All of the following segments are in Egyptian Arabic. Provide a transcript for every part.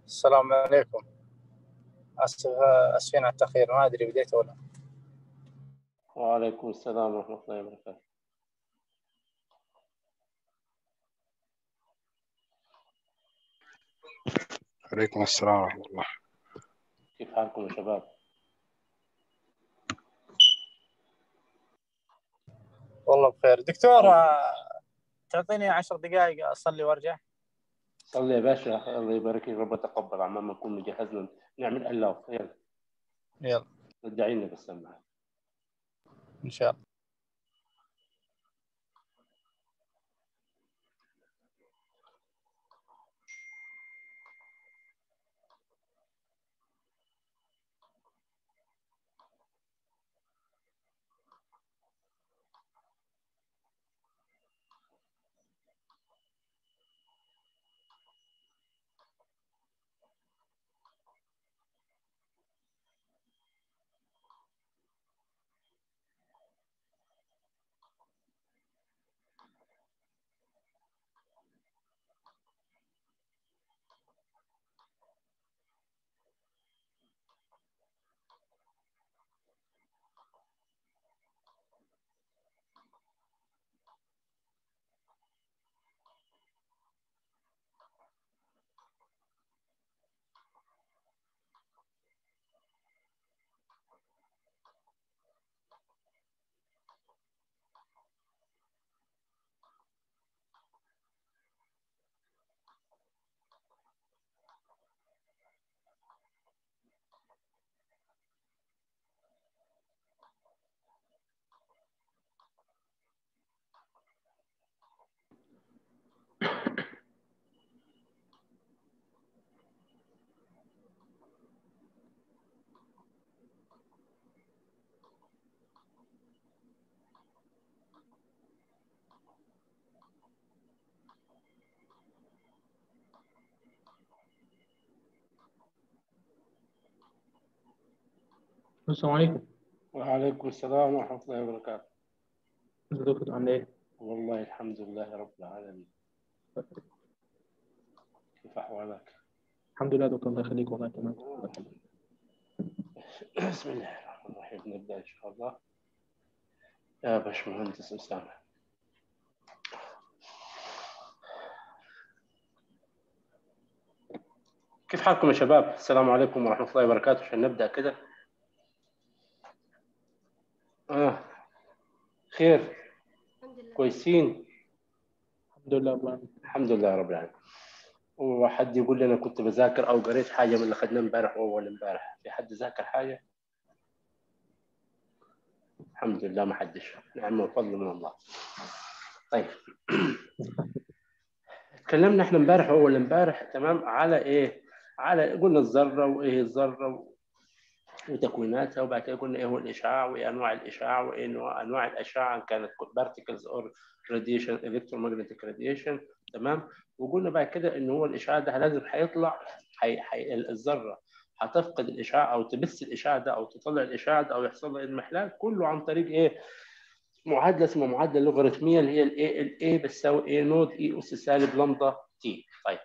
السلام عليكم اسف اسفين على التاخير ما ادري بديت ولا وعليكم السلام ورحمة الله وبركاته عليكم السلام ورحمة الله كيف حالكم يا شباب؟ والله بخير دكتور آه، تعطيني عشر دقائق اصلي وارجع صلي يا باشا الله يبارك فيك رب تقبل عمال ما نكون جهزنا نعمل الله يلا يلا رجعينا بالسماعة ان شاء الله السلام عليكم وعليكم السلام ورحمة الله وبركاته ازيك يا دكتور عامل ايه؟ والله الحمد لله رب العالمين كيف أحوالك؟ الحمد لله يا دكتور الله يخليك والله تمام بسم الله الرحمن الرحيم نبدأ إن شاء الله يا باشمهندس أسامة كيف حالكم يا شباب؟ السلام عليكم ورحمة الله وبركاته عشان نبدأ كده آه خير الحمد لله كويسين الحمد لله أبو عامر. الحمد لله رب العالمين وحد يقول لي انا كنت بذاكر او قريت حاجه من اللي خدناه امبارح واول امبارح في حد ذاكر حاجه الحمد لله ما حدش نعم وفضل من الله طيب تكلمنا احنا امبارح واول امبارح تمام على ايه على قلنا الذره وايه الذره و... وتكويناتها وبعد كده قلنا ايه هو الاشعاع وايه انواع الاشعاع وايه نوع- انواع الاشعه ان كانت بارتكلز اور راديشن الكترومagnetic راديشن تمام وقلنا بعد كده ان هو الاشعاع ده لازم هيطلع حي... حي... الذره هتفقد الاشعاع او تبث الاشعاع ده او تطلع الاشعاع ده او يحصل له انمحلال كله عن طريق ايه؟ معادله اسمها معادله لوغاريتميه اللي هي الاي الاي بتساوي اي نود اي اس سالب لامدا تي طيب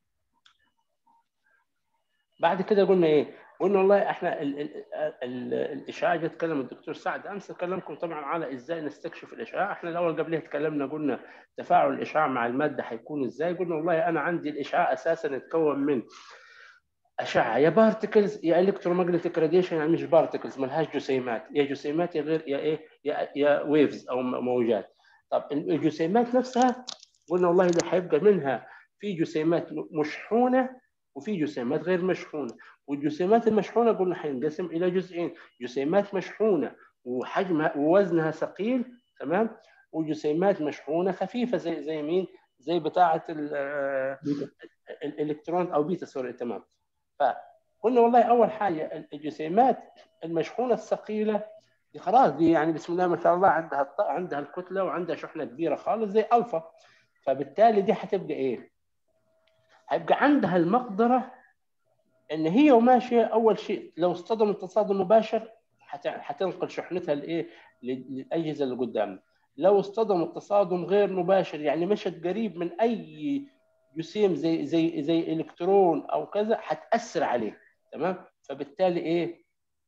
بعد كده قلنا ايه؟ قلنا والله احنا ال ال ال الاشعاع جه اتكلم الدكتور سعد امس كلمكم طبعا على ازاي نستكشف الاشعاع احنا الاول قبلها اتكلمنا قلنا تفاعل الاشعاع مع الماده هيكون ازاي قلنا والله انا عندي الاشعاع اساسا يتكون من اشعه يا بارتكلز يا الكترومagnetic راديشن يعني مش بارتكلز ملهاش جسيمات يا جسيمات يا غير يا ايه يا يا ويفز او موجات طب الجسيمات نفسها قلنا والله ده هيبقى منها في جسيمات مشحونه وفي جسيمات غير مشحونه والجسيمات المشحونه قلنا هينقسم الى جزئين جسيمات مشحونه وحجمها ووزنها ثقيل تمام وجسيمات مشحونه خفيفه زي زي مين زي بتاعه ال- الالكترون او بيتا سوري تمام فقلنا والله اول حاجه الجسيمات المشحونه الثقيله دي خلاص دي يعني بسم الله ما شاء الله عندها الط- عندها الكتله وعندها شحنه كبيره خالص زي الفا فبالتالي دي هتبقى ايه؟ هيبقى عندها المقدره ان هي وماشيه اول شيء لو اصطدمت تصادم مباشر هت- هتنقل شحنتها لايه؟ لل- للاجهزه اللي قدامنا. لو اصطدمت تصادم غير مباشر يعني مشت قريب من اي جسيم زي زي زي الكترون او كذا هتاثر عليه تمام فبالتالي ايه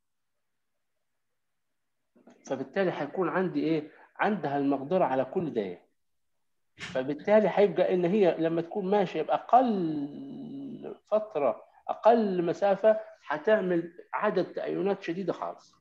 فبالتالي هيكون عندي ايه عندها المقدره على كل ده فبالتالي هيبقى ان هي لما تكون ماشيه باقل فتره اقل مسافه هتعمل عدد تأينات شديده خالص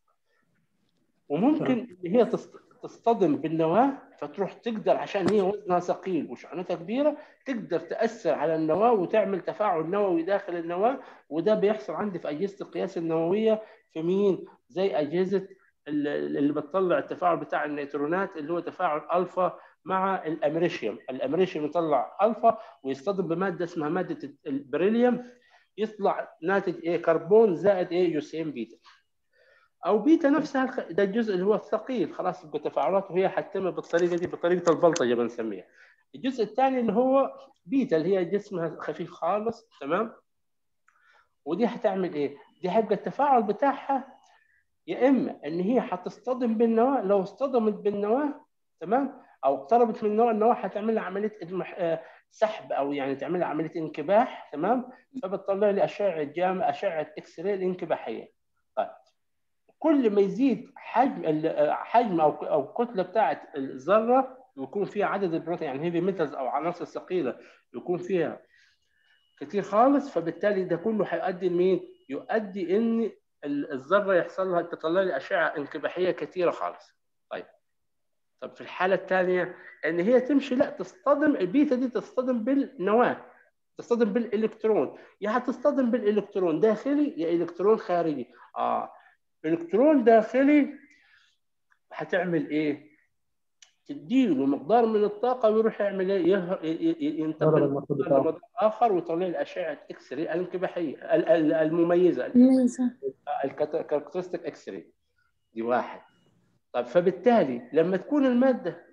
وممكن ان هي تص- تصطدم بالنواه فتروح تقدر عشان هي وزنها ثقيل وشحنتها كبيره تقدر تاثر على النواه وتعمل تفاعل نووي داخل النواه وده بيحصل عندي في اجهزه القياس النوويه في مين؟ زي اجهزه ال- اللي بتطلع التفاعل بتاع النيوترونات اللي هو تفاعل الفا مع الامريشيوم، الامريشيوم يطلع الفا ويصطدم بماده اسمها ماده البريليوم يطلع ناتج ايه كربون زائد ايه جسيم بيتا. او بيتا نفسها الخ- ده الجزء اللي هو الثقيل خلاص يبقى تفاعلاته هي حتتم بالطريقه دي بطريقه البلطجه بنسميها. الجزء الثاني اللي هو بيتا اللي هي جسمها خفيف خالص تمام؟ ودي هتعمل ايه؟ دي هيبقى التفاعل بتاعها يا اما ان هي هتصطدم بالنواه لو اصطدمت بالنواه تمام او اقتربت من النواه النواه هتعمل لها عمليه المح... آه، سحب او يعني تعمل لها عمليه انكباح تمام فبتطلع لي اشعه جامعه اشعه اكس راي الانكباحيه طيب كل ما يزيد حجم ال- آه، حجم او او الكتله بتاعه الذره يكون فيها عدد البروتين يعني هيفي ميتالز او عناصر ثقيله يكون فيها كتير خالص فبالتالي ده كله هيؤدي لمين؟ يؤدي ان ال- الذره يحصل لها تطلع لي اشعه انكباحيه كثيره خالص. طيب طب في الحاله الثانيه ان هي تمشي لا تصطدم البيتا دي تصطدم بالنواه تصطدم بالالكترون يا هتصطدم بالالكترون داخلي يا الكترون خارجي اه الكترون داخلي هتعمل ايه؟ تديله مقدار من الطاقه ويروح يعمل ايه؟ يه- ي- ي- ضرب ينتقل المفروض مقدار بتاعه لمقدار اخر ويطلع لي اشعه اكس راي الانكباحيه ال- ال- المميزه ميزة الكاركترستيك اكس راي دي واحد طيب فبالتالي لما تكون الماده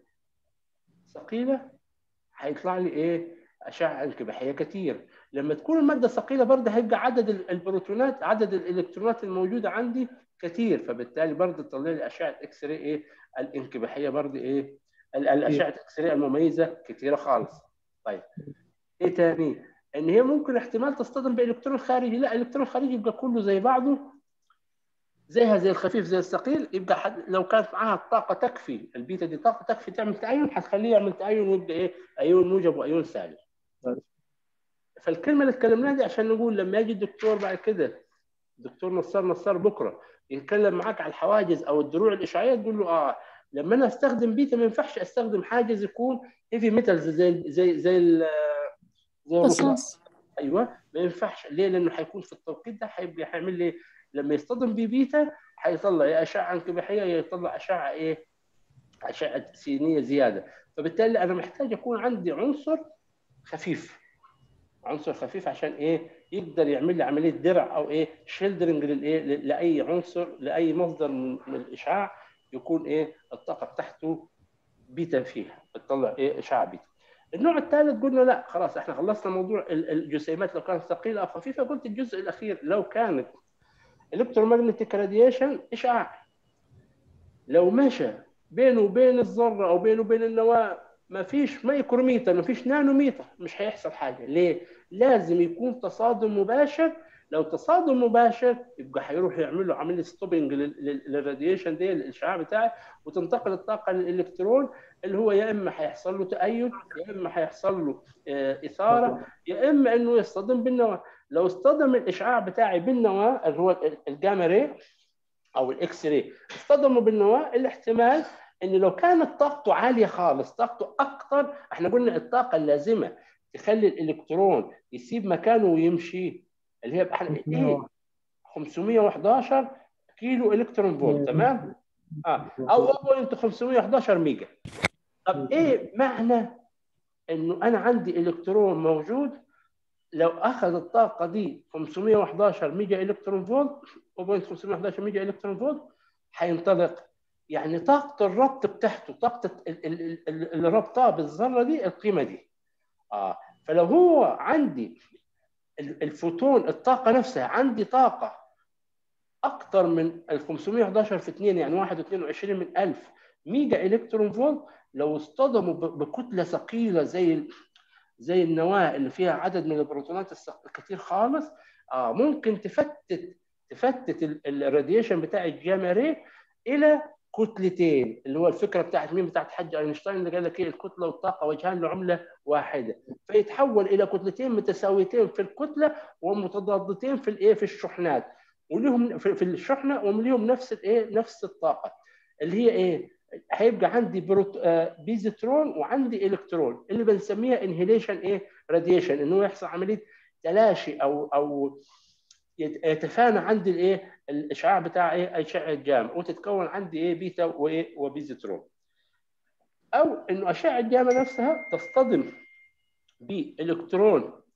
ثقيله هيطلع لي ايه اشعه انكباحيه كتير لما تكون الماده ثقيله برضه هيبقى عدد ال- البروتونات عدد الالكترونات الموجوده عندي كتير فبالتالي برضه تطلع لي اشعه اكس راي ايه الانكباحيه برضه ايه ال- الاشعه اكس راي المميزه كتيره خالص طيب ايه تاني ان هي ممكن احتمال تصطدم بالكترون خارجي لا الالكترون الخارجي يبقى كله زي بعضه زيها زي الخفيف زي الثقيل يبقى حد لو كانت معاها الطاقه تكفي البيتا دي طاقه تكفي تعمل تأين هتخليه يعمل تأين ويبقى ايه ايون موجب وايون سالب فالكلمه اللي اتكلمناها دي عشان نقول لما يجي الدكتور بعد كده دكتور نصار نصار بكره يتكلم معاك على الحواجز او الدروع الاشعاعيه تقول له اه لما انا استخدم بيتا ما ينفعش استخدم حاجز يكون هيفي ميتالز زي زي زي ال- زي الرصاص رصاص ايوه ما ينفعش ليه؟ لانه هيكون في التوقيت ده هيبقى هيعمل لي لما يصطدم ببيتا هيطلع يا اشعه انكباحيه يا يطلع اشعه ايه؟ اشعه سينيه زياده فبالتالي انا محتاج يكون عندي عنصر خفيف عنصر خفيف عشان ايه؟ يقدر يعمل لي عمليه درع او ايه؟ شيلدرنج للايه؟ ل- لاي عنصر لاي مصدر من من الاشعاع يكون ايه؟ الطاقه بتاعته بيتا فيها بتطلع ايه؟ اشعاع بيتا. النوع الثالث قلنا لا خلاص احنا خلصنا موضوع ال- الجسيمات لو كانت ثقيله او خفيفه قلت الجزء الاخير لو كانت الكترومagnetic راديشن اشعاع لو مشى بينه وبين الذره او بينه وبين النواه ما فيش مايكروميتر ما فيش نانوميتر مش هيحصل حاجه ليه؟ لازم يكون تصادم مباشر لو تصادم مباشر يبقى هيروح يعمل له عمليه ستوبنج للراديشن دي الاشعاع بتاعه وتنتقل الطاقه للالكترون اللي هو يا اما هيحصل له تأيد يا اما هيحصل له آه، اثاره يا اما انه يصطدم بالنواه لو اصطدم الاشعاع بتاعي بالنواه اللي هو ال- الجاما راي او الاكس راي اصطدموا بالنواه الاحتمال ان لو كانت طاقته عاليه خالص طاقته اكثر احنا قلنا الطاقه اللازمه تخلي الالكترون يسيب مكانه ويمشي اللي هي احنا ايه 511 كيلو الكترون فولت تمام اه او بوينت 511 ميجا طب ايه معنى انه انا عندي الكترون موجود لو اخذ الطاقه دي 511 ميجا الكترون فولت 0.511 ميجا الكترون فولت هينطلق يعني طاقه الربط بتاعته طاقه ال- ال- ال- ال- اللي ربطها بالذره دي القيمه دي اه فلو هو عندي ال- الفوتون الطاقه نفسها عندي طاقه اكثر من ال 511 في 2 يعني 1.22 من 1000 ميجا الكترون فولت لو اصطدموا ب- بكتله ثقيله زي ال- زي النواه اللي فيها عدد من البروتونات الصغ- كتير خالص اه ممكن تفتت تفتت ال- الراديشن بتاع الجاما ري الى كتلتين اللي هو الفكره بتاعت مين بتاعت حج اينشتاين اللي قال لك ايه الكتله والطاقه وجهان لعمله واحده فيتحول الى كتلتين متساويتين في الكتله ومتضادتين في الايه في الشحنات وليهم في في الشحنه وليهم نفس الايه نفس الطاقه اللي هي ايه هيبقى عندي بروت... آه، بيزترون وعندي الكترون اللي بنسميها انهيليشن ايه راديشن انه يحصل عمليه تلاشي او او يت- يتفانى عندي الايه الاشعاع بتاع ايه اشعه جاما وتتكون عندي ايه بيتا وايه وبيزترون او انه اشعه جاما نفسها تصطدم بالكترون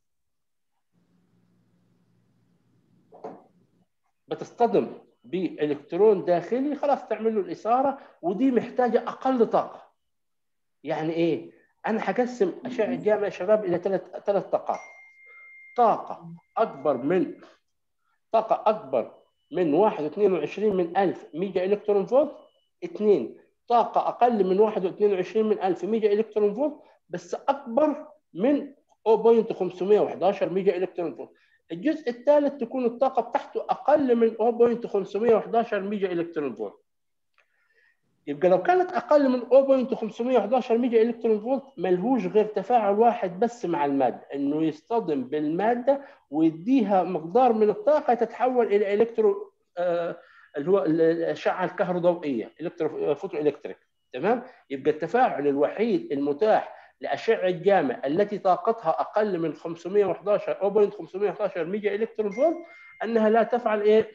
بتصطدم بالكترون داخلي خلاص تعمل له الاثاره ودي محتاجه اقل طاقه يعني ايه انا هقسم اشعه جاما يا شباب الى ثلاث ثلاث طاقات طاقه اكبر من طاقه اكبر من 1.22 من 1000 ميجا الكترون فولت اثنين طاقه اقل من 1.22 من 1000 ميجا الكترون فولت بس اكبر من 0.511 ميجا الكترون فولت الجزء الثالث تكون الطاقه بتاعته اقل من 0.511 ميجا الكترون فولت يبقى لو كانت اقل من 0.511 ميجا الكترون فولت ملهوش غير تفاعل واحد بس مع الماده انه يصطدم بالماده ويديها مقدار من الطاقه تتحول الى الكترو آه اللي هو الاشعه الكهروضوئيه الكترو فوتو الكتريك تمام يبقى التفاعل الوحيد المتاح لاشعه جاما التي طاقتها اقل من 511 او 511 ميجا الكترون فولت انها لا تفعل ايه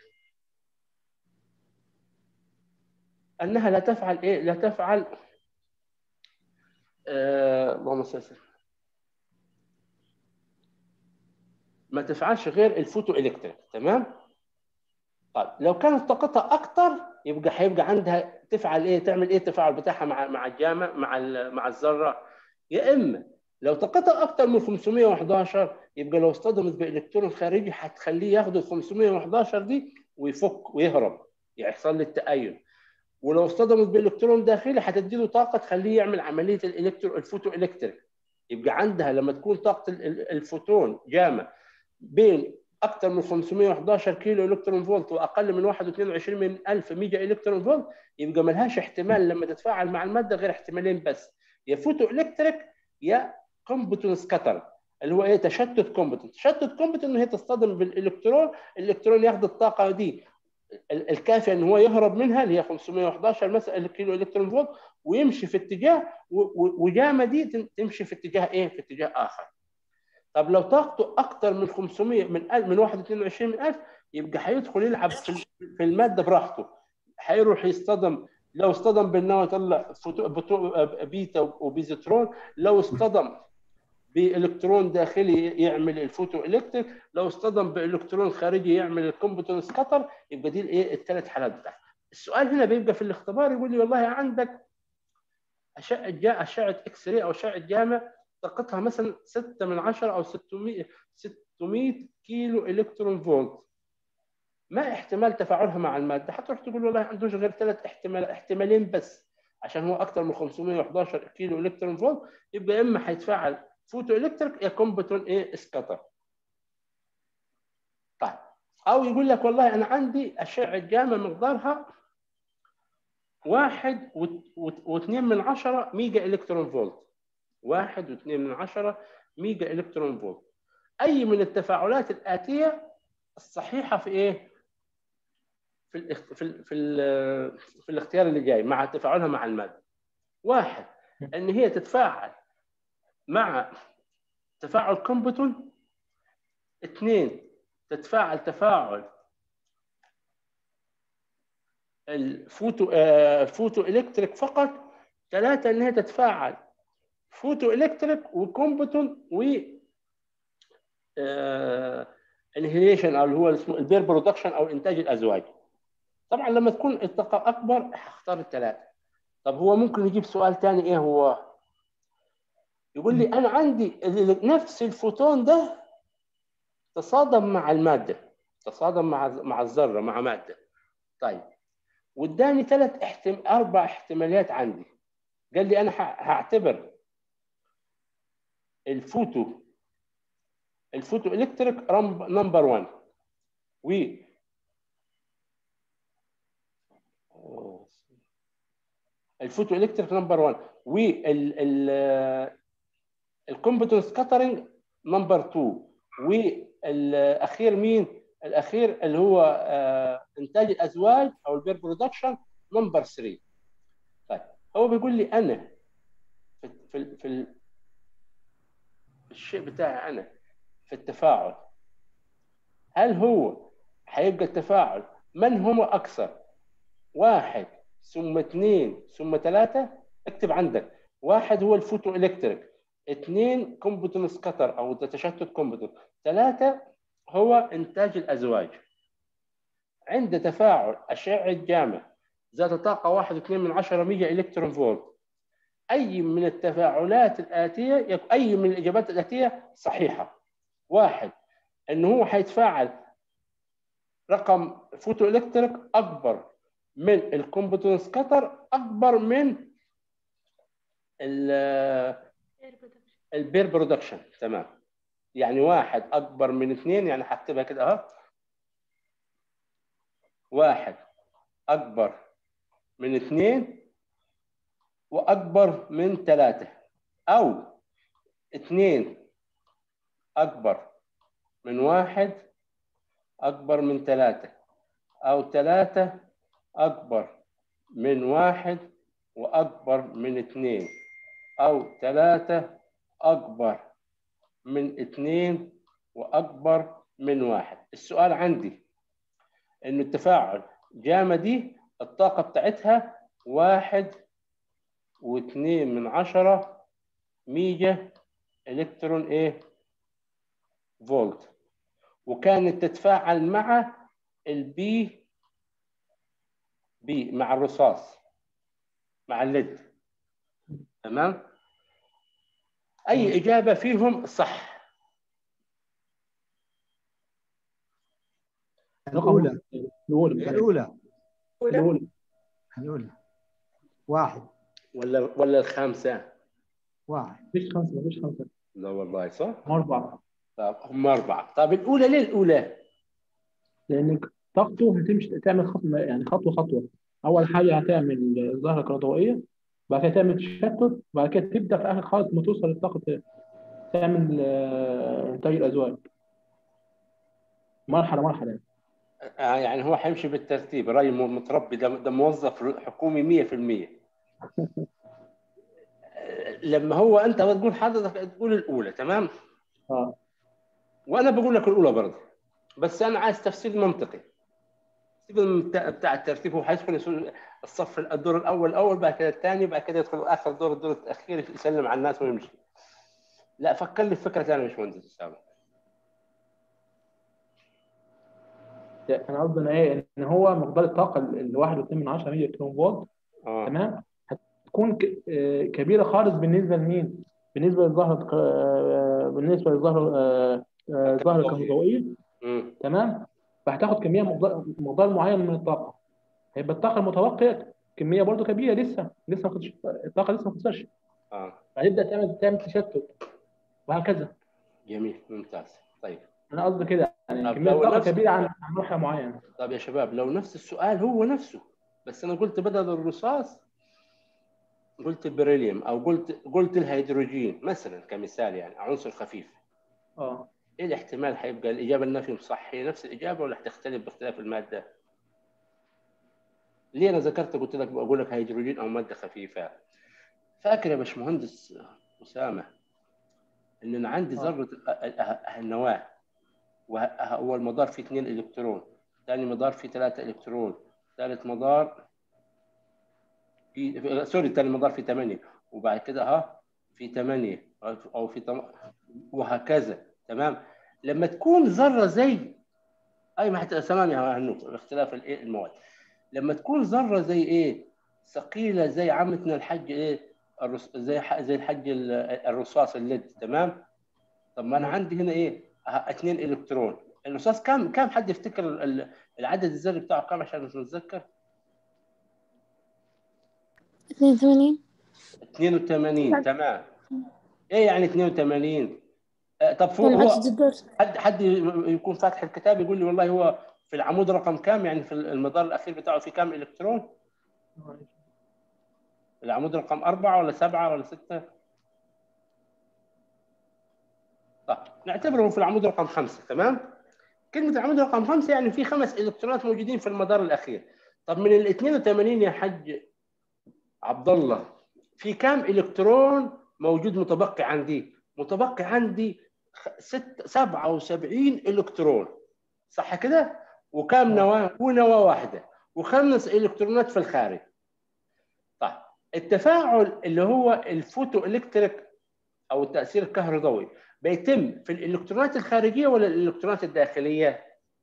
انها لا تفعل ايه لا تفعل آه اللهم صل وسلم ما تفعلش غير الفوتو الكتريك تمام طيب لو كانت طاقتها اكتر يبقى هيبقى عندها تفعل ايه تعمل ايه التفاعل بتاعها مع مع الجامع مع مع الذره يا اما لو طاقتها اكتر من 511 يبقى لو اصطدمت بالكترون خارجي هتخليه ياخد ال 511 دي ويفك ويهرب يحصل له التأين ولو اصطدمت بالكترون داخلي هتدي له طاقه تخليه يعمل عمليه الالكترو الفوتو الكتريك يبقى عندها لما تكون طاقه الفوتون جامع بين اكثر من 511 كيلو الكترون فولت واقل من 1.22 من 1000 ميجا الكترون فولت يبقى ما لهاش احتمال لما تتفاعل مع الماده غير احتمالين بس يا فوتو الكتريك يا كومبتون سكاتر اللي هو ايه تشتت كومبتون تشتت كومبتون ان هي تصطدم بالالكترون الالكترون ياخد الطاقه دي الكافيه ان هو يهرب منها اللي هي 511 مثلا كيلو الكترون فولت ويمشي في اتجاه وجامه دي تمشي في اتجاه ايه؟ في اتجاه اخر. طب لو طاقته اكثر من 500 من من 1.22 من 1000 يبقى هيدخل يلعب في في الماده براحته. هيروح يصطدم لو اصطدم بالنواه يطلع بيتا وبيزترون لو اصطدم بالكترون داخلي يعمل الفوتو الكتريك لو اصطدم بالكترون خارجي يعمل الكومبتون سكاتر يبقى دي الايه الثلاث حالات بتاعتها السؤال هنا بيبقى في الاختبار يقول لي والله عندك اشعه جا اشعه اكس راي او اشعه جاما طاقتها مثلا 6 من 10 او 600 600 كيلو الكترون فولت ما احتمال تفاعلها مع الماده هتروح تقول والله عندوش غير ثلاث احتمال احتمالين بس عشان هو اكثر من 511 كيلو الكترون فولت يبقى اما هيتفاعل فوتو الكتريك يا كومبتون ايه سكاتر طيب او يقول لك والله انا عندي اشعه جاما مقدارها واحد واثنين من عشرة ميجا الكترون فولت واحد واثنين من عشرة ميجا الكترون فولت اي من التفاعلات الاتيه الصحيحه في ايه في ال في ال في, ال في الاختيار اللي جاي مع تفاعلها مع الماده واحد ان هي تتفاعل مع تفاعل كومبتون اثنين تتفاعل تفاعل الفوتو آه فوتو الكتريك فقط ثلاثة ان هي تتفاعل فوتو الكتريك وكومبتون و آه انهيليشن او اللي هو اسمه البير برودكشن او انتاج الازواج طبعا لما تكون الطاقة اكبر هختار الثلاثة طب هو ممكن يجيب سؤال ثاني ايه هو يقول لي انا عندي نفس الفوتون ده تصادم مع الماده تصادم مع مع الذره مع ماده طيب واداني ثلاث احتم... اربع احتماليات عندي قال لي انا هعتبر الفوتو الفوتو الكتريك نمبر 1 و الفوتو الكتريك نمبر 1 وال الكومبتنس كاترنج نمبر 2 والاخير مين؟ الاخير اللي هو آه، انتاج الازواج او البير برودكشن نمبر 3 طيب هو بيقول لي انا في في في, في الشيء بتاعي انا في التفاعل هل هو هيبقى التفاعل من هو اكثر واحد ثم اثنين ثم ثلاثة اكتب عندك واحد هو الفوتو الكتريك اثنين كومبتنس كتر او تشتت كومبتنس ثلاثة هو انتاج الازواج عند تفاعل اشعة جامع ذات طاقة واحد واثنين من عشرة ميجا الكترون فولت اي من التفاعلات الاتية اي من الاجابات الاتية صحيحة واحد انه هو حيتفاعل رقم فوتو الكتريك اكبر من الكومبتنس كتر اكبر من البير برودكشن تمام يعني واحد اكبر من اثنين يعني هكتبها كده اهو واحد اكبر من اثنين واكبر من ثلاثه او اثنين اكبر من واحد اكبر من ثلاثه او ثلاثه اكبر من واحد واكبر من اثنين او ثلاثه اكبر من اثنين واكبر من واحد السؤال عندي انه التفاعل جاما دي الطاقة بتاعتها واحد واثنين من عشرة ميجا الكترون ايه فولت وكانت تتفاعل مع البي بي مع الرصاص مع الليد تمام اي اجابه فيهم صح الأولى الأولى الأولى الأولى الأولى واحد ولا ولا الخامسه واحد مفيش خمسة مفيش خمسة لا والله صح هم أربعة طب هم اربعه طب الاولى ليه الاولى لأن طاقته هتمشي تعمل خطوة يعني خطوة خطوة أول حاجة هتعمل ظاهرة كهربائية بعد كده تعمل تشتت بعد كده تبدأ في آخر خالص ما توصل للطاقة تعمل آه، إنتاج الأزواج مرحلة مرحلة يعني. آه يعني هو حيمشي بالترتيب راي م- متربي ده, ده موظف حكومي 100% لما هو انت بتقول حضرتك تقول الاولى تمام اه وانا بقول لك الاولى برضه بس انا عايز تفسير منطقي التفسير بتاع بتاع الترتيب هو هيدخل يسوي الصف الدور الاول الاول بعد كده الثاني بعد كده يدخل اخر دور الدور الاخير يسلم على الناس ويمشي لا فكر لي في فكره ثانيه يا باشمهندس اسامه انا قصدي ان ايه ان هو مقدار الطاقه ال 1.2 من 10 ميجا الكترون فولت اه تمام هتكون ك- آه، كبيره خالص بالنسبه لمين؟ بالنسبه للظاهره آه، بالنسبه للظاهره آه، آه، الظاهره الكهربائيه امم تمام فهتاخد كميه مقدار مقدار معين من الطاقه هيبقى الطاقه المتبقيه كميه برضو كبيره لسه لسه ما خدش الطاقه لسه ما خلصتش اه فهتبدا تعمل تعمل تشتت وهكذا جميل ممتاز طيب انا قصدي كده يعني طب كميه لو الطاقه نفس- كبيره عن عن مرحله معينه طب يا شباب لو نفس السؤال هو نفسه بس انا قلت بدل الرصاص قلت البريليوم او قلت قلت الهيدروجين مثلا كمثال يعني عنصر خفيف اه ايه الاحتمال هيبقى الاجابه النفي صح هي نفس الاجابه ولا هتختلف باختلاف الماده؟ ليه انا ذكرت قلت لك بقول لك هيدروجين او ماده خفيفه؟ فاكر يا باشمهندس اسامه ان انا عندي آه. ذره ال- ال- النواه واول مدار فيه اثنين الكترون ثاني مدار فيه ثلاثه الكترون ثالث مدار في في- سوري ثاني مدار فيه ثمانيه وبعد كده ها في ثمانيه او في تم... وهكذا تمام لما تكون ذره زي اي ما حتى ثمانيه يا هنوك اختلاف الايه المواد لما تكون ذره زي ايه ثقيله زي عمتنا الحج ايه الرص... زي ح... زي الحج ال- الرصاص الليد تمام طب ما انا عندي هنا ايه ه- اثنين الكترون الرصاص كم كم حد يفتكر ال- ال- العدد الذري بتاعه كم عشان نتذكر 82 82 تمام ايه يعني 82 آه، طب فوق طلعت هو جدر حد حد يكون فاتح الكتاب يقول لي والله هو في العمود رقم كام يعني في المدار الاخير بتاعه في كام الكترون العمود رقم أربعة ولا سبعة ولا ستة طيب نعتبره في العمود رقم خمسة تمام كلمة العمود رقم خمسة يعني في خمس إلكترونات موجودين في المدار الأخير طب من ال 82 يا حج عبد الله في كام إلكترون موجود متبقي عندي متبقي عندي خ- ست 77 إلكترون صح كده وكام نواة ونواة واحدة وخمس إلكترونات في الخارج طيب التفاعل اللي هو الفوتو الكتريك او التاثير الكهربائي بيتم في الالكترونات الخارجيه ولا الالكترونات الداخليه؟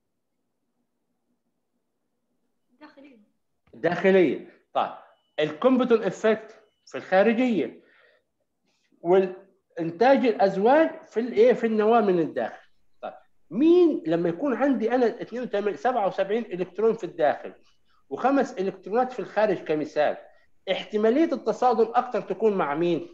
داخلية الداخليه طيب الكومبتون افكت في الخارجيه والانتاج الازواج في الايه في النواه من الداخل طيب مين لما يكون عندي انا 82 77 الكترون في الداخل وخمس الكترونات في الخارج كمثال احتماليه التصادم اكثر تكون مع مين؟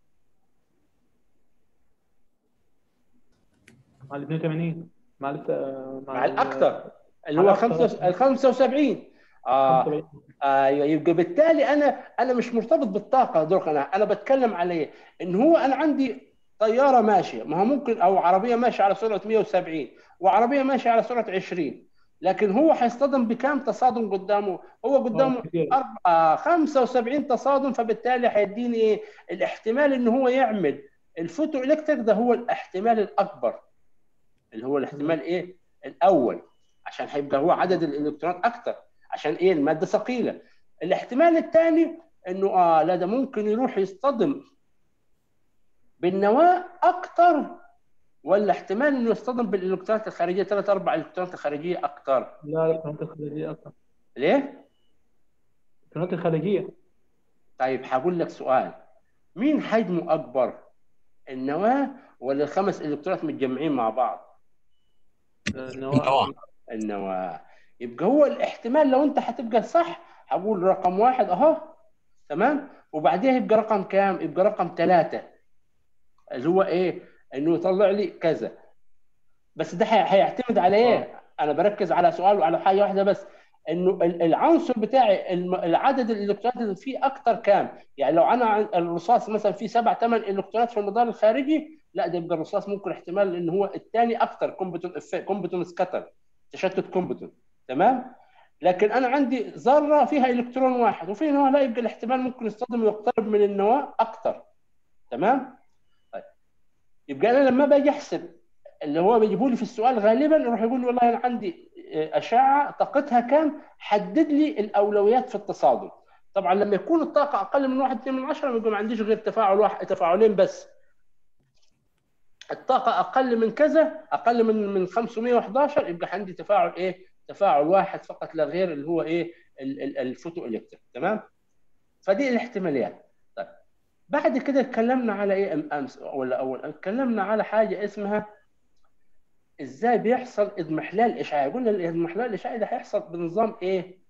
مع ال 82 مع ال مع الاكثر اللي مع هو الأكثر. خمسة- ال 75 اه 75. ايوه يبقى بالتالي انا انا مش مرتبط بالطاقه دول انا انا بتكلم عليه ان هو انا عندي طياره ماشيه ما هو ممكن او عربيه ماشيه على سرعه 170 وعربيه ماشيه على سرعه 20 لكن هو هيصطدم بكام تصادم قدامه هو قدامه آه، كتير. أربعة 75 تصادم فبالتالي هيديني ايه الاحتمال ان هو يعمل الفوتو الكتريك ده هو الاحتمال الاكبر اللي هو الاحتمال ايه الاول عشان هيبقى هو عدد الالكترونات اكتر عشان ايه الماده ثقيله الاحتمال الثاني انه اه لا ده ممكن يروح يصطدم بالنواه اكتر ولا احتمال انه يصطدم بالالكترونات الخارجيه ثلاث اربع الكترونات الخارجيه اكتر لا لا القنوات الخارجية أكثر ليه؟ القنوات الخارجية طيب هقول لك سؤال مين حجمه اكبر النواه ولا الخمس الكترونات متجمعين مع بعض؟ النواة النواه يبقى هو الاحتمال لو انت هتبقى صح هقول رقم واحد اهو تمام وبعديها يبقى رقم كام؟ يبقى رقم ثلاثة اللي هو ايه؟ انه يطلع لي كذا بس ده هي- هيعتمد على ايه؟ انا بركز على سؤال وعلى حاجه واحده بس انه ال- العنصر بتاعي الم- العدد الالكترونات اللي فيه اكتر كام؟ يعني لو انا عن- الرصاص مثلا فيه سبع ثمان الكترونات في المدار الخارجي لا ده يبقى الرصاص ممكن احتمال ان هو الثاني اكتر كومبتون كومبتون سكتر تشتت كومبتون تمام؟ لكن انا عندي ذره فيها الكترون واحد وفي نواه لا يبقى الاحتمال ممكن يصطدم ويقترب من النواه اكتر تمام؟ طيب يبقى انا لما باجي احسب اللي هو بيجيبوا لي في السؤال غالبا يروح يقول لي والله انا عندي اشعه طاقتها كام حدد لي الاولويات في التصادم طبعا لما يكون الطاقه اقل من 1 2 من 10 يبقى ما عنديش غير تفاعل واحد تفاعلين بس الطاقه اقل من كذا اقل من من 511 يبقى عندي تفاعل ايه تفاعل واحد فقط لا غير اللي هو ايه ال- ال- الفوتو الكتريك تمام فدي الاحتماليات طيب بعد كده اتكلمنا على ايه أم- امس ولا اول اتكلمنا على حاجه اسمها ازاي بيحصل اضمحلال اشعاعي قلنا الاضمحلال الاشعاعي ده هيحصل بنظام ايه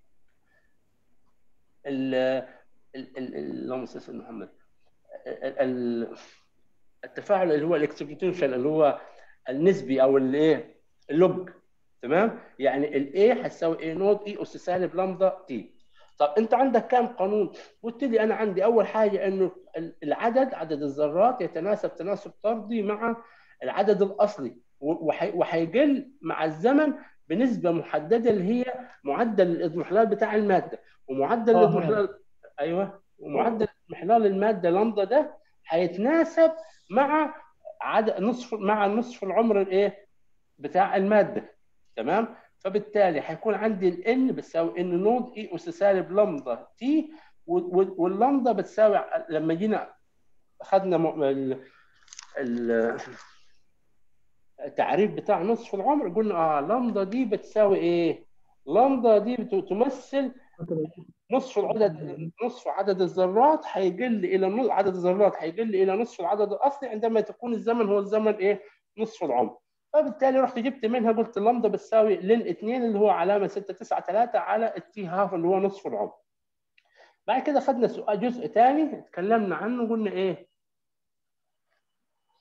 ال ال ال- اللهم صل على محمد ال- ال- التفاعل اللي هو الاكسبوتنشال اللي هو النسبي او الايه اللوج تمام يعني الاي هتساوي اي نود اي اس سالب لامدا تي طب انت عندك كام قانون قلت لي انا عندي اول حاجه انه ال- العدد عدد الذرات يتناسب تناسب طردي مع العدد الاصلي وحي- وهيقل مع الزمن بنسبه محدده اللي هي معدل الاضمحلال بتاع الماده ومعدل آه، الاضمحلال ايوه ومعدل اضمحلال الماده لامدا ده هيتناسب مع عدد نصف مع نصف العمر الايه بتاع الماده تمام فبالتالي هيكون عندي الان بتساوي ان نود اي اس سالب لامدا تي واللامدا بتساوي لما جينا اخذنا م- ال- ال- التعريف بتاع نصف العمر قلنا اه لامدا دي بتساوي ايه؟ لامدا دي بت- تمثل نصف العدد نصف عدد الذرات هيقل الى نص عدد الذرات هيقل الى نصف العدد الاصلي عندما تكون الزمن هو الزمن ايه؟ نصف العمر. فبالتالي رحت جبت منها قلت اللامدا بتساوي لن 2 اللي هو علامه 6 9 3 على التي هاف اللي هو نصف العمر. بعد كده خدنا سؤال جزء ثاني اتكلمنا عنه قلنا ايه؟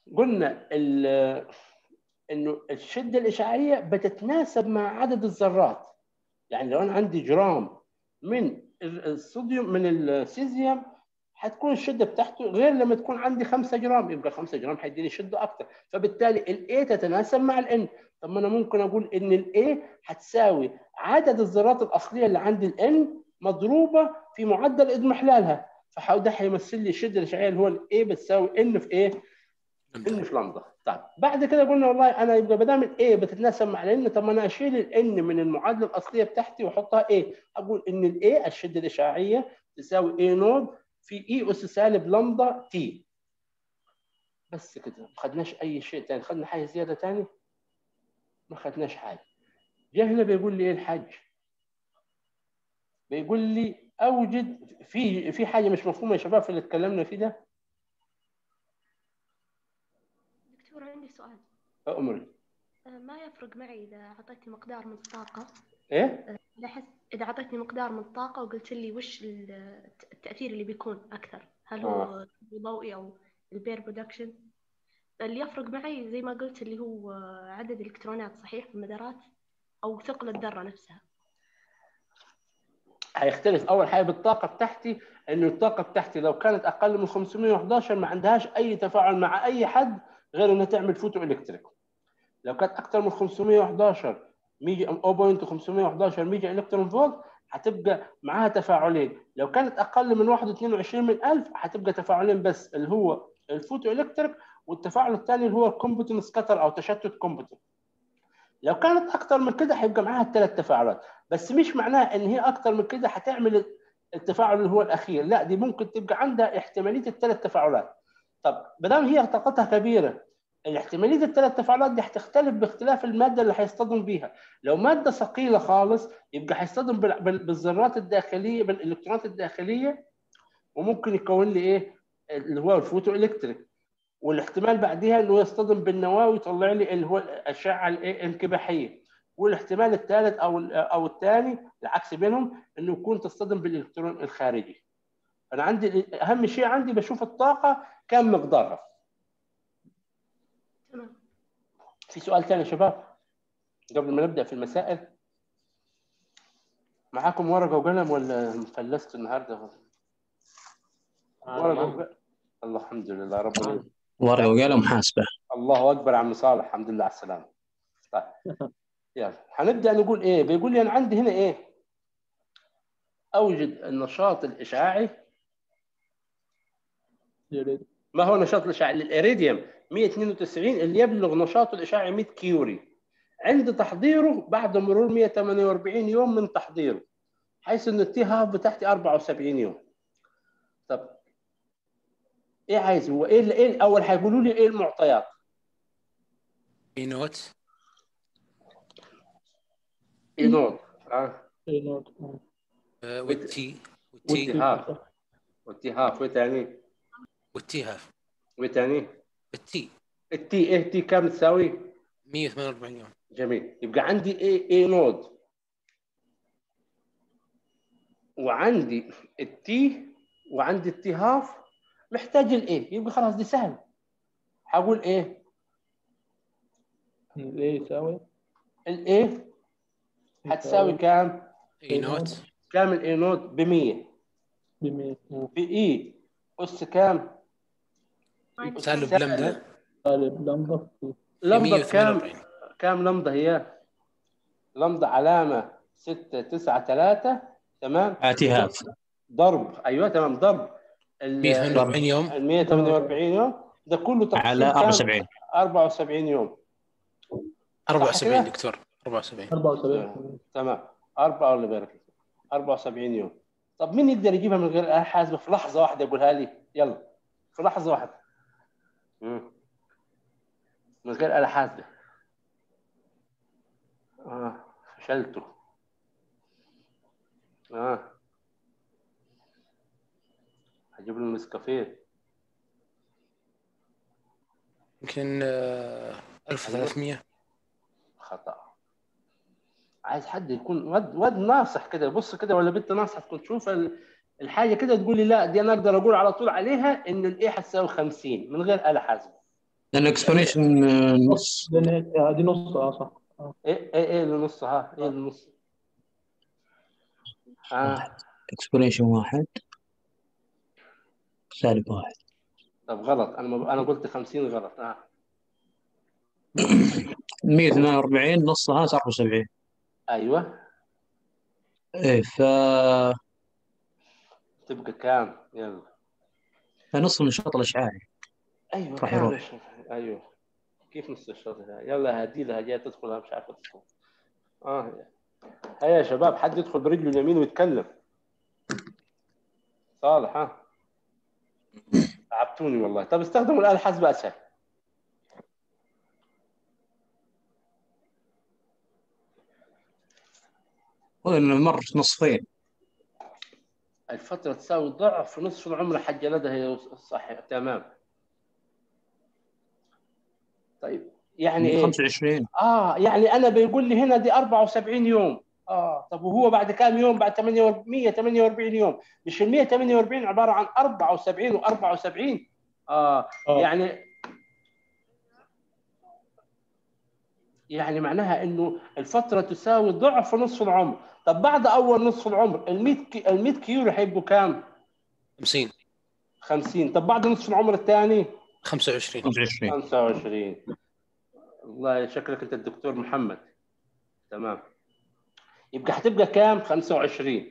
قلنا ال- انه الشده الاشعاعيه بتتناسب مع عدد الذرات يعني لو انا عندي جرام من ال- الصوديوم من السيزيوم حتكون الشده بتاعته غير لما تكون عندي 5 جرام يبقى 5 جرام حيديني شده اكثر فبالتالي الاي تتناسب مع الان طب ما انا ممكن اقول ان الاي حتساوي عدد الذرات الاصليه اللي عند الان مضروبه في معدل اضمحلالها فده حيمثل لي الشده الاشعاعيه اللي هو الاي بتساوي ان في ايه؟ ان في لمضه طيب بعد كده قلنا والله انا يبقى ما دام الاي بتتناسب مع الان طب ما انا اشيل الان من المعادله الاصليه بتاعتي واحطها ايه؟ اقول ان الاي الشده الاشعاعيه تساوي اي نود في اي اس سالب لمضه تي بس كده ما خدناش اي شيء ثاني خدنا حاجه زياده ثاني ما خدناش حاجه جه هنا بيقول لي ايه الحاج بيقول لي اوجد في في حاجه مش مفهومه يا شباب في اللي اتكلمنا فيه ده دكتور عندي سؤال امري آه، ما يفرق معي إذا أعطيتني مقدار من الطاقة ايه إذا حس إذا أعطيتني مقدار من الطاقة وقلت لي وش ال- التأثير اللي بيكون أكثر هل هو آه. الضوئي أو البير برودكشن اللي يفرق معي زي ما قلت اللي هو عدد الإلكترونات صحيح في المدارات أو ثقل الذرة نفسها هيختلف اول حاجه بالطاقه بتاعتي انه الطاقه بتاعتي لو كانت اقل من 511 ما عندهاش اي تفاعل مع اي حد غير انها تعمل فوتو الكتريك لو كانت اكثر من 511 ميجا 0.511 ميجا الكترون فولت هتبقى معاها تفاعلين لو كانت اقل من 1.22 من 1000 هتبقى تفاعلين بس اللي هو الفوتو الكتريك والتفاعل الثاني اللي هو الكومبوتن سكاتر او تشتت كومبوتن لو كانت اكتر من كده هيبقى معاها الثلاث تفاعلات بس مش معناها ان هي اكتر من كده هتعمل التفاعل اللي هو الاخير لا دي ممكن تبقى عندها احتماليه الثلاث تفاعلات طب ما دام هي طاقتها كبيره الاحتماليه الثلاث تفاعلات دي هتختلف باختلاف الماده اللي هيصطدم بيها لو ماده ثقيله خالص يبقى هيصطدم بال- بال- بالذرات الداخليه بالالكترونات الداخليه وممكن يكون لي ايه اللي هو الفوتو الكتريك والاحتمال بعدها انه يصطدم بالنواه ويطلع لي اللي هو الاشعه الايه الانكباحيه والاحتمال الثالث او او الثاني العكس بينهم انه يكون تصطدم بالالكترون الخارجي انا عندي اهم شيء عندي بشوف الطاقه كم مقدارها تمام في سؤال ثاني يا شباب قبل ما نبدا في المسائل معاكم ورقه وقلم ولا فلستوا النهارده ورقه وقلم الله الحمد لله رب العالمين ورقة وقلم محاسبة الله اكبر عم صالح الحمد لله على السلامه طيب يلا هنبدا نقول ايه بيقول لي انا عندي هنا ايه اوجد النشاط الاشعاعي يا ريت ما هو النشاط الاشعاعي للإيريديوم 192 اللي يبلغ نشاطه الاشعاعي 100 كيوري عند تحضيره بعد مرور 148 يوم من تحضيره حيث ان التي هاف بتاعتي 74 يوم طب ايه عايز هو ايه اللي- ايه اول هيقولوا لي ايه المعطيات اي نوت ايه نوت اه اي نوت آه. آه، والتي والتي والتي هاف والتي هاف وايه تاني والتي هاف وايه تاني التي التي ايه تي كام تساوي 148 يوم جميل يبقى عندي ايه ايه نود وعندي التي وعندي التي هاف محتاج الايه يبقى خلاص دي سهل هقول ايه الايه يساوي الايه هتساوي كام اي نوت كام الاي نود ب 100 بمية آه. باي اس كام سالب لمدة طالب لمضة في لمضه بكام 148 كام لمضه هي لمضه علامه 6 9 3 تمام اتهاف ضرب ايوه تمام ضرب ال 148 يوم ال 148 يوم ده كله تقسيم على كام؟ 74 74 يوم 74 كده؟ دكتور 74 74 تمام أربعة الله يبارك فيك 74 يوم طب مين يقدر يجيبها من غير آلة حاسبة في لحظة واحدة يقولها لي يلا في لحظة واحدة مم. من غير آلة حاسبة آه فشلته آه هجيب له النسكافيه يمكن آه، 1300 خطأ عايز حد يكون ود ود ناصح كده بص كده ولا بنت ناصحه تكون تشوف ال- الحاجه كده تقول لي لا دي انا اقدر اقول على طول عليها ان الايه هتساوي 50 من غير آلة حاسبة لان اكسبونيشن نص لان آه، دي نص اه صح آه. ايه ايه ايه اللي نص ها ايه اللي نص ها اكسبونيشن واحد سالب واحد طب غلط انا ما... انا قلت 50 غلط ها 148 نصها صار 70 ايوه ايه ف تبقى كام يلا فنص النشاط الاشعاعي ايوه راح كام يروح. يا شيخ؟ ايوه كيف نص الشوط ده؟ يلا هدي لها جايه تدخل أنا مش عارفه تدخل اه هيا يا شباب حد يدخل برجله اليمين ويتكلم صالح ها تعبتوني والله طب استخدموا الآلة الحاسبة أسهل هو إنه مر نصفين الفترة تساوي ضعف نصف العمر حق لدها هي صح تمام طيب يعني ايه 25 اه يعني انا بيقول لي هنا دي 74 يوم اه طب وهو بعد كام يوم بعد 48 148 يوم مش ال 148 عباره عن 74 و74 اه آه. يعني يعني معناها انه الفتره تساوي ضعف نصف العمر طب بعد اول نصف العمر ال 100 كي- ال 100 كيلو هيبقوا كام 50 50 طب بعد نصف العمر الثاني 25 25 25 والله شكلك انت الدكتور محمد تمام يبقى هتبقى كام 25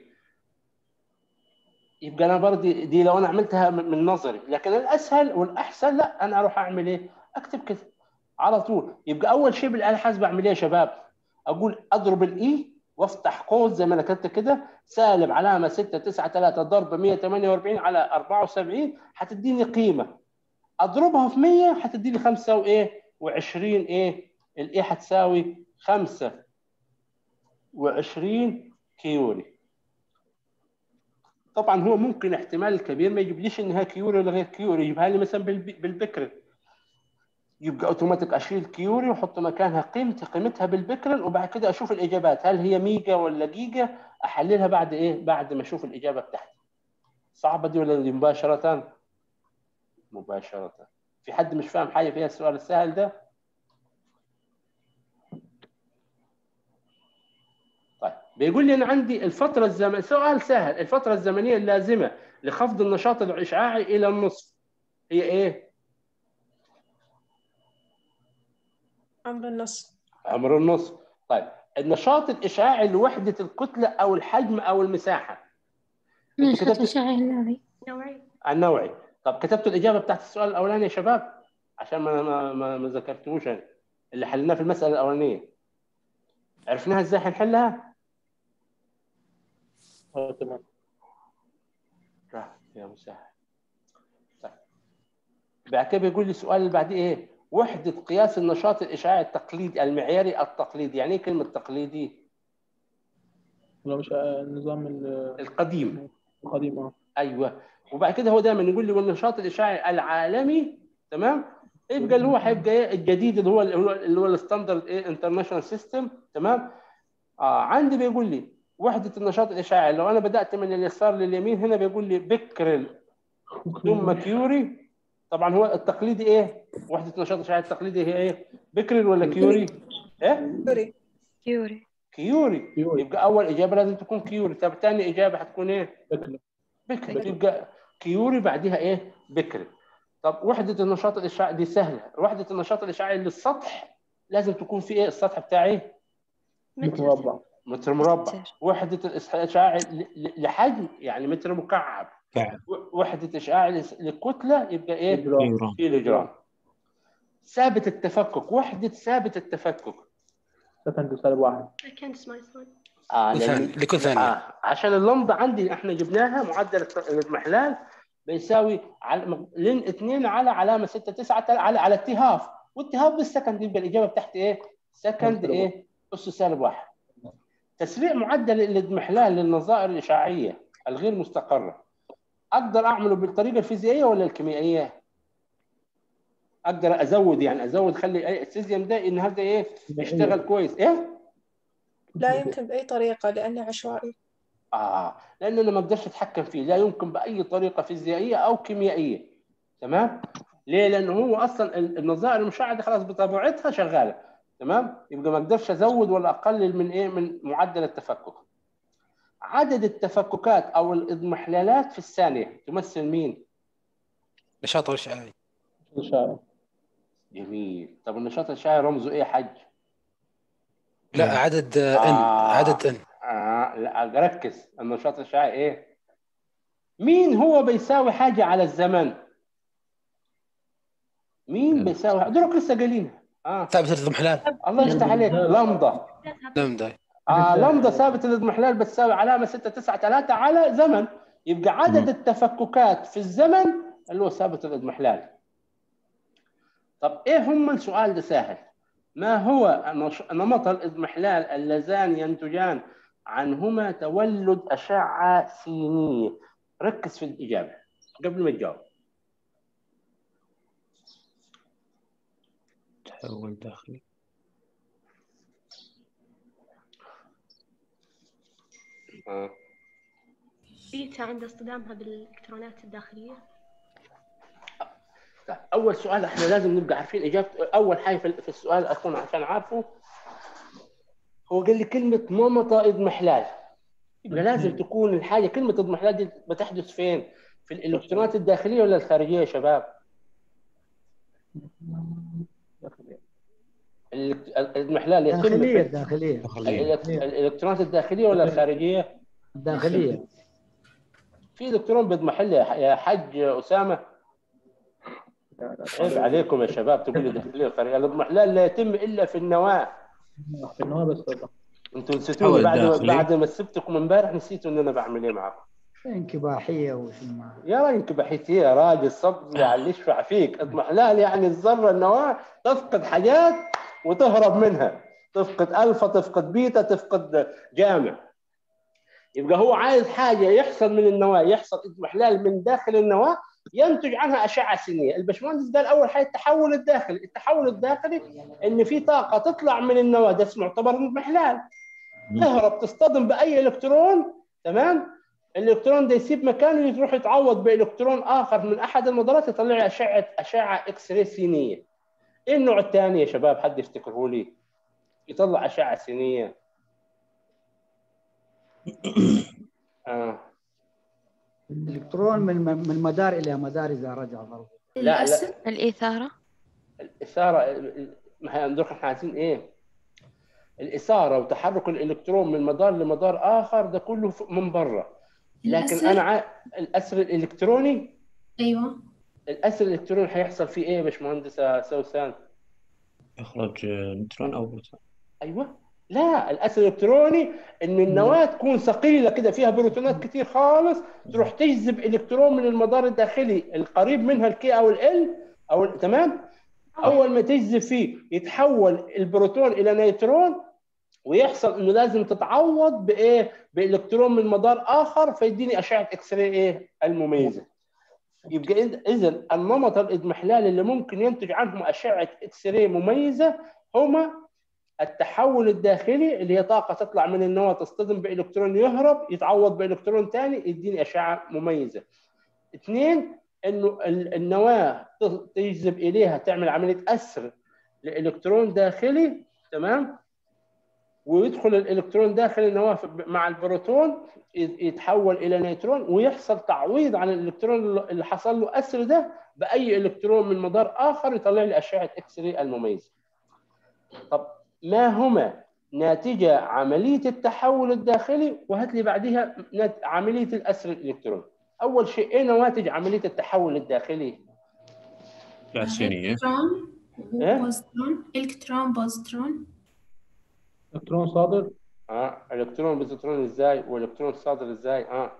يبقى انا برضه دي لو انا عملتها من من نظري لكن الاسهل والاحسن لا انا اروح اعمل ايه اكتب كده على طول يبقى اول شيء بالاله الحاسبه اعمل ايه يا شباب اقول اضرب الاي وافتح قوس زي ما انا كتبت كده سالب علامه 6 9 3 ضرب 148 على 74 هتديني قيمه اضربها في 100 هتديني 5 وايه و20 ايه الايه هتساوي 25 كيوري طبعا هو ممكن احتمال كبير ما يجيبليش انها كيوري ولا غير كيوري يجيبها لي مثلا بالب- بالبكر يبقى اوتوماتيك اشيل كيوري واحط مكانها قيمتي قيمتها بالبكر وبعد كده اشوف الاجابات هل هي ميجا ولا جيجا احللها بعد ايه بعد ما اشوف الاجابه بتاعتي صعبه دي ولا دي مباشره مباشره في حد مش فاهم حاجه فيها السؤال السهل ده طيب بيقول لي انا عندي الفتره الزمنيه سؤال سهل الفتره الزمنيه اللازمه لخفض النشاط الاشعاعي الى النصف هي ايه عمر النص عمر النصف طيب النشاط الاشعاعي لوحده الكتله او الحجم او المساحه انت نشاط كتبت الإشعاع النووي نوعي النوعي طب كتبتوا الاجابه بتاعت السؤال الاولاني يا شباب عشان ما ما ما, ما ذكرتوش أنا. اللي حلناه في المساله الاولانيه عرفناها ازاي هنحلها اه تمام لا يا مسهل طيب بعد كده بيقول لي السؤال اللي بعديه ايه وحده قياس النشاط الاشعاعي التقليدي المعياري التقليدي يعني ايه كلمه تقليدي لو مش آه، النظام ال- القديم القديم اه ايوه وبعد كده هو دايما يقول لي والنشاط الاشعاعي العالمي تمام يبقى اللي هو هيبقى ايه الجديد اللي هو اللي هو اللي هو الستاندرد ايه انترناشونال سيستم تمام اه عندي بيقول لي وحده النشاط الاشعاعي لو انا بدات من اليسار لليمين هنا بيقول لي بكرل ثم كيوري طبعا هو التقليدي ايه وحده النشاط الاشعاعي التقليدي هي ايه بكرل ولا كيوري ايه يوري يوري كيوري كيوري. يبقى اول اجابه لازم تكون كيوري طب ثاني اجابه هتكون ايه بكرة. بكري يبقى كيوري بعدها ايه بكري طب وحده النشاط الاشعاعي دي سهله وحده النشاط الاشعاعي للسطح لازم تكون في ايه السطح بتاعي متر مربع متر مربع متر. وحده الاشعاع ل- ل- لحجم يعني متر مكعب مكعب. و- وحده اشعاع لس- لكتله يبقى ايه جرام. يوران كيلو جرام ثابت التفكك وحده ثابت التفكك سكند سالب واحد I can't smile son آه لكل لأن- ثانية لكل ثانية آه عشان اللمضه عندي احنا جبناها معدل الت- الاضمحلال بيساوي على لين 2 على علامه 6 9 على على اتهاف والاتهاف بالسكند يبقى الاجابه بتاعتي ايه؟ سكند سالب ايه؟ اس سالب واحد. تسريع معدل الاضمحلال للنظائر الاشعاعيه الغير مستقره اقدر اعمله بالطريقه الفيزيائيه ولا الكيميائيه؟ اقدر ازود يعني ازود خلي إيه السيزيوم ده النهارده ايه؟ يشتغل كويس ايه؟ لا يمكن بأي طريقة لأنه عشوائي اه لان انا ما اقدرش اتحكم فيه لا يمكن باي طريقه فيزيائيه او كيميائيه تمام ليه؟ لانه هو اصلا ال- النظائر المشعه دي خلاص بطبيعتها شغاله تمام؟ يبقى ما اقدرش ازود ولا اقلل من ايه؟ من معدل التفكك. عدد التفككات او الاضمحلالات في الثانيه تمثل مين؟ نشاط الاشعاعي الإشعاعي جميل طب النشاط الاشعاعي رمزه ايه يا حج؟ لا عدد آه، ان آه. عدد ان آه لا ركز النشاط الاشعاعي ايه؟ مين هو بيساوي حاجه على الزمن؟ مين بيساوي دول لسه قايلينها اه ثابت الاضمحلال الله يفتح عليك لمضه لمدة آه لمضه ثابت الاضمحلال بتساوي علامه 6 9 3 على زمن يبقى عدد التفككات في الزمن اللي هو ثابت الاضمحلال طب ايه هم السؤال ده سهل ما هو نش- نمط الاضمحلال اللذان ينتجان عنهما تولد اشعه سينيه ركز في الاجابه قبل ما تجاوب تحول داخلي آه. بيتا عند اصطدامها بالالكترونات الداخلية طيب اول سؤال احنا لازم نبقى عارفين اجابته اول حاجه في في السؤال اكون عشان عارفه هو قال لي كلمه نمط اضمحلال يبقى لازم تكون الحاجه كلمه اضمحلال دي بتحدث فين؟ في الالكترونات الداخليه ولا الخارجيه يا شباب؟ الإلكت- الاضمحلال يتم داخلية في داخلية الإلكت- الالكترونات الداخليه ولا الخارجيه؟ داخلية في الكترون بيضمحل يا ح- يا حج اسامه عيب عليكم يا شباب تقول لي داخليه وخارجيه الاضمحلال لا يتم الا في النواه في النواه بس طبعا انتوا نسيتوني حول بعد داخلي. بعد ما سبتكم امبارح نسيتوا ان انا بعمل ايه معكم انكباحية وشو يا راجل كبحيتي يا راجل صبري على اللي يشفع فيك اضمحلال يعني الذره النواه تفقد حاجات وتهرب منها تفقد الفا تفقد بيتا تفقد جامع يبقى هو عايز حاجه يحصل من النواه يحصل اضمحلال من داخل النواه ينتج عنها اشعه سينيه البشمهندس قال اول حاجه التحول الداخلي التحول الداخلي ان في طاقه تطلع من النواه ده اسمه يعتبر اضمحلال تهرب تصطدم باي الكترون تمام الالكترون ده يسيب مكانه يروح يتعوض بالكترون اخر من احد المدارات يطلع لي اشعه اشعه اكس راي سينيه ايه النوع الثاني يا شباب حد يفتكره لي يطلع اشعه سينيه آه. الكترون من من مدار الى مدار اذا رجع برضه لا لا الأسر الإثارة الإثارة ما هي عندكم احنا عايزين ايه؟ الإثارة وتحرك الإلكترون من مدار لمدار آخر ده كله ف- من بره لكن الأسر؟ أنا ع... الأسر الإلكتروني أيوة الأسر الإلكتروني هيحصل فيه ايه يا باشمهندسة سوسان؟ يخرج آه، نيوترون او بروتون ايوه لا الاسر الالكتروني ان النواه تكون ثقيله كده فيها بروتونات كتير خالص تروح تجذب الكترون من المدار الداخلي القريب منها الكي او ال او ال- تمام اول ما تجذب فيه يتحول البروتون الى نيوترون ويحصل انه لازم تتعوض بايه بالكترون من مدار اخر فيديني اشعه اكس راي ايه المميزه يبقى اذا النمط الاضمحلال اللي ممكن ينتج عنهم اشعه اكس راي مميزه هما التحول الداخلي اللي هي طاقه تطلع من النواه تصطدم بالكترون يهرب يتعوض بالكترون ثاني يديني اشعه مميزه. اثنين انه ال- النواه ت- تجذب اليها تعمل عمليه اسر لالكترون داخلي تمام ويدخل الالكترون داخل النواه ف- مع البروتون ي- يتحول الى نيوترون ويحصل تعويض عن الالكترون اللي حصل له اسر ده باي الكترون من مدار اخر يطلع لي اشعه اكس راي المميزه. طب ما هما ناتجة عملية التحول الداخلي وهات لي بعدها نات- عملية الأسر الإلكتروني أول شيء إيه نواتج عملية التحول الداخلي اشعه سينيه إلكترون إيه؟ وبوزيترون إلكترون بوزيترون الكترون صادر آه إلكترون بوزيترون إزاي والإلكترون صادر إزاي آه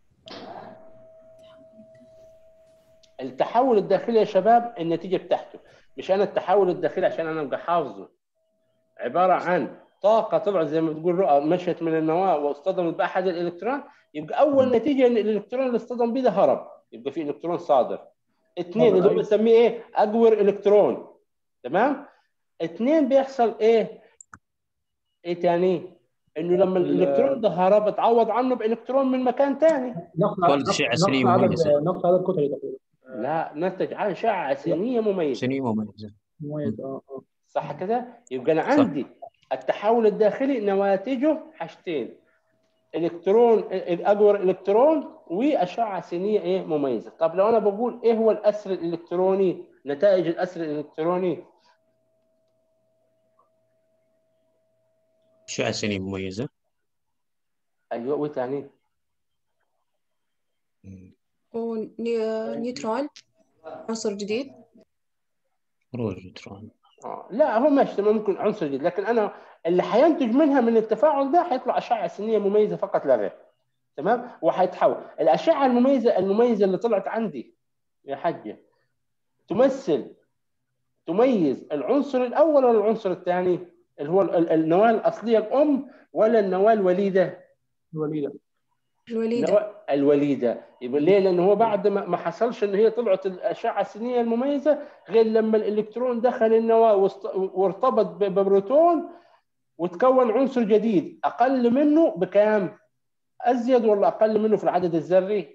التحول الداخلي يا شباب النتيجة بتاعته مش أنا التحول الداخلي عشان أنا أبقى حافظه عبارة عن طاقة طبعا زي ما بتقول رؤى مشت من النواة واصطدمت بأحد الإلكترون يبقى أول نتيجة إن الإلكترون اللي اصطدم بيه ده هرب يبقى في إلكترون صادر اثنين اللي هو أيوة. بنسميه إيه؟ أجور إلكترون تمام؟ اثنين بيحصل إيه؟ إيه تاني؟ إنه لما ال- الإلكترون ده هرب اتعوض عنه بإلكترون من مكان تاني نقص تولد نقص- أشعة نقص سينية عدد مميزة. نقص عدد كتلي تقريبا لا نتج عن أشعة سينية مميزة سينية مميزة مميز اه اه صح كده؟ يبقى أنا عندي التحول الداخلي نواتجه حاجتين الكترون الاكبر الكترون واشعه سينيه ايه مميزه طب لو انا بقول ايه هو الاسر الالكتروني نتائج الاسر الالكتروني أشعة سينية مميزة ايوه وايه ثاني ونيوترون عنصر جديد خروج نيوترون آه. لا هو ماشي ممكن عنصر جديد لكن انا اللي حينتج منها من التفاعل ده حيطلع اشعه سينيه مميزه فقط لا غير تمام وحيتحول الاشعه المميزه المميزه اللي طلعت عندي يا حجه تمثل تميز العنصر الاول ولا العنصر الثاني اللي هو ال- ال- النواه الاصليه الام ولا النواه الوليده الوليده الوليدة النواه الوليده يبقى ليه لان هو بعد ما ما حصلش ان هي طلعت الاشعه السينيه المميزه غير لما الالكترون دخل النواه واست- وارتبط ب- ببروتون وتكون عنصر جديد اقل منه بكام ازيد ولا اقل منه في العدد الذري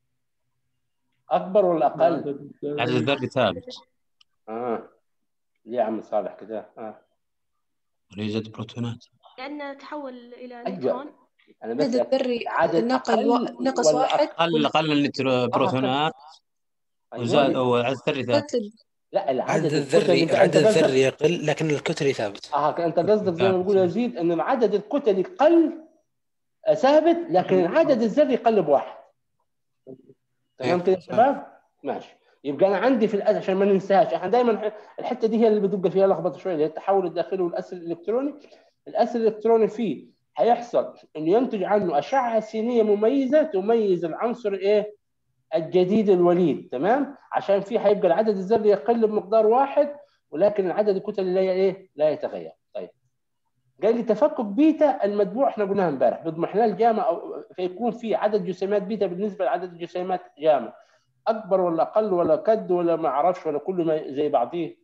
اكبر ولا اقل العدد الذري ثابت اه ليه يا عم صالح كده اه يوجد بروتونات لأنه تحول إلى أيوة. نيوترون انا العدد بس الذري عدد نقل أقل و... نقص ولا واحد قل قل النيوترو- بروتونات وزاد أيوة. هو العدد الذري ثابت كتلة لا العدد العدد الكتلي الذري انت العدد أنت قصدك- الذري يقل لكن الكتلي ثابت اه انت قصدك زي ما بقول يزيد ان العدد الكتلي قل آه، ثابت لكن العدد الذري قل بواحد تمام كده يا شباب؟ ماشي يبقى انا عندي في الأس عشان ما ننساهاش احنا دايما الحته دي هي اللي بتبقى فيها لخبطه شويه اللي هي التحول الداخلي والاسر الالكتروني الاسر الالكتروني فيه هيحصل انه ينتج عنه اشعه سينيه مميزه تميز العنصر ايه؟ الجديد الوليد تمام؟ عشان فيه هيبقى العدد الذري يقل بمقدار واحد ولكن العدد الكتلي لا ايه؟ لا يتغير طيب قال لي تفكك بيتا المتبوع احنا قلناها امبارح باضمحلال جاما او فيكون في عدد جسيمات بيتا بالنسبه لعدد الجسيمات جاما اكبر ولا اقل ولا كد ولا ما اعرفش ولا كله ما زي بعضيه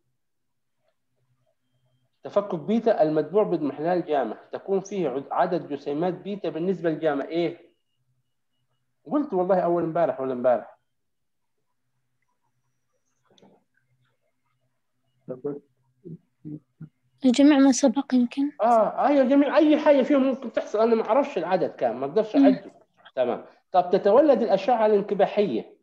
تفكك بيتا المتبوع باضمحلال جاما تكون فيه عد- عدد جسيمات بيتا بالنسبه لجاما ايه قلت والله اول امبارح ولا امبارح جميع ما سبق يمكن اه اه يا جميع اي حاجه فيهم ممكن تحصل انا ما اعرفش العدد كام ما اقدرش اعده تمام طب تتولد الاشعه الانكباحيه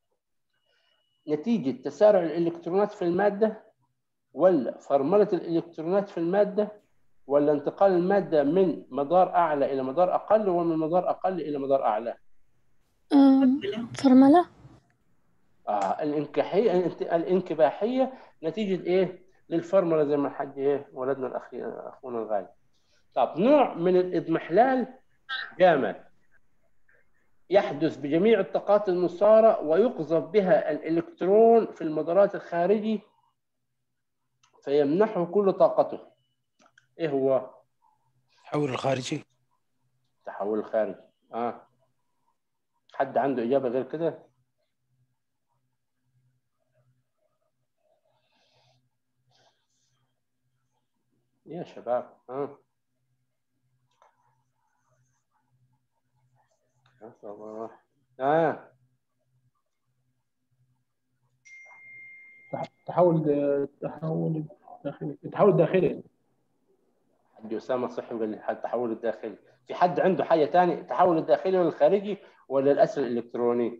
نتيجه تسارع الالكترونات في الماده ولا فرمله الالكترونات في الماده ولا انتقال الماده من مدار اعلى الى مدار اقل ومن مدار اقل الى مدار اعلى آم، فرملة آه الانكحية الانت- الانكباحية نتيجة إيه؟ للفرملة زي ما الحاج إيه ولدنا الأخير أخونا الغالي. طب نوع من الإضمحلال جامد يحدث بجميع الطاقات المسارة ويقذف بها الإلكترون في المدارات الخارجي فيمنحه كل طاقته. إيه هو؟ التحول الخارجي التحول الخارجي. آه. حد عنده إجابة غير كده؟ يا شباب ها يا صباح اه تحول تحول داخلي التحول الداخلي حد اسامه صحي وقال لي التحول الداخلي في حد عنده حاجه ثانيه التحول الداخلي ولا الخارجي ولا الاسر الالكتروني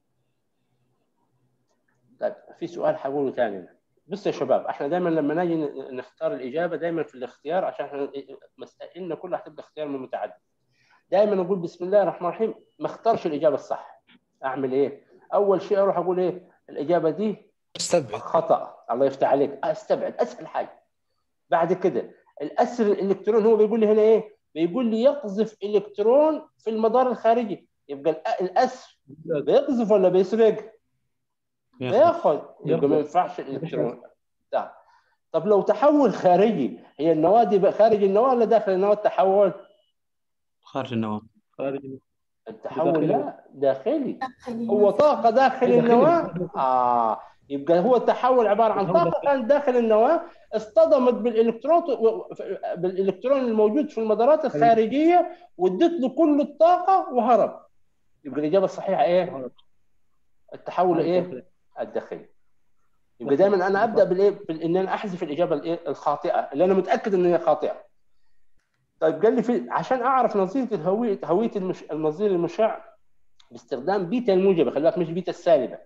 طيب في سؤال حقوله ثاني بص يا شباب احنا دائما لما نجي ن- نختار الاجابه دائما في الاختيار عشان احنا مسائلنا كلها هتبقى اختيار من متعدد دائما نقول بسم الله الرحمن الرحيم ما اختارش الاجابه الصح اعمل ايه اول شيء اروح اقول ايه الاجابه دي استبعد خطا الله يفتح عليك استبعد اسهل حاجه بعد كده الاسر الالكترون هو بيقول لي هنا ايه بيقول لي يقذف الكترون في المدار الخارجي يبقى الأ- الاسر بيقذف ولا بيسرق بياخذ يبقى ما ينفعش الالكترون طيب. طب لو تحول خارجي هي النواه دي بقى خارج النواه ولا داخل النواه التحول خارج النواة خارج التحول داخلي. لا داخلي هو طاقة داخل داخلي. النواة آه يبقى هو التحول عبارة عن طاقة كانت داخل النواة اصطدمت بالإلكترون بالإلكترون الموجود في المدارات الخارجية وادت له كل الطاقة وهرب يبقى الإجابة الصحيحة إيه؟ التحول إيه؟ الداخلي يبقى دايما انا ابدا بالايه بال- ان انا احذف الاجابه الايه الخاطئه اللي انا متاكد ان هي خاطئه طيب قال لي في عشان اعرف نظريه الهويه هويه المش... النظير المشع باستخدام بيتا الموجبه خلي بالك مش بيتا السالبه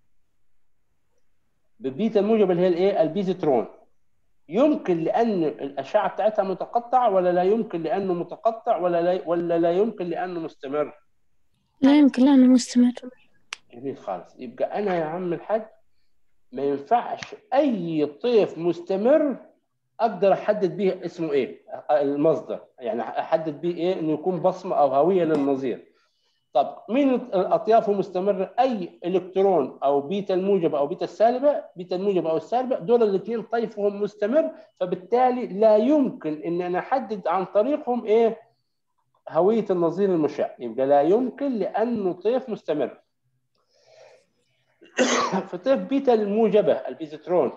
بالبيتا الموجبه اللي هي الايه البيزيترون يمكن لان الاشعه بتاعتها متقطعه ولا لا يمكن لانه متقطع ولا لا ولا لا يمكن لانه مستمر لا يمكن لأنه مستمر جميل خالص يبقى انا يا عم الحاج ما ينفعش اي طيف مستمر اقدر احدد به اسمه ايه المصدر يعني احدد به ايه انه يكون بصمه او هويه للنظير طب مين الاطياف المستمره اي الكترون او بيتا الموجبه او بيتا السالبه بيتا الموجبه او السالبه دول الاثنين طيفهم مستمر فبالتالي لا يمكن ان انا احدد عن طريقهم ايه هويه النظير المشع يبقى لا يمكن لانه طيف مستمر في طيف بيتا الموجبه البيزيترون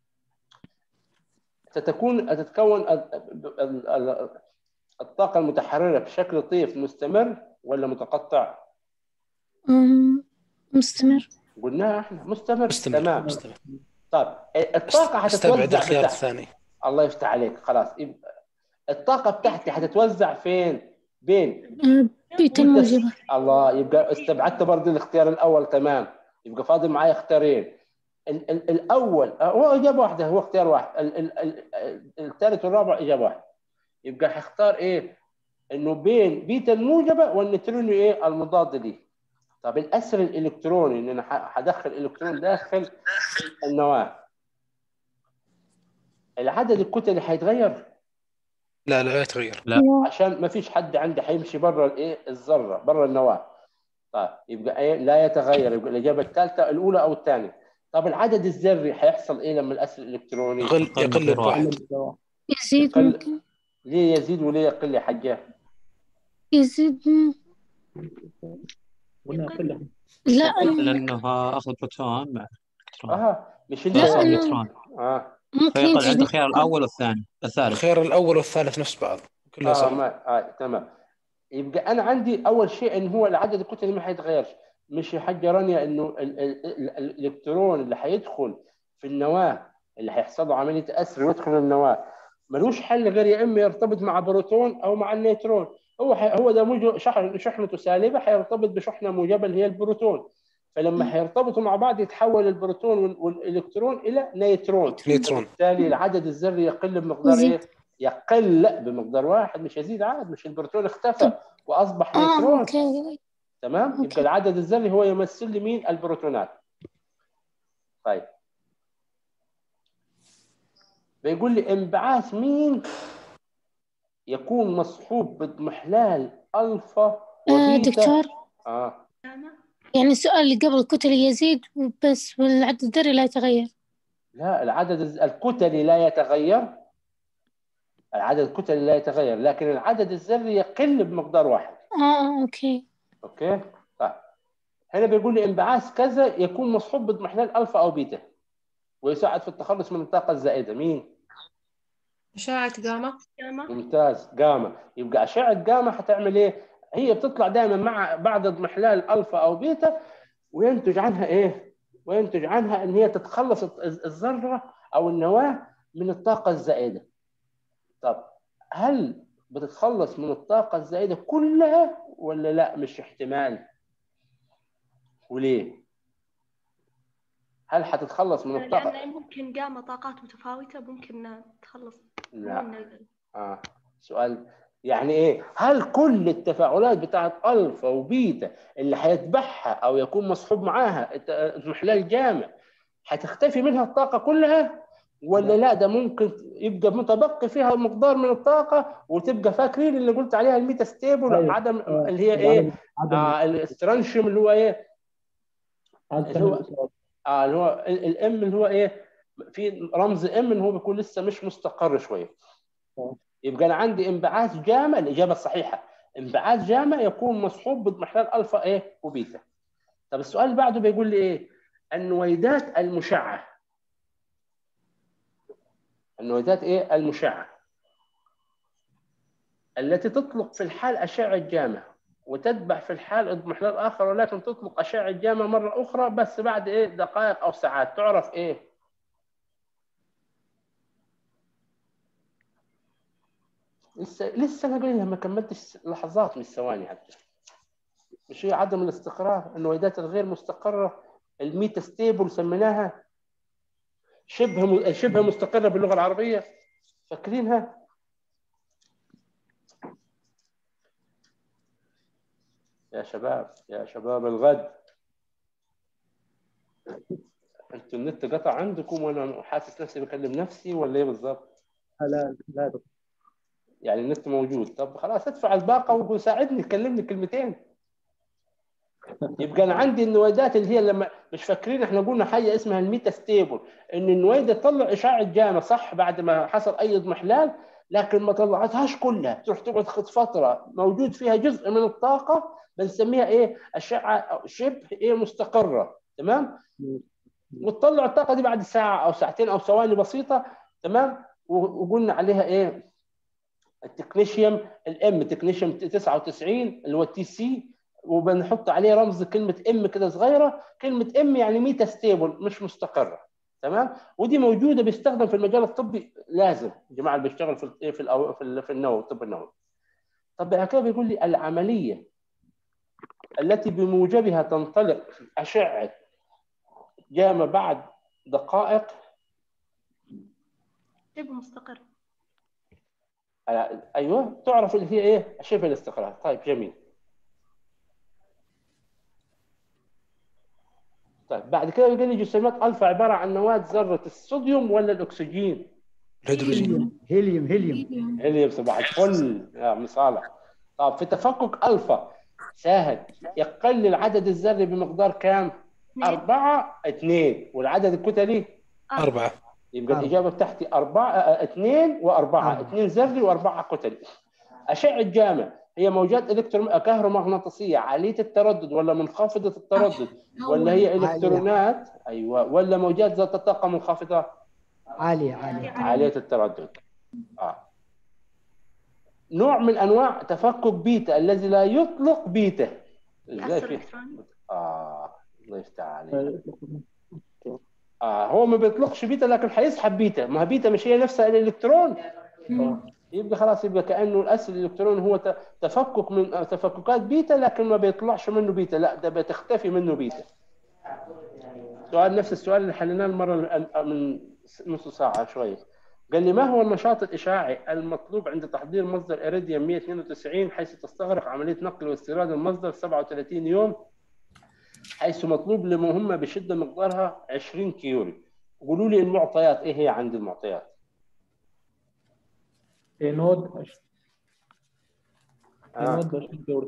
ستكون تتكون ال- ال- ال- الطاقه المتحرره بشكل طيف مستمر ولا متقطع؟ أم، مستمر قلناها احنا مستمر, مستمر تمام مستمر طيب الطاقه استبعد هتتوزع الخيار بتاع... الثاني الله يفتح عليك خلاص يبقى الطاقه بتاعتي هتتوزع فين؟ بين أه، بيتا الموجبة الله يبقى استبعدت برضه الاختيار الاول تمام يبقى فاضل معايا اختيارين ال- ال- الاول هو اجابه واحده هو اختيار واحد ال- ال- ال- الثالث والرابع اجابه واحده يبقى هختار ايه؟ انه بين بيتا الموجبه والنيوتروني ايه المضاد ليه طب الاسر الالكتروني ان انا ح- هدخل الكترون داخل النواه العدد الكتلي هيتغير لا لا يتغير لا عشان ما فيش حد عندي هيمشي بره الايه الذره بره النواه طيب يبقى ايه لا يتغير يبقى الاجابه الثالثه الاولى او الثانيه طب العدد الذري هيحصل ايه لما الاسر الالكتروني يقل يقل بواحد يزيد يقل- ممكن ليه يزيد وليه يقل يا حجاه يزيد م- قلنا كلها لا أنا- لانه اخذ بروتون مع الكترون اه مش انت لا، يصل أنا- الكترون اه ممكن فيقل ينتج عنده الخيار الاول والثاني الثالث الخيار الاول والثالث نفس بعض كلها اه صح ما آه تمام يبقى انا عندي اول شيء ان هو العدد الكتلي ما هيتغيرش مش يا حاجه رانيا انه ال- ال- ال- الالكترون اللي هيدخل في النواه اللي هيحصل له عمليه اسر ويدخل النواه ملوش حل غير يا اما يرتبط مع بروتون او مع النيوترون هو ح- هو ده موجب شحن شحنته سالبه هيرتبط بشحنه موجبه اللي هي البروتون فلما هيرتبطوا مع بعض يتحول البروتون وال- والالكترون الى نيوترون نيوترون بالتالي العدد الذري يقل بمقدار ايه؟ يزيد. يقل لا بمقدار واحد مش يزيد عاد مش البروتون اختفى واصبح اه نيوترون اوكي تمام أوكي. يبقى العدد الذري هو يمثل لي مين البروتونات طيب بيقول لي انبعاث مين يكون مصحوب باضمحلال الفا آه وبيتا دكتور اه يعني السؤال اللي قبل الكتلة يزيد بس والعدد الذري لا يتغير لا العدد الز- الكتلي لا يتغير العدد الكتلي لا يتغير لكن العدد الذري يقل بمقدار واحد اه اه اوكي اوكي طيب هنا بيقول لي انبعاث كذا يكون مصحوب باضمحلال الفا او بيتا ويساعد في التخلص من الطاقه الزائده مين أشعة جاما جاما ممتاز جاما يبقى اشعه جاما هتعمل ايه هي بتطلع دائما مع بعد اضمحلال الفا او بيتا وينتج عنها ايه وينتج عنها ان هي تتخلص الز- الذره او النواه من الطاقه الزائده طب هل بتتخلص من الطاقه الزائده كلها ولا لا مش احتمال وليه هل هتتخلص من الطاقه لأن ممكن جاما طاقات متفاوتة ممكن تخلص لا ممكن- اه سؤال يعني ايه هل كل التفاعلات بتاعت الفا وبيتا اللي هيتبعها او يكون مصحوب معاها الت- اضمحلال جامع هتختفي منها الطاقه كلها ولا لا ده ممكن يبقى متبقي فيها مقدار من الطاقه وتبقى فاكرين اللي قلت عليها الميتا ستيبل أيوة. عدم آه. اللي هي ايه عدم آه الاسترانشيوم اللي هو ايه عدم اللي هو- الإصابة. اه اللي هو الام اللي هو ايه في رمز ام ان هو بيكون لسه مش مستقر شويه آه. يبقى انا عندي انبعاث جامع الاجابه الصحيحه انبعاث جامع يكون مصحوب باضمحلال الفا ايه وبيتا طب السؤال اللي بعده بيقول لي ايه النويدات المشعه النويدات ايه المشعه التي تطلق في الحال اشعه جامع وتتبع في الحال اضمحلال اخر ولكن تطلق اشعه جامعه مره اخرى بس بعد ايه دقائق او ساعات تعرف ايه لسه لسه انا قايلها ما كملتش لحظات مش ثواني حتى مش هي عدم الاستقرار النويدات الغير مستقره الميتا ستيبل سميناها شبه م- شبه مستقره باللغه العربيه فاكرينها يا شباب يا شباب الغد انتوا النت قطع عندكم وانا حاسس نفسي بكلم نفسي ولا ايه بالظبط؟ لا لا دكتور. يعني النت موجود طب خلاص ادفع الباقه وساعدني كلمني كلمتين يبقى انا عندي النويدات اللي هي لما مش فاكرين احنا قلنا حاجه اسمها الميتا ستيبل ان النويده تطلع اشعاع جامع صح بعد ما حصل اي اضمحلال لكن ما طلعتهاش كلها تروح تقعد خد فتره موجود فيها جزء من الطاقه بنسميها ايه اشعه شبه ايه مستقره تمام وتطلع الطاقه دي بعد ساعه او ساعتين او ثواني بسيطه تمام و- وقلنا عليها ايه التكنيشيوم الام تكنيشيوم 99 اللي هو التي سي وبنحط عليه رمز كلمه ام كده صغيره كلمه ام يعني ميتا ستيبل مش مستقره تمام ودي موجوده بيستخدم في المجال الطبي لازم الجماعه اللي بيشتغل في ال- في الأو- في ال- في النووي الطب النووي طب بعد كده بيقول لي العمليه التي بموجبها تنطلق اشعه جامع بعد دقائق شبه مستقر آه، ايوه تعرف اللي هي ايه شبه الاستقرار طيب جميل طيب بعد كده يقول لي جسيمات الفا عباره عن نواه ذره الصوديوم ولا الاكسجين؟ الهيدروجين هيليوم هيليوم هيليوم صباح الفل يا عم صالح طب في تفكك الفا سهل يقل العدد الذري بمقدار كام؟ اثنين أربعة اثنين والعدد الكتلي أربعة يبقى أربعة. الإجابة بتاعتي أربعة آه، اثنين وأربعة أربعة. اثنين ذري وأربعة كتلي أشعة جامع هي موجات إلكترو كهرومغناطيسية عالية التردد ولا منخفضة التردد ولا هي عالية. إلكترونات أيوة ولا موجات ذات الطاقة منخفضة عالية عالية عالية التردد آه. نوع من أنواع تفكك بيتا الذي لا يطلق بيتا إزاي يأثر في إلكتروني آه الله يفتح عليك آه هو ما بيطلقش بيتا لكن هيسحب بيتا ما هي بيتا مش هي نفسها الإلكترون يبقى خلاص يبقى كانه الاسد الالكتروني هو ت- تفكك من تفككات بيتا لكن ما بيطلعش منه بيتا لا ده بتختفي منه بيتا سؤال نفس السؤال اللي حليناه المره ال- من نص ساعه شويه قال لي ما هو النشاط الاشعاعي المطلوب عند تحضير مصدر اريديوم 192 حيث تستغرق عمليه نقل واستيراد المصدر 37 يوم حيث مطلوب لمهمه بشده مقدارها 20 كيوري قولوا لي المعطيات ايه هي عند المعطيات إيه نود عش- إيه آه. نود 20 دوري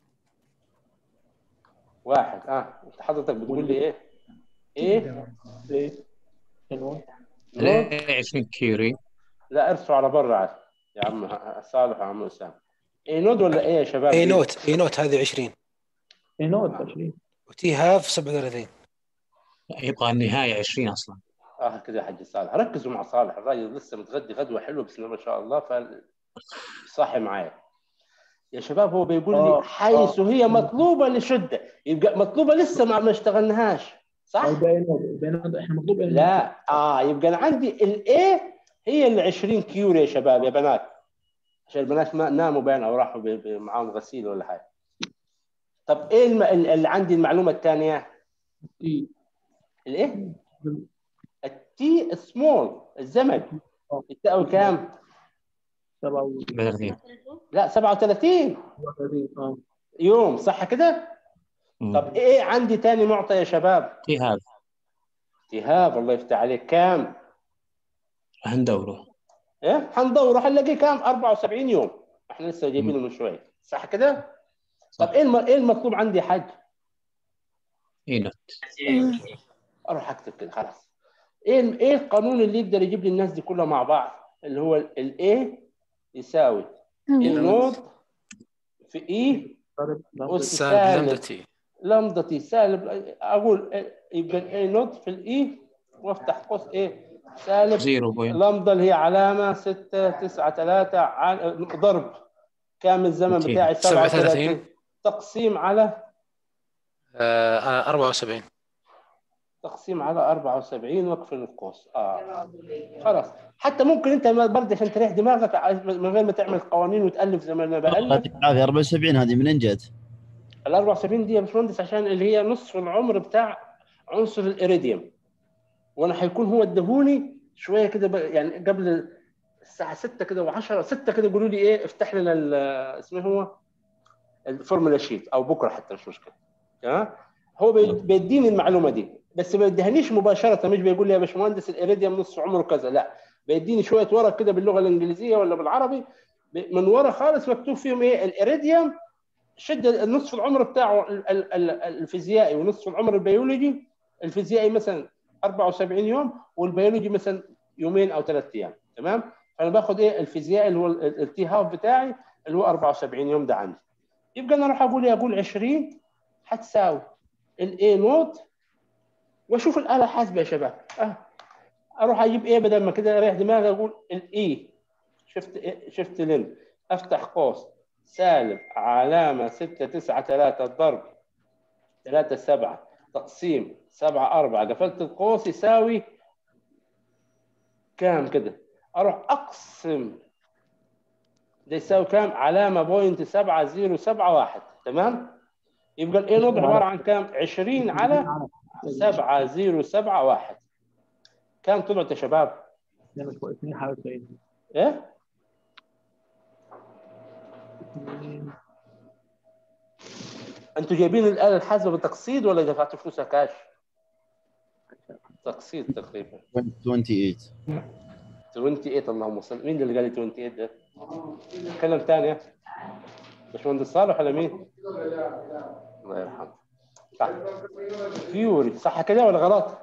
واحد اه انت حضرتك بتقول لي ايه؟ ايه؟ إيه إيه نود ليه 20 كيوري لا ارسوا على برا عاد يا عم ه- صالح يا عم اسامه ايه نود ولا ايه يا شباب؟ اي نوت اي نوت هذه 20 إيه نود 20 وتي هاف 37 يبغى النهاية 20 أصلا اه كده يا حاج صالح ركزوا مع صالح الراجل لسه متغدي غدوه حلوه بسم الله ما شاء الله ف صاحي معايا يا شباب هو بيقول لي آه، حيث آه. هي مطلوبه لشده يبقى مطلوبه لسه ما ما اشتغلناهاش صح؟ يبقى إيه نود يبقى نود إحنا مطلوب إيه نود؟ لا اه يبقى انا عندي الايه هي ال 20 كيورو يا شباب يا بنات عشان البنات ما ناموا بين او راحوا ب- ب- معاهم غسيل ولا حاجه طب ايه الم... ال- اللي عندي المعلومه الثانيه تي الايه التي سمول الزمن يساوي كام 37 لا 37 37 اه يوم صح كده طب ايه عندي ثاني معطى يا شباب اجتهاد اجتهاد الله يفتح عليك كام هندوره ايه حندور حنلاقيه كام 74 يوم احنا لسه جايبينه من شوي صح كده طب ايه الم... ايه المطلوب عندي يا حاج اي نوت اروح اكتب كده خلاص ايه ال- ايه القانون اللي يقدر يجيب لي الناس دي كلها مع بعض اللي هو الايه يساوي النود في اي أس سالب سالب لمدة تي لمدة تي سالب اقول إيه- يبقى الاي نود في الاي وافتح قوس ايه سالب زيرو بوينت لمدة اللي هي علامة 6 9 3 ضرب كام الزمن أوكي. بتاعي 37. 37 تقسيم على آه، آه، 74 تقسيم على 74 واقفل القوس اه خلاص حتى ممكن انت ما- برضه عشان تريح دماغك عايز- من غير ما تعمل قوانين وتالف زي ما انا الله بالف يعطيك العافيه 74 هذه منين جت؟ ال 74 دي يا باشمهندس عشان اللي هي نصف العمر بتاع عنصر الإيريديوم وانا حيكون هو ادهوني شويه كده بقى- يعني قبل الساعه 6 كده و10 6 كده يقولوا لي ايه افتح لنا ال- اسمه هو الفورمولا شيت او بكره حتى مش مشكله تمام هو بي- بيديني المعلومه دي بس ما بيديهانيش مباشره مش بيقول لي يا باشمهندس الإيريديوم نص عمره كذا لا بيديني شويه ورق كده باللغه الانجليزيه ولا بالعربي ب- من ورا خالص مكتوب فيهم ايه الإيريديوم شد النصف العمر بتاعه ال- ال- ال- الفيزيائي ونصف العمر البيولوجي الفيزيائي مثلا 74 يوم والبيولوجي مثلا يومين او ثلاث ايام تمام فانا باخد ايه الفيزيائي اللي هو ال- ال- التي هاف بتاعي اللي هو 74 يوم ده عندي يبقى انا اروح اقول ايه اقول 20 هتساوي الاي نوت واشوف الاله الحاسبه يا شباب أه. اروح اجيب ايه بدل ما كده اريح دماغي اقول الاي شفت إيه؟ شفت لين افتح قوس سالب علامه 6 9 3 ضرب 3 7 تقسيم 7 4 قفلت القوس يساوي كام كده اروح اقسم ده يساوي كام علامه بوينت 7071 تمام يبقى الاي نوت عباره عن كام 20 على 7071 كام طلعت يا شباب 2 حوالي 90 ايه انتوا جايبين الاله الحاسبه بتقسيط ولا دفعتوا فلوسها كاش؟ تقسيط تقريبا 28 28 اللهم صل مين اللي قال لي 28 ده؟ كلام ثاني باشمهندس صالح ولا مين؟ الله يرحمه صح فيوري صح كده ولا غلط؟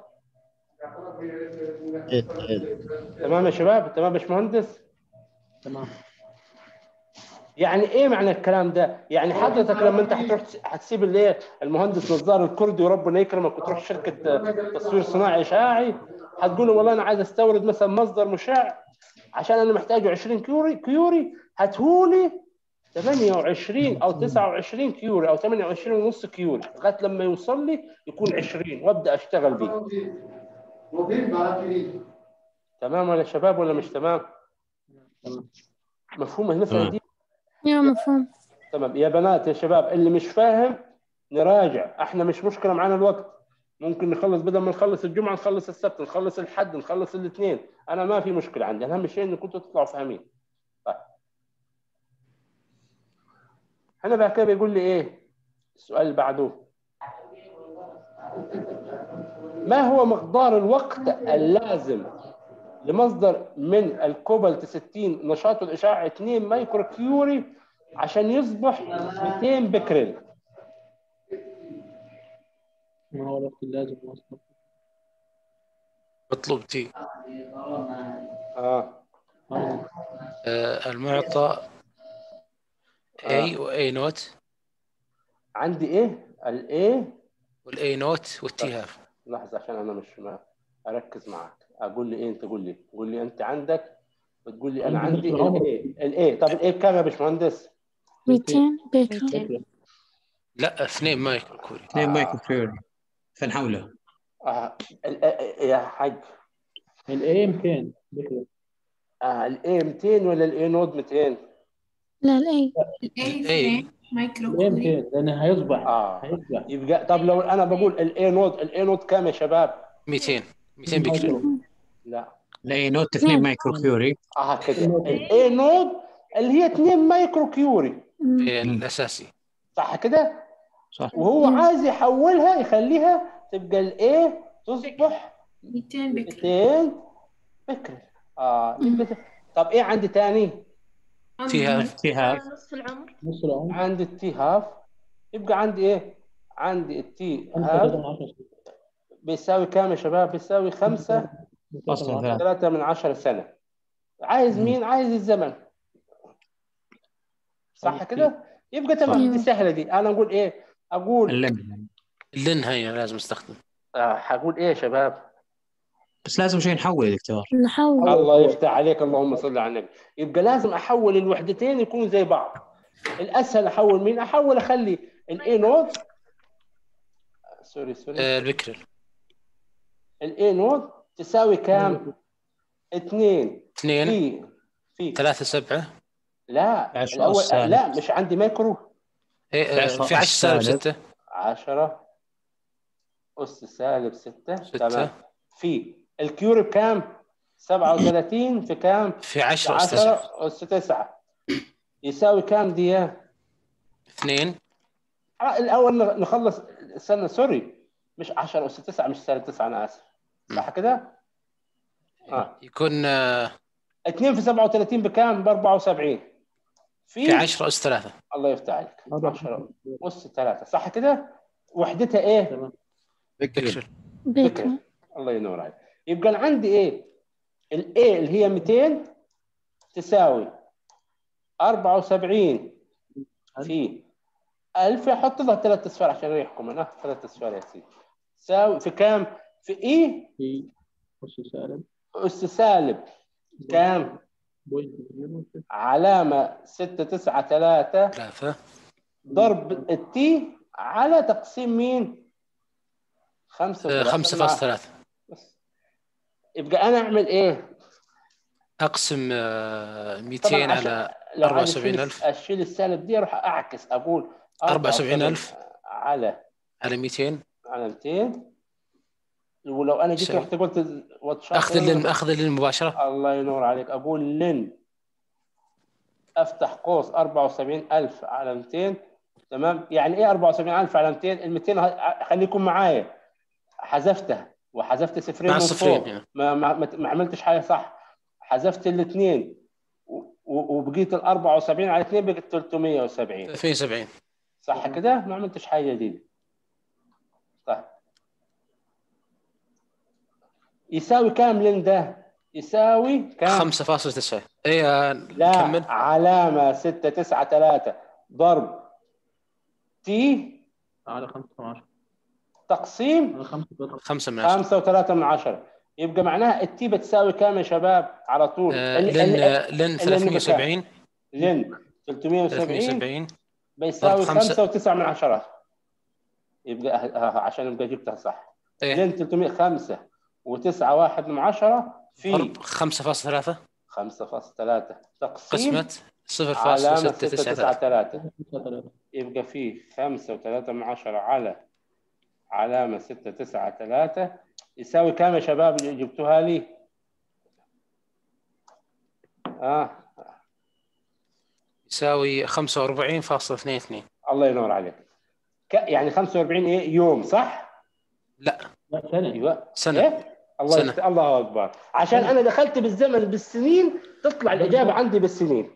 إيه، إيه. تمام يا شباب تمام يا باشمهندس تمام يعني ايه معنى الكلام ده؟ يعني حضرتك لما انت هتروح هتسيب اللي هي المهندس نزار الكردي وربنا يكرمك وتروح شركه تصوير صناعي اشعاعي هتقول له والله انا عايز استورد مثلا مصدر مشع عشان انا محتاجه 20 كيوري كيوري هاتهولي 28 او 29 كيوري او 28 ونص كيوري لغايه لما يوصل لي يكون 20 وابدا اشتغل بيه تمام ولا شباب ولا مش تمام؟ مفهومه هنا تمام. دي يا مفهوم تمام يا بنات يا شباب اللي مش فاهم نراجع احنا مش مشكله معانا الوقت ممكن نخلص بدل ما نخلص الجمعه نخلص السبت نخلص الحد نخلص الاثنين انا ما في مشكله عندي اهم شيء انكم كنتوا تطلعوا فاهمين طيب هنا بعد كده بيقول لي ايه السؤال اللي بعده ما هو مقدار الوقت اللازم لمصدر من الكوبالت 60 نشاطه الاشعاع 2 مايكرو كيوري عشان يصبح 200 بكرل ما هو الوقت اللازم اصلا مطلوب تي اه آه. آه، المعطى اي واي نوت عندي ايه الايه والاي نوت والتي هاف لحظه عشان انا مش ما اركز معاك اقول لي ايه انت قول لي قول لي انت عندك وتقول لي انا عندي عندي نص العمر. الايه الايه طب الايه بكام يا باشمهندس 200 بكرة 200 لا اثنين مايكرو كوري 2 مايكرو كيوري فنحوله آه. ال- آه، يا حاج الاي 200 بكرة آه. الايه 200 ولا الايه نود 200 لا الأي الاي 2 مايكرو الاي كوري 200 لان هيصبح اه هيصبح يبقى طب لو انا بقول الايه نود الايه نود كام يا شباب 200 200 بكري لا الاي نوت 2 مايكرو كيوري اه كده الاي نود اللي هي 2 مايكرو كيوري الاساسي صح كده صح وهو عايز يحولها يخليها تبقى الايه تصبح 200 بكرة 200 بكر اه يبقى- طب ايه عندي تاني تي هاف تي هاف نص العمر نص العمر عندي التي هاف يبقى عندي ايه عندي التي خمسة هاف كده من عشرة بيساوي كام يا شباب بيساوي خمسة أصلا ثلاثة ثلاثة من عشرة سنة عايز مين عايز الزمن صح كده يبقى تمام دي سهلة دي انا اقول ايه اقول اللم اللن هي لازم استخدم آه هقول ايه يا شباب بس لازم شيء نحول يا دكتور نحول الله يفتح عليك اللهم صل على النبي يبقى لازم احول الوحدتين يكونوا زي بعض الاسهل احول مين احول اخلي الاي نود سوري سوري آه، البكرل الاي نود تساوي كام؟ اثنين اثنين في في ثلاثة سبعة لا عشرة الاول السالب. لا مش عندي مايكرو إيه، آه، عشرة في 10 سالب السالب. 6 10 أس سالب 6 ستة. تمام في الكيور بكام؟ 37 في كام؟ في 10 أس 9 10 أس 9 يساوي كام دي؟ اثنين آه الأول نخ- نخلص استنى سوري مش 10 أس 9 مش سالب 9 أنا آسف صح كده؟ اه يكون آه، 2 في 37 بكام؟ ب 74 في 10 أس 3 الله يفتح عليك 10 أس 3 صح كده؟ وحدتها إيه؟ بكرل بكر الله ينور عليك يبقى انا عندي ايه الاي اللي هي 200 تساوي 74 في 1000 احط لها ثلاث اصفار عشان يريحكم انا ثلاث اصفار يا سيدي تساوي في كام في اي في أس سالب اس سالب كام بوينت زيرو ستة. علامه 6 9 3 ثلاثة ضرب التي على تقسيم مين؟ خمسة آه، وثلاثة خمسة مع- فاصلة ثلاثة يبقى انا اعمل ايه؟ أقسم آه، 200 طبعا عشان على لو عايز 74,000. أشيل- اشيل السالب دي اروح اعكس اقول 74,000. على على 200 على 200 ولو انا جيت يساوي. رحت قلت واتشات أخذ اللين أخذ اللين مباشرة الله ينور عليك اقول لن افتح قوس 74000 على 200 تمام يعني ايه 74000 على 200 ال 200 ه- خليكم معايا حذفتها وحذفت صفرين مع من الصفرين فوق يعني. ما, ما, ما ما عملتش حاجه صح حذفت الاثنين وبقيت ال 74 على 2 بقت 370 370 صح كده ما عملتش حاجه جديده طيب يساوي كام لين ده يساوي كام 5.9 اي آه، لا نكمل علامه 6 9 3 ضرب تي على خمسة من عشرة تقسيم على خمسة ثلاثة. 5 من 10 5 و3 من 10 يبقى معناها التي بتساوي كام يا شباب على طول آه، ال- لن ال- لن ال- 370 لين 370 370 بيساوي ضرب خمسة. 5 و9 من 10 يبقى آه، آه، عشان ابقى جبتها صح إيه. لين 305 و9 1 من 10 في ضرب 5.3 5.3 تقسيم قسمة علامة 6 9 0.693 3 خمسة ثلاثة. يبقى فيه 5 و3 من 10 على علامة 6 9 3 يساوي كام يا شباب اللي جبتوها لي؟ اه يساوي 45.22 الله ينور عليك ك... يعني 45 ايه يوم صح؟ لا لا سنة ايوه سنة إيه؟ الله سنة. يست... الله اكبر عشان انا دخلت بالزمن بالسنين تطلع الاجابه عندي بالسنين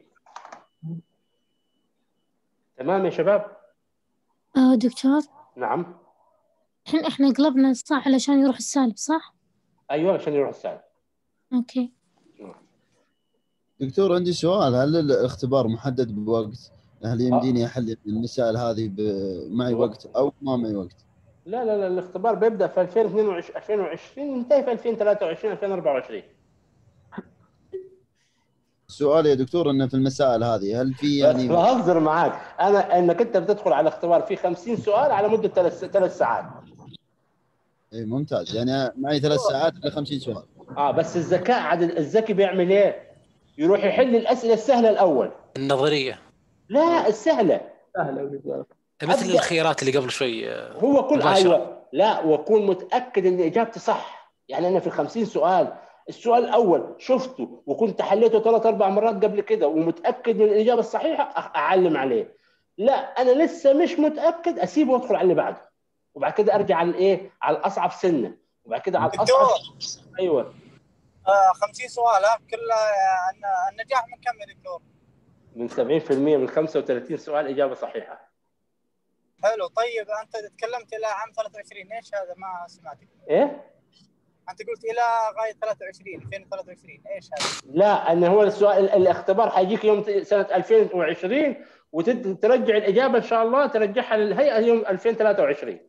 تمام يا شباب؟ آه دكتور نعم الحين احنا قلبنا الصح علشان يروح السالب صح؟ ايوه عشان يروح السالب اوكي دكتور عندي سؤال هل الاختبار محدد بوقت؟ هل يمديني احل المسائل هذه ب- معي وقت او ما معي وقت؟ لا لا لا الاختبار بيبدا في 2022 2020 ينتهي في 2023 2024 السؤال يا دكتور انه في المسائل هذه هل في بس يعني بهزر معاك انا انك انت بتدخل على اختبار فيه 50 سؤال على مده ثلاث ثلاث ساعات إيه ممتاز يعني معي ثلاث ساعات ل 50 سؤال اه بس الذكاء عاد الذكي بيعمل ايه؟ يروح يحل الاسئله السهله الاول النظرية لا السهله سهلة بالنسبة لك. مثل أبدأ. الخيارات اللي قبل شوي آه، هو كل مباشرة. ايوه لا واكون متاكد ان اجابتي صح يعني انا في ال 50 سؤال السؤال الاول شفته وكنت حليته ثلاث اربع مرات قبل كده ومتاكد من الاجابه الصحيحه أخ- اعلم عليه لا انا لسه مش متاكد اسيبه وادخل على اللي بعده وبعد كده ارجع على الايه على الاصعب سنه وبعد كده على الاصعب دكتور ايوه آه 50 سؤال ها كلها آه، النجاح من كم يا دكتور؟ من 70% من 35 سؤال اجابه صحيحه حلو طيب انت تكلمت الى عام 23 ايش هذا ما سمعتك ايه انت قلت الى غايه 23 2023 ايش هذا؟ لا ان هو السؤال ال- الاختبار حيجيك يوم ت- سنه 2020 وترجع الاجابه ان شاء الله ترجعها للهيئه يوم 2023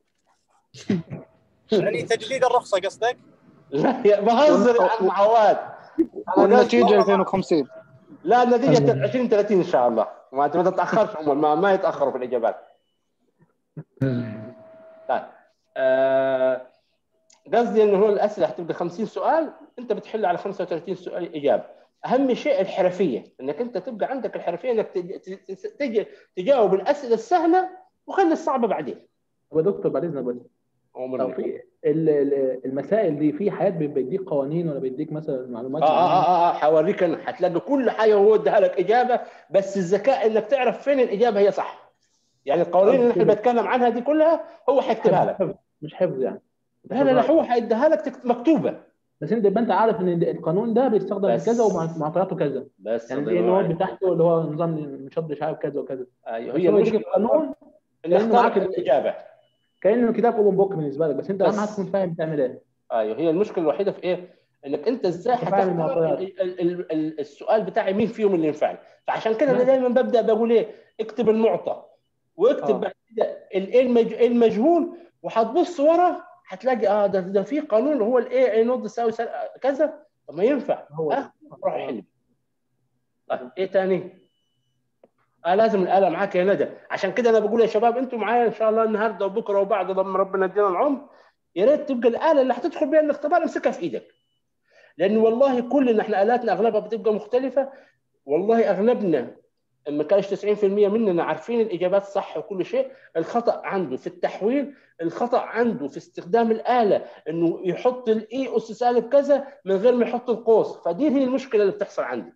يعني تجديد الرخصه قصدك؟ لا يا بهزر يا عم عواد أنا والنتيجه قصدي- 2050 لا النتيجه 2030 ان شاء الله ما انت ما تتاخرش عمر ما, ما يتاخروا في الاجابات طيب آه، قصدي انه هو الاسئله هتبقى 50 سؤال انت بتحل على 35 سؤال اجابه اهم شيء الحرفيه انك انت تبقى عندك الحرفيه انك تج- ت- ت- تجي تجاوب الاسئله السهله وخلي الصعبه بعدين طب يا دكتور بعد اذنك بس أمر لو لك. في ال- ال- المسائل دي في حاجات بي- بيديك قوانين ولا بيديك مثلا معلومات اه اه معينة؟ اه, آه حوريك انا هتلاقي كل حاجه هو اداها لك اجابه بس الذكاء انك تعرف فين الاجابه هي صح يعني القوانين اللي احنا بنتكلم عنها دي كلها هو هيكتبها لك مش حفظ يعني لا لا لا هو هيديها لك تكت- مكتوبه بس انت يبقى انت عارف ان القانون ده بيستخدم بس. كذا ومعطياته كذا بس يعني الله دي ينور النوع عليك. بتاعته اللي هو نظام مشد شعب كذا وكذا ايوه بس هي هو يديك المشكله القانون ان كأنه اختار معاك الاجابه كانه كتاب اوبن بوك بالنسبه لك بس انت اهم بس. حاجه تكون فاهم بتعمل ايه ايوه هي المشكله الوحيده في ايه؟ انك انت ازاي أنت فاهم هتختار المعطيات. ال- ال- ال- ال- السؤال بتاعي مين فيهم اللي ينفعني فعشان كده انا نعم. دايما ببدا بقول ايه؟ اكتب المعطى واكتب آه. بعد كده ال- إيه المج- إيه المجهول وهتبص ورا هتلاقي اه ده ده في قانون هو الاي اي نوت يساوي سل- كذا طب ما ينفع هو اه روح حل طيب ايه تاني؟ اه لازم الاله معاك يا ندى عشان كده انا بقول يا شباب انتم معايا ان شاء الله النهارده وبكره وبعده لما ربنا يدينا العمر يا ريت تبقى الاله اللي هتدخل بيها الاختبار امسكها في ايدك لان والله كلنا احنا الاتنا اغلبها بتبقى مختلفه والله اغلبنا إن ما كانش 90% مننا عارفين الاجابات صح وكل شيء الخطا عنده في التحويل الخطا عنده في استخدام الاله انه يحط الاي اس سالب كذا من غير ما يحط القوس فدي هي المشكله اللي بتحصل عندي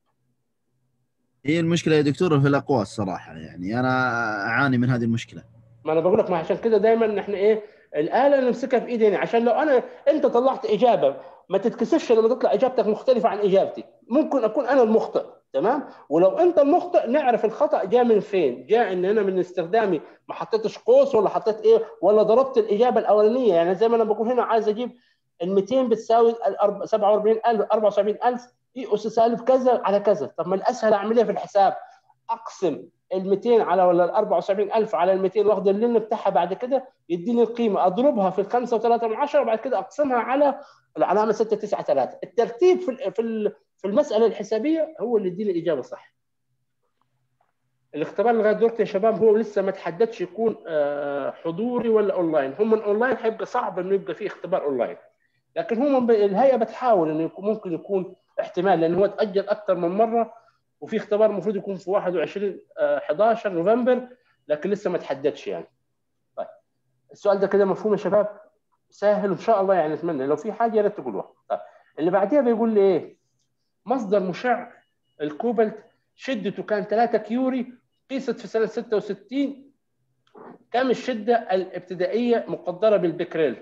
هي المشكله يا دكتور في الاقواس صراحه يعني انا اعاني من هذه المشكله ما انا بقول لك ما عشان كده دايما احنا ايه الاله نمسكها في ايدينا عشان لو انا انت طلعت اجابه ما تتكسفش لما تطلع اجابتك مختلفه عن اجابتي ممكن اكون انا المخطئ تمام ولو انت المخطئ نعرف الخطا جاء من فين جاء ان انا من استخدامي ما حطيتش قوس ولا حطيت ايه ولا ضربت الاجابه الاولانيه يعني زي ما انا بقول هنا عايز اجيب ال 200 بتساوي ال 47000 74000 اي اس سالب كذا على كذا طب ما الاسهل اعمل ايه في الحساب اقسم ال 200 على ولا ال 74000 على ال 200 واخد اللين بتاعها بعد كده يديني القيمه اضربها في ال 5.3 من 10 وبعد كده اقسمها على العلامه 6 9 3 الترتيب في ال- في ال- في المساله الحسابيه هو اللي يديني الاجابه صح الاختبار لغايه دلوقتي يا شباب هو لسه ما تحددش يكون آه، حضوري ولا اونلاين هم من اونلاين هيبقى صعب انه يبقى فيه اختبار اونلاين لكن هم ب- الهيئه بتحاول انه يكون ممكن يكون احتمال لان هو تاجل اكثر من مره وفي اختبار المفروض يكون في 21 آه، 11 نوفمبر لكن لسه ما تحددش يعني طيب السؤال ده كده مفهوم يا شباب سهل وان شاء الله يعني اتمنى لو في حاجه يا ريت تقولوها طيب اللي بعديها بيقول لي ايه مصدر مشع الكوبالت شدته كان 3 كيوري قيست في سنه 66 كم الشده الابتدائيه مقدره بالبكريل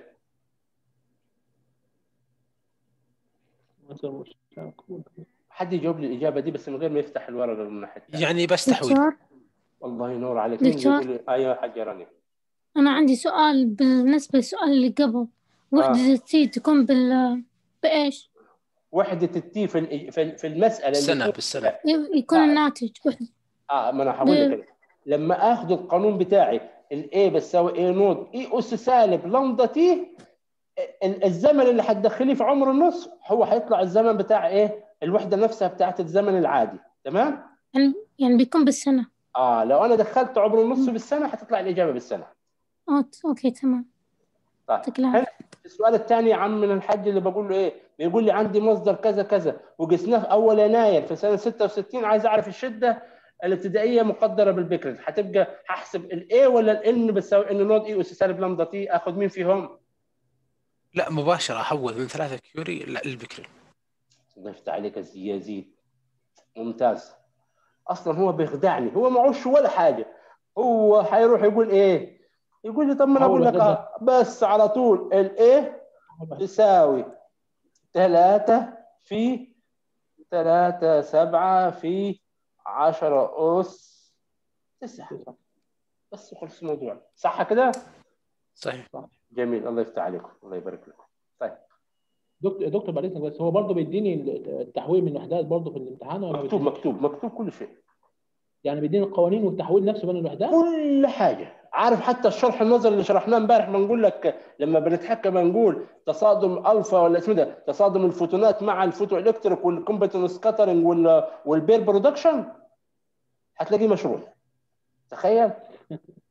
حد يجاوب لي الاجابه دي بس من غير ما يفتح الورقه من ناحيه يعني بس تحويل دكتور الله ينور عليك مين دكتور. بيقول لي ايوه حاجه رانيا أنا عندي سؤال بالنسبة للسؤال اللي قبل وحدة التي تكون بال بإيش؟ وحده التي في ال- في ال- في المساله اللي بالسنة يكون- بالسنة ي- يكون الناتج وحدة اه ما انا هقول لك لما اخذ القانون بتاعي الاي بتساوي اي نود اي اس سالب لامدا تي ال- الزمن اللي هتدخليه في عمر النص هو هيطلع الزمن بتاع ايه الوحده نفسها بتاعت الزمن العادي تمام يعني يعني بيكون بالسنة اه لو انا دخلت عمر النص بالسنه هتطلع الاجابه بالسنه أوت- أوكي تمام طيب يعطيك العافية هنا السؤال الثاني يا عم من الحاج اللي بقول له ايه بيقول لي عندي مصدر كذا كذا وقسناه في اول يناير في سنه 66 عايز اعرف الشده الابتدائيه مقدره بالبكر هتبقى هحسب الاي ولا الان بتساوي ان نود اي اس سالب لامدا تي اخذ مين فيهم؟ لا مباشرة أحول من ثلاثة كيوري لا للبكري الله يفتح عليك يا يزيد ممتاز اصلا هو بيخدعني هو معوش ولا حاجه هو هيروح يقول ايه يقول لي طب ما انا أول اقول لك وحدة. آه بس على طول الايه تساوي ثلاثة في ثلاثة سبعة في عشرة أس تسعة بس خلص الموضوع صح كده؟ صحيح جميل الله يفتح عليكم الله يبارك لكم طيب دكتور دكتور بعد اذنك بس هو برضه بيديني التحويل من الوحدات برضه في الامتحان ولا مكتوب بيديني؟ مكتوب مكتوب كل شيء يعني بيديني القوانين والتحويل نفسه بين الوحدات كل حاجه عارف حتى الشرح النظري اللي شرحناه امبارح بنقول لك لما بنتحكى بنقول تصادم الفا ولا اسمه ده تصادم الفوتونات مع الفوتو الكتريك والكومبتنس سكاترنج والبير برودكشن هتلاقيه مشروح تخيل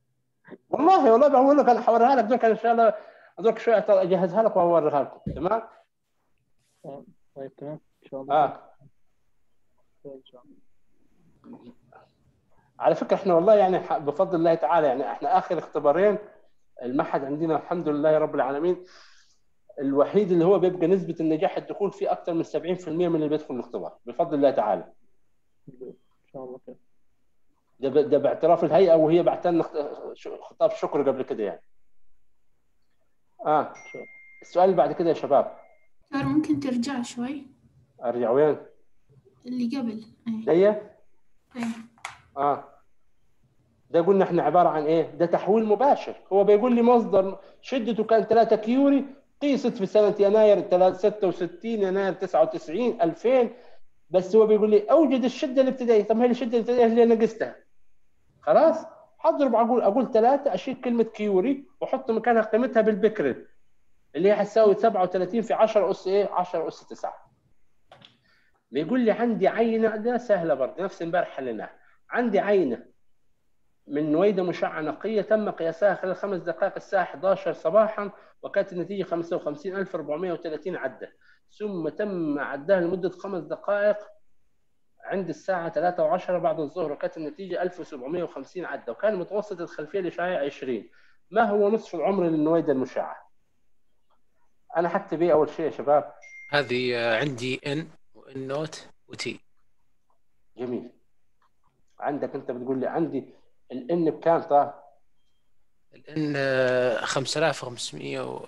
والله والله بقول لك انا حوريها لك دوك ان شاء الله دوك شويه اجهزها لك واوريها لكم تمام؟ طيب تمام ان شاء الله اه ان شاء الله على فكره احنا والله يعني ح- بفضل الله تعالى يعني احنا اخر اختبارين المعهد عندنا الحمد لله رب العالمين الوحيد اللي هو بيبقى نسبه النجاح الدخول فيه اكثر من 70% من اللي بيدخل الاختبار بفضل الله تعالى ان شاء الله خير ده, ب- ده باعتراف الهيئه وهي بعت لنا اخت- ش- خطاب شكر قبل كده يعني اه السؤال اللي بعد كده يا شباب دكتور ممكن ترجع شوي ارجع وين؟ اللي قبل ايه هي ايه اه ده قلنا احنا عباره عن ايه؟ ده تحويل مباشر هو بيقول لي مصدر شدته كان 3 كيوري قيست في سنه يناير تلا- 66 يناير 99 2000 بس هو بيقول لي اوجد الشده الابتدائيه طب ما هي الشده الابتدائيه اللي انا نقستها خلاص هضرب اقول اقول ثلاثه اشيل كلمه كيوري واحط مكانها قيمتها بالبكرل اللي هي هتساوي 37 في 10 اس ايه 10 اس 9 بيقول لي عندي عينه ده سهله برضه نفس امبارح حليناها عندي عينه من نويده مشعه نقيه تم قياسها خلال خمس دقائق الساعه 11 صباحا وكانت النتيجه 55430 عده ثم تم عدها لمده خمس دقائق عند الساعة 3 و10 بعد الظهر وكانت النتيجة 1750 عدة وكان متوسط الخلفية الإشعاعية 20 ما هو نصف العمر للنويدة المشعة؟ أنا هكتب إيه أول شيء يا شباب؟ هذه آه، عندي ان وان نوت وتي جميل عندك أنت بتقول لي عندي الإن بكام طيب؟ الان آه، 5500 و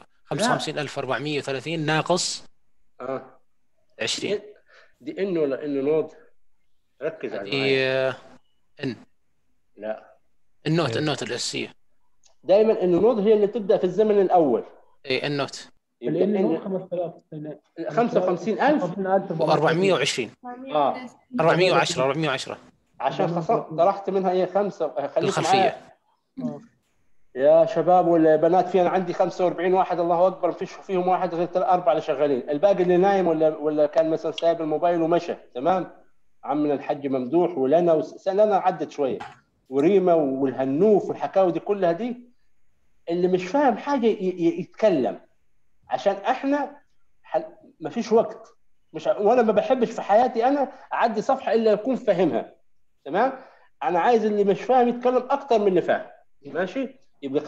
55430 ناقص آه 20 دي إن ولا إن نود؟ ركز على هذه معايا آه، ان لا النوت النوت الاساسيه دائما إن نود هي اللي تبدأ في الزمن الأول اي النوت يبقى لان هو إن 5000 55000 420 اه 410 410 عشان خصم طرحت منها ايه خمسه خليك الخلفية. معايا. يا شباب والبنات في انا عندي 45 واحد الله اكبر ما فيش فيهم واحد غير ثلاث اربعه اللي شغالين الباقي اللي نايم ولا ولا كان مثلا سايب الموبايل ومشى تمام عمنا الحاج ممدوح ولنا وس... لنا عدت شويه وريما والهنوف والحكاوي دي كلها دي اللي مش فاهم حاجه ي... ي... يتكلم عشان احنا حل... ما فيش وقت مش ع- وانا ما بحبش في حياتي انا اعدي صفحه الا يكون فاهمها تمام انا عايز اللي مش فاهم يتكلم اكتر من اللي فاهم ماشي يبقى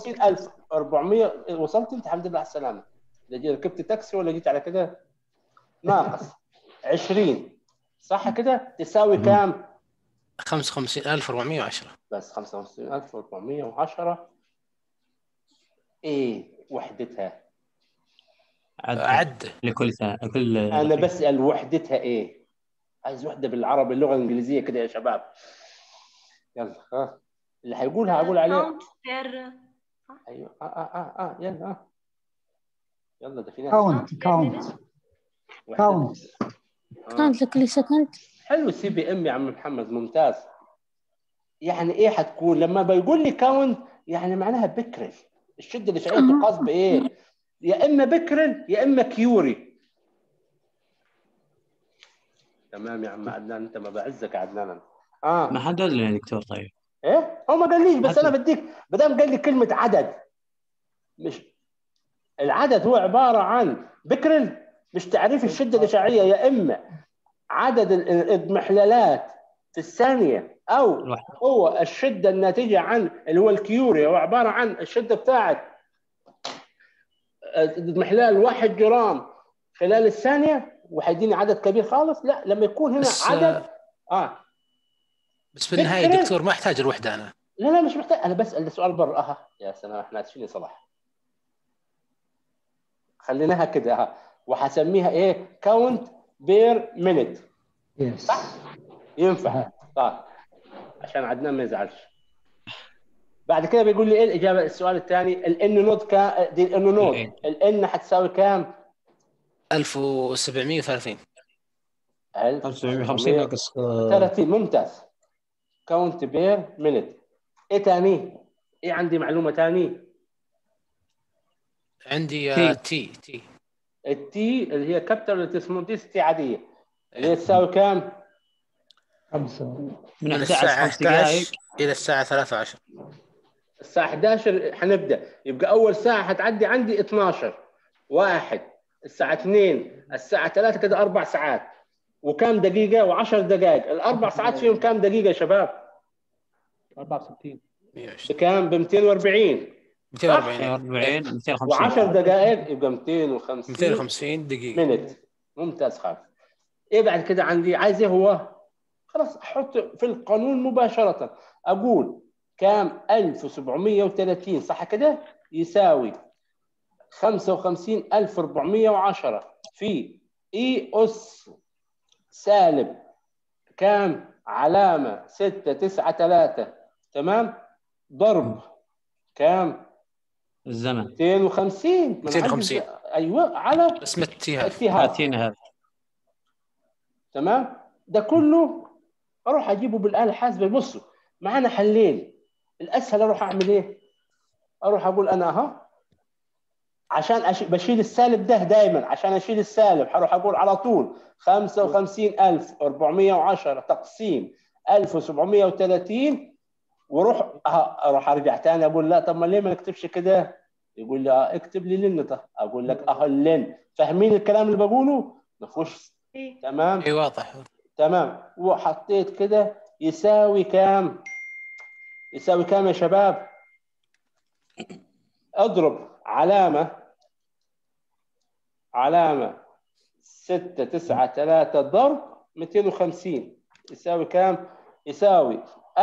55400 وصلت انت الحمد لله على السلامه لا جي- ركبت تاكسي ولا جيت على كده ناقص 20 صح كده تساوي كام 55410 بس 55410 ايه وحدتها عد لكل ثا... لكل انا بسال وحدتها ايه عايز وحده بالعربي اللغه الانجليزيه كده يا شباب يلا ها اللي هيقولها هقول عليه كاونت بير ايوه اه اه اه, آه. يلا آه. يلا ده في ناس كاونت كاونت كاونت كانت لكل سكند حلو السي بي ام يا عم محمد ممتاز يعني ايه حتكون لما بيقول لي كاونت يعني معناها بكرل الشده اللي شغاله تقاس بايه يا اما بكرل يا اما كيوري تمام يا عم عدنان انت ما بعزك يا عدنان أنا. اه ما حدد لنا يا دكتور طيب ايه هو ما قاليش بس انا بديك ما دام قال لي كلمه عدد مش العدد هو عباره عن بكرل مش تعريف الشده الاشعاعيه يا اما عدد ال- الاضمحلالات في الثانيه او هو الشده الناتجه عن اللي هو الكيوري هو عباره عن الشده بتاعت اضمحلال واحد جرام خلال الثانيه وهيديني عدد كبير خالص لا لما يكون هنا بس عدد اه بس في النهايه بكرل. دكتور ما احتاج الوحده انا لا لا مش محتاج انا بسال ده سؤال بر اها يا سلام احنا اسفين يا صلاح خليناها كده ها وحسميها ايه كاونت بير مينيت يس ينفع طيب عشان عدنان ما يزعلش بعد كده بيقول لي ايه الاجابه السؤال الثاني الان نود كا دي الان نود الان حتساوي كام 1730 1750 ناقص آه، 30 ممتاز كاونت بير مينيت ايه ثاني ايه عندي معلومه ثاني عندي تي. آه، تي تي التي اللي هي كابيتال تي عاديه اللي هي تساوي كام؟ خمسة من الساعه 11 الى الساعه 13 الساعة 11 حنبدأ يبقى أول ساعة حتعدي عندي 12 واحد الساعة 2 الساعة 3 كده أربع ساعات وكم دقيقة و10 دقائق الأربع ساعات فيهم كم دقيقة يا شباب؟ 64 بكام؟ ب 240 240 40 250 و10 دقائق يبقى 250 250 دقيقة منت ممتاز خالص ايه بعد كده عندي عايز ايه هو خلاص احط في القانون مباشرة اقول كام 1730 صح كده يساوي 55410 في اي اس سالب كام علامة 6 9 3 تمام ضرب كام الزمن 250 ما أنا 250. عندي- ايوه على اسمه اتهاف اتهاف اتينا تمام ده كله اروح اجيبه بالاله الحاسبه بصوا معانا حلين الاسهل اروح اعمل ايه؟ اروح اقول انا اها عشان أش... بشيل السالب ده دايما عشان اشيل السالب هروح اقول على طول 55410 تقسيم 1730 واروح أه اروح ارجع تاني اقول لا طب ما ليه ما نكتبش كده؟ يقول لي آه اكتب لي لن ده اقول لك اه اللن فاهمين الكلام اللي بقوله؟ ما فيهوش إيه تمام اي واضح تمام وحطيت كده يساوي كام يساوي كام يا شباب اضرب علامة علامة ستة تسعة ثلاثة ضرب 250 يساوي كام يساوي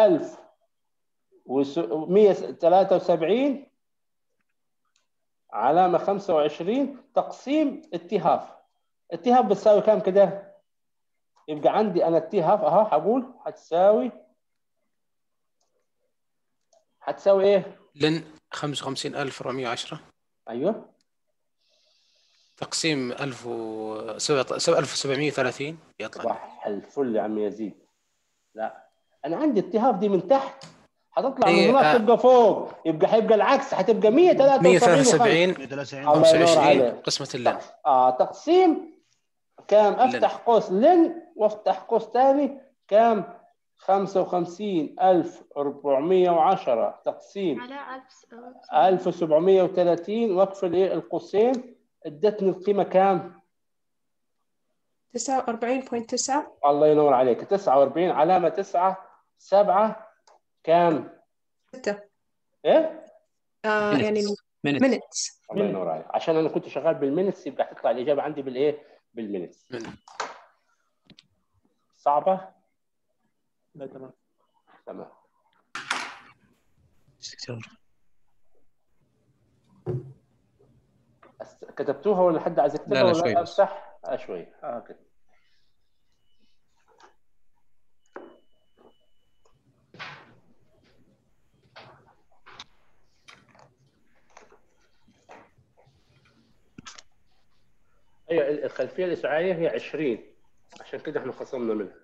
1173 علامة 25 تقسيم اتهاف اتهاف بتساوي كام كده يبقى عندي انا التي هاف اهو هقول هتساوي هتساوي ايه؟ لن 55410 ايوه تقسيم 1000 و 1730 يطلع صح الفل يا عم يزيد لا انا عندي التهاف دي من تحت هتطلع إيه، من هناك آه. تبقى فوق يبقى هيبقى العكس هتبقى 173 173 الله ينور 25 عليك قسمة اللن اه تقسيم كام افتح قوس لن وافتح قوس ثاني كام 55410 تقسيم على ألف 1730 واقفل ايه القوسين ادتني القيمه كام؟ 49.9 الله ينور عليك 49 علامه 9 7 كام؟ 6 ايه؟ آه Minutes. يعني Minutes. minutes الله ينور عليك عشان انا كنت شغال بالمينتس يبقى هتطلع الاجابه عندي بالايه؟ بالمينتس صعبه؟ لا تمام تمام دكتور أست- كتبتوها ولا حد عايز يكتبها لا، لا، ولا شوي بس. افتح؟ آه شوي اه كده ايوه الخلفيه الاشعاعيه هي 20 عشان كده احنا خصمنا منها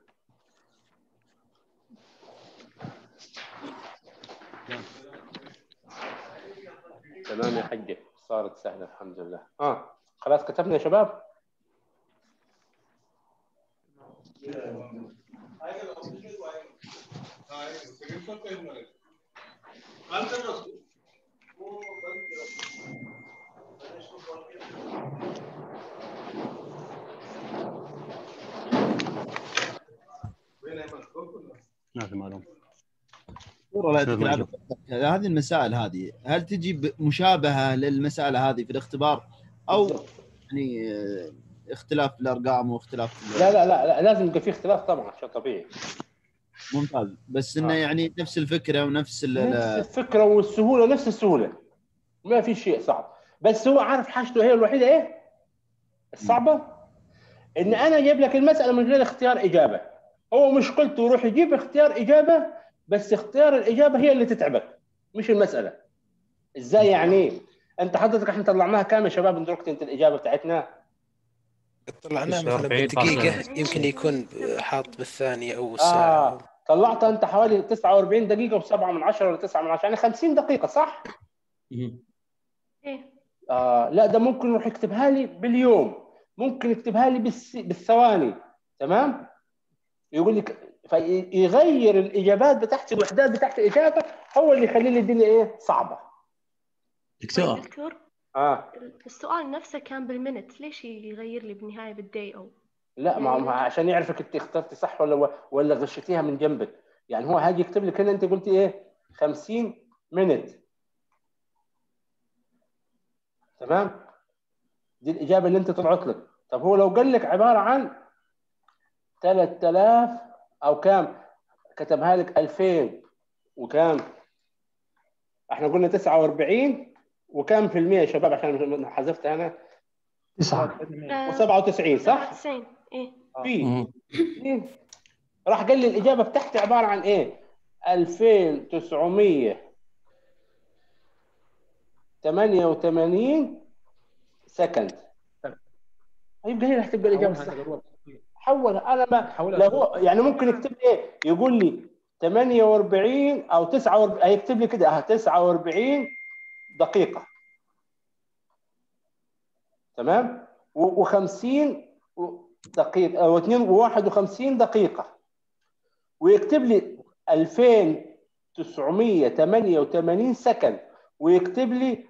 تمام يا حجة صارت سهلة الحمد لله اه خلاص كتبنا يا شباب ما في معلومة والله لا يعطيك العافية. هذه المسائل هذه هل تجي ب- مشابهه للمساله هذه في الاختبار او يعني آه، اختلاف الارقام واختلاف لا لا لا, لا لازم يبقى في اختلاف طبعا شيء طبيعي ممتاز بس انه يعني نفس الفكره ونفس ال- نفس الفكرة والسهولة نفس السهولة ما في شيء صعب بس هو عارف حاجته هي الوحيدة ايه الصعبة ان انا اجيب لك المسألة من غير اختيار اجابة هو مشكلته يروح يجيب اختيار اجابة بس اختيار الاجابة هي اللي تتعبك مش المسألة ازاي يعني انت حضرتك احنا طلعناها كام يا شباب من درجة انت الاجابة بتاعتنا طلعناه مثلا 49 بالدقيقة يمكن يكون حاط بالثانية أو الساعة اه طلعت انت حوالي 49 دقيقة و7 من 10 ولا 9 من 10 يعني 50 دقيقة صح؟ إيه آه لا ده ممكن يروح يكتبها لي باليوم ممكن يكتبها لي بالس... بالثواني تمام يقول لك فيغير الاجابات بتاعت الوحدات بتاعت الاجابه هو اللي يخلي لي الدنيا ايه صعبه دكتور دكتور اه السؤال نفسه كان بالمنت ليش يغير لي بالنهاية بالدي أو لا ما ما عشان يعرفك انت اخترتي صح ولا ولا غشيتيها من جنبك يعني هو هاجي يكتب لك هنا انت قلتي ايه 50 مينت تمام دي الاجابه اللي انت طلعت لك طب هو لو قال لك عباره عن 3000 او كام كتبها لك 2000 وكام احنا قلنا 49 وكام في المية يا شباب عشان حذفتها انا تسعة و97 صح؟ 90 إيه في إيه؟ راح قال لي الاجابه بتاعتي عباره عن ايه؟ 2988 سكند يبقى هي راح تبقى الاجابه الصح حولها انا ما لو هو يعني ممكن يكتب لي ايه؟ يقول لي 48 او 49 هيكتب لي كده 49 دقيقه تمام و50 دقيقه او 51 دقيقه ويكتب لي 2988 سكند ويكتب لي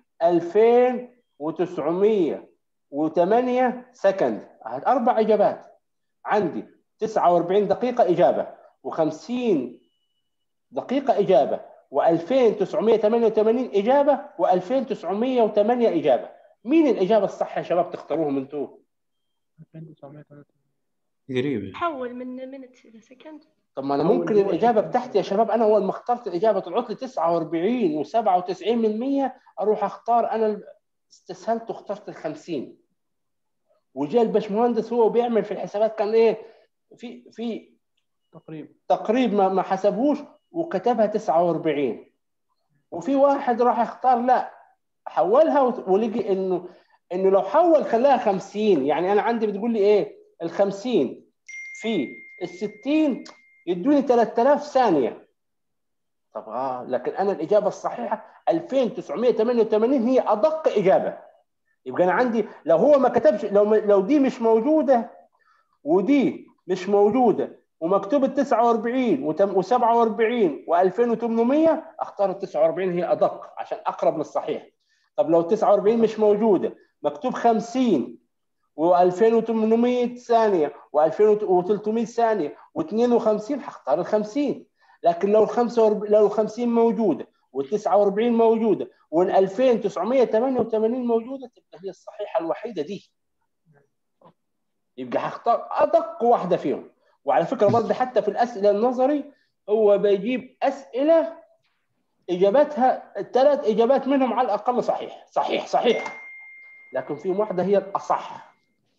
2908 سكند اربع اجابات عندي 49 دقيقه اجابه و50 دقيقه اجابه و2988 اجابه و2908 اجابه مين الاجابه الصح يا شباب تختاروهم انتم 2988 قريبة حول من منت إلى سكند طب ما انا ممكن الاجابه بتاعتي يا شباب انا اول ما اخترت الاجابه طلعت لي 49 و97 من 100 اروح اختار انا استسهلت واخترت ال 50 وجاء الباشمهندس هو بيعمل في الحسابات كان ايه في في تقريبا تقريب ما ما حسبوش وكتبها 49 وفي واحد راح يختار لا حولها ولقي انه انه لو حول خلاها 50 يعني انا عندي بتقول لي ايه ال 50 في ال 60 يدوني 3000 ثانيه طب اه لكن انا الاجابه الصحيحه 2988 هي ادق اجابه يبقى انا عندي لو هو ما كتبش لو لو دي مش موجوده ودي مش موجوده ومكتوب ال 49 و47 و2800 اختار ال 49 هي ادق عشان اقرب للصحيح طب لو 49 مش موجوده مكتوب 50 و2800 ثانيه و2300 ثانيه و52 هختار ال 50 لكن لو ال 45 لو ال 50 موجوده وال 49 موجوده وال 2988 موجوده تبقى هي الصحيحه الوحيده دي يبقى هختار ادق واحده فيهم وعلى فكره برضه حتى في الاسئله النظري هو بيجيب اسئله اجاباتها الثلاث اجابات منهم على الاقل صحيح صحيح صحيح لكن فيهم واحده هي الاصح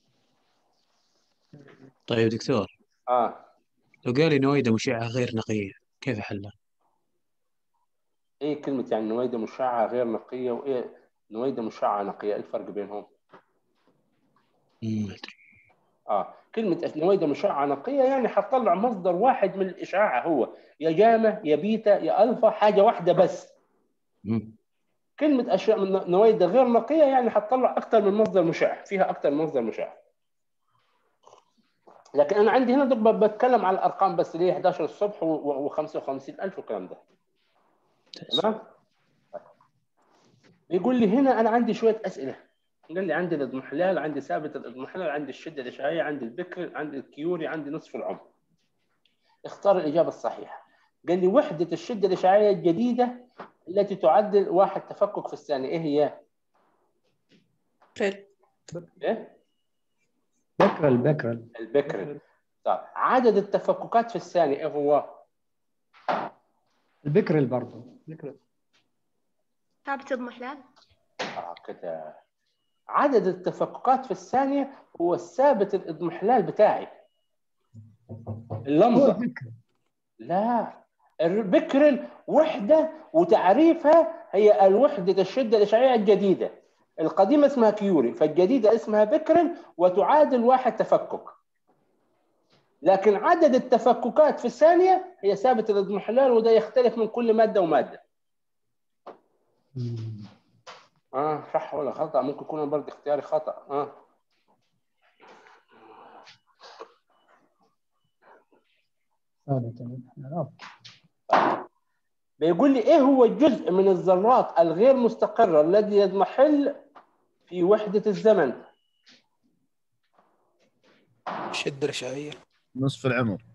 طيب دكتور اه لو قال لي نويدة مشعة غير نقية كيف أحلها؟ ايه كلمه يعني نويده مشعه غير نقيه وايه نويده مشعه نقيه ايه الفرق بينهم؟ ما أدري اه كلمه نويده مشعه نقيه يعني هتطلع مصدر واحد من الاشعاع هو يا جاما يا بيتا يا الفا حاجه واحده بس مم. كلمه اشياء من نويده غير نقيه يعني هتطلع اكثر من مصدر مشع فيها اكثر من مصدر مشع لكن انا عندي هنا دوب بتكلم على الارقام بس اللي هي 11 الصبح و55000 والكلام ده تمام يقول لي هنا انا عندي شويه اسئله قال لي عندي الاضمحلال عندي ثابت الاضمحلال عندي الشده الاشعاعيه عندي البكر عندي الكيوري عندي نصف العمر اختار الاجابه الصحيحه قال لي وحده الشده الاشعاعيه الجديده التي تعدل واحد تفكك في الثانيه ايه هي؟ حلو ايه؟ بكرل بكرل البكر طيب عدد التفككات في الثانيه ايه هو؟ البكرل برضه ثابت اضمحلال اه كده عدد التفككات في الثانيه هو الثابت الاضمحلال بتاعي اللمبه لا البكرل وحده وتعريفها هي الوحده الشده الاشعاعيه الجديده القديمه اسمها كيوري فالجديده اسمها بكرل وتعادل واحد تفكك لكن عدد التفككات في الثانيه هي ثابت الاضمحلال وده يختلف من كل ماده وماده اه صح ولا خطا ممكن يكون برضه اختياري خطا اه بيقول لي ايه هو الجزء من الذرات الغير مستقرة الذي يضمحل في وحدة الزمن الشدة الإشعاعية نصف العمر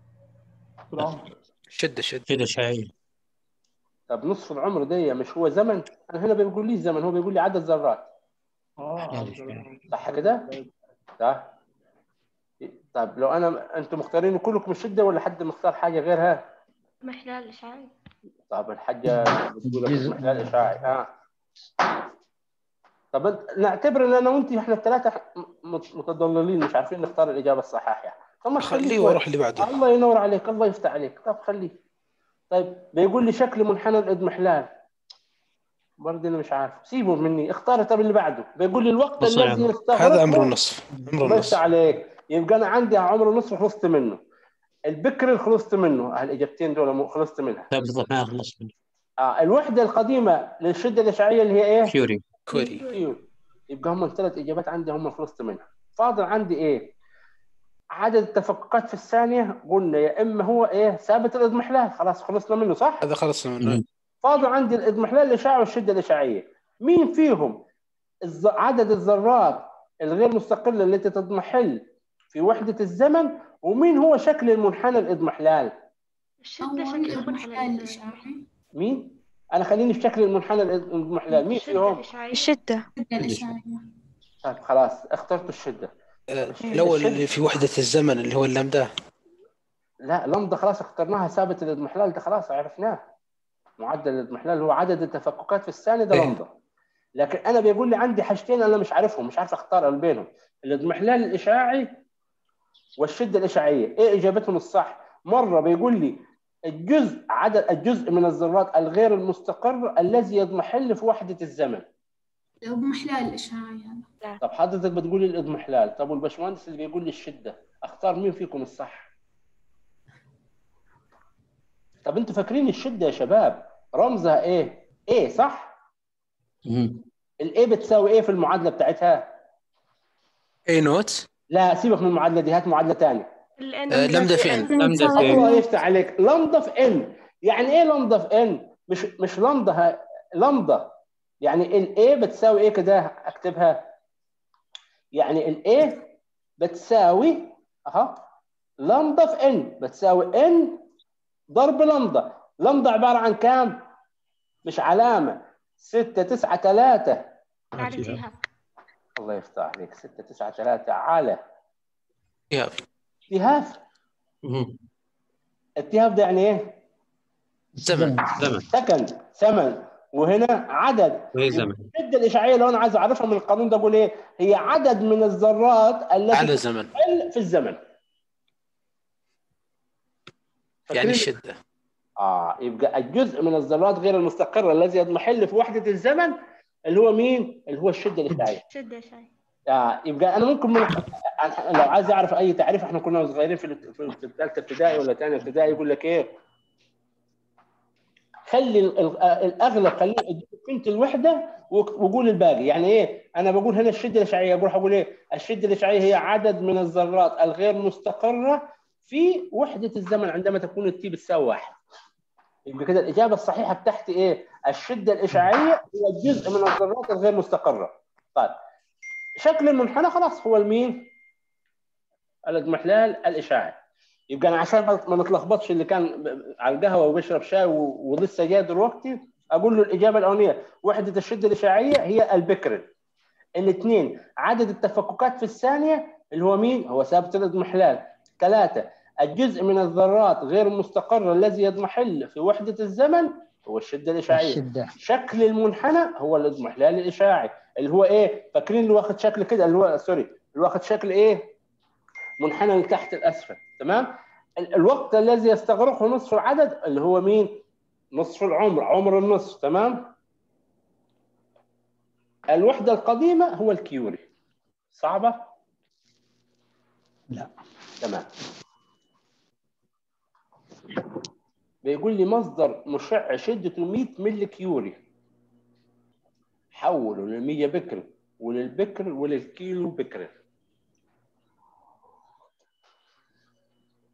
الشدة الشدة كده شاي طب نصف العمر ده مش هو زمن انا هنا بيقول لي زمن هو بيقول لي عدد ذرات صح كده صح طب لو انا انتم مختارين كلكم الشده ولا حد مختار حاجه غيرها محلال إشعاعي طب الحاجه بتقول محلال اشعاعي اه طب أنت- نعتبر ان انا وانت احنا الثلاثه مت- متضللين مش عارفين نختار الاجابه الصحيحه طب ما تخليه خليه شوي. واروح اللي بعده الله ينور عليك الله يفتح عليك طب خليه طيب بيقول لي شكل منحنى الاضمحلال برضه انا مش عارف سيبه مني اختار طب اللي بعده بيقول لي الوقت نص الذي العمر. يستغرقه هذا عمره النصف عمره الله النصف يفتح عليك يبقى انا عندي عمر نصف خلصت منه البكر خلصت منه الاجابتين دول مو- خلصت منها لا بالضبط ما خلص منه آه الوحده القديمه للشده الاشعاعيه اللي هي ايه؟ كيوري كوري كيو يبقى هم الثلاث اجابات عندي هم خلصت منها فاضل عندي ايه؟ عدد التفككات في الثانيه قلنا يا اما هو ايه ثابت الاضمحلال خلاص خلصنا منه صح؟ هذا خلصنا منه فاضل عندي الاضمحلال الاشعاعي والشده الاشعاعيه مين فيهم الز... عدد الذرات الغير مستقله التي تضمحل في وحده الزمن ومين هو شكل المنحنى الاضمحلال الشدة أول شكل المحلال المنحنى الإشعاعي مين انا خليني في شكل المنحنى الاضمحلال مين الشدة فيهم الإشعاعية الشدة الشدة الإشعاعية طيب خلاص اخترت الشده آه، الأول اللي في وحدة الزمن اللي هو اللمدة لا لمضة خلاص اخترناها ثابت الاضمحلال ده خلاص عرفناه معدل الاضمحلال هو عدد التفككات في الثانية ده إيه. لمضة لكن انا بيقول لي عندي حاجتين انا مش عارفهم مش عارف اختار بينهم الاضمحلال الاشعاعي والشدة الاشعاعية ايه اجابتهم الصح مرة بيقول لي الجزء عدد الجزء من الذرات الغير المستقر الذي يضمحل في وحدة الزمن المحلال الإشعاعي هذا طب حضرتك بتقولي الاضمحلال طب والبشمهندس اللي بيقول لي الشده اختار مين فيكم الصح طب انتوا فاكرين الشده يا شباب رمزها ايه ايه صح الايه بتساوي ايه في المعادله بتاعتها اي نوت لا سيبك من المعادله دي هات معادله ثانيه الان آه، لمدة في ان لمدة في الله يفتح عليك لمضه في ان يعني ايه لمضه في ان مش مش لمضه ه- لمضه يعني الايه بتساوي ايه كده اكتبها يعني الايه بتساوي اها لمضه في ان بتساوي ان ضرب لمضه لمضه عباره عن كام مش علامه 6 9 3 على جهة الله يفتح عليك 6 9 3 على ياب التهاف التهاف ده يعني ايه؟ زمن زمن سكند ثمن وهنا عدد وهي زمن الشده الاشعاعيه لو انا عايز اعرفها من القانون ده اقول ايه؟ هي عدد من الذرات التي على زمن تحل في الزمن يعني الشدة اه يبقى الجزء من الذرات غير المستقره الذي يضمحل في وحده الزمن اللي هو مين؟ اللي هو الشده الاشعاعيه شدة شاي آه يبقى انا ممكن من لو عايز اعرف اي تعريف احنا كنا صغيرين في في في ثالثه ابتدائي ولا ثانيه ابتدائي يقول لك ايه؟ خلي ال- ال- الاغلب خليه قيمه الوحده و- وقول الباقي يعني ايه؟ انا بقول هنا الشده الاشعاعيه بروح اقول ايه؟ الشده الاشعاعيه هي عدد من الذرات الغير مستقره في وحده الزمن عندما تكون التي بتساوي واحد. يبقى كده الاجابه الصحيحه بتاعتي ايه؟ الشده الاشعاعيه هو الجزء من الذرات الغير مستقره. طيب شكل المنحنى خلاص هو المين؟ الاضمحلال الاشعاعي. يبقى انا عشان ما ما نتلخبطش اللي كان ب- على القهوه وبيشرب شاي و- ولسه جاي دلوقتي اقول له الاجابه الاولانيه وحده الشده الاشعاعيه هي البكر. الاثنين عدد التفككات في الثانيه اللي هو مين؟ هو ثابت الاضمحلال. ثلاثه الجزء من الذرات غير المستقر الذي يضمحل في وحده الزمن هو الشده الاشعاعيه. الشدة شكل المنحنى هو الاضمحلال الاشعاعي اللي هو ايه فاكرين اللي واخد شكل كده اللي هو سوري اللي واخد شكل ايه منحنى من تحت الاسفل تمام ال- الوقت الذي يستغرقه نصف العدد اللي هو مين نصف العمر عمر النصف تمام الوحده القديمه هو الكيوري صعبه لا تمام بيقول لي مصدر مشع شدته 100 ملي كيوري حوله لل 100 بكر وللبكر وللكيلو بكر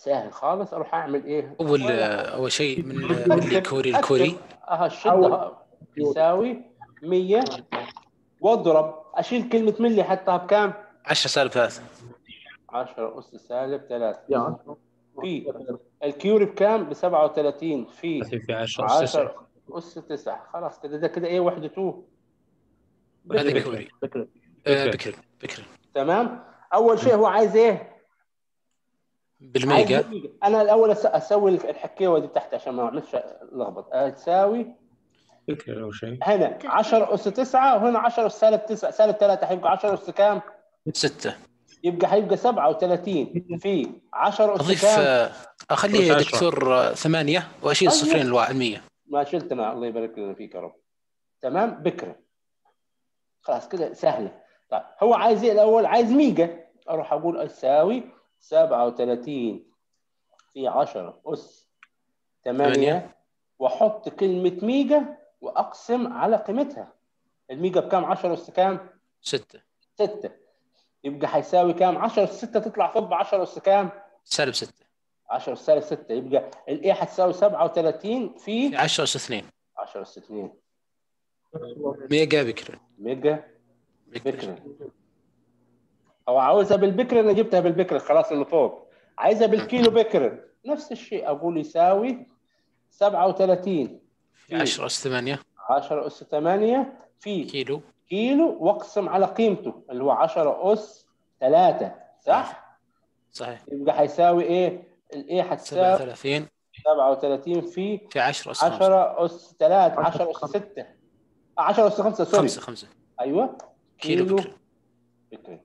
سهل خالص اروح اعمل ايه؟ اول اول شيء من من الكوري الكوري اه الشده يساوي 100 واضرب اشيل كلمه ملي احطها بكام؟ 10 سالب 3 10 اس سالب 3 في الكيوري بكام؟ ب 37 في في 10 أس 10 اس 9 خلاص كده ده كده ايه وحدته هذا كوري آه، بكر بكر تمام اول شيء هو عايز ايه؟ بالميجا عايز بالميجا. انا الاول أس- اسوي الحكايه دي تحت عشان ما اعملش لخبط تساوي فكرة أو شيء هنا 10 اس 9 وهنا 10 اس سالب 9 سالب 3 هيبقى 10 اس كام؟ 6 يبقى هيبقى 37 في 10 اس اضيف كام؟ آه، اخليه عشرة. دكتور آه، ثمانية واشيل أيوة. صفرين الوا- المية ما شلت انا الله يبارك لنا فيك يا رب تمام بكره خلاص كده سهله طيب هو عايز ايه الاول عايز ميجا اروح اقول تساوي 37 في 10 اس 8 ثمانية. واحط كلمه ميجا واقسم على قيمتها الميجا بكام 10 اس كام 6 6 يبقى هيساوي كام 10 اس 6 تطلع فوق ب 10 اس كام سالب 6 10 اس سالب 6 يبقى الايه هتساوي 37 في 10 اس 2 10 اس 2 ميجا بكر ميجا بكرة او عاوزها بالبكر انا جبتها بالبكر خلاص اللي فوق عايزها بالكيلو بكر نفس الشيء اقول يساوي 37 في 10 اس 8 10 اس 8 في كيلو كيلو واقسم على قيمته اللي هو 10 اس 3 صح؟ صحيح يبقى هيساوي ايه؟ الايه هتساوي 37 37 في في 10 اس 5 10 اس 3 10 اس 6 10 اس 5 سوري 5 5 ايوه كيلو بكر بكر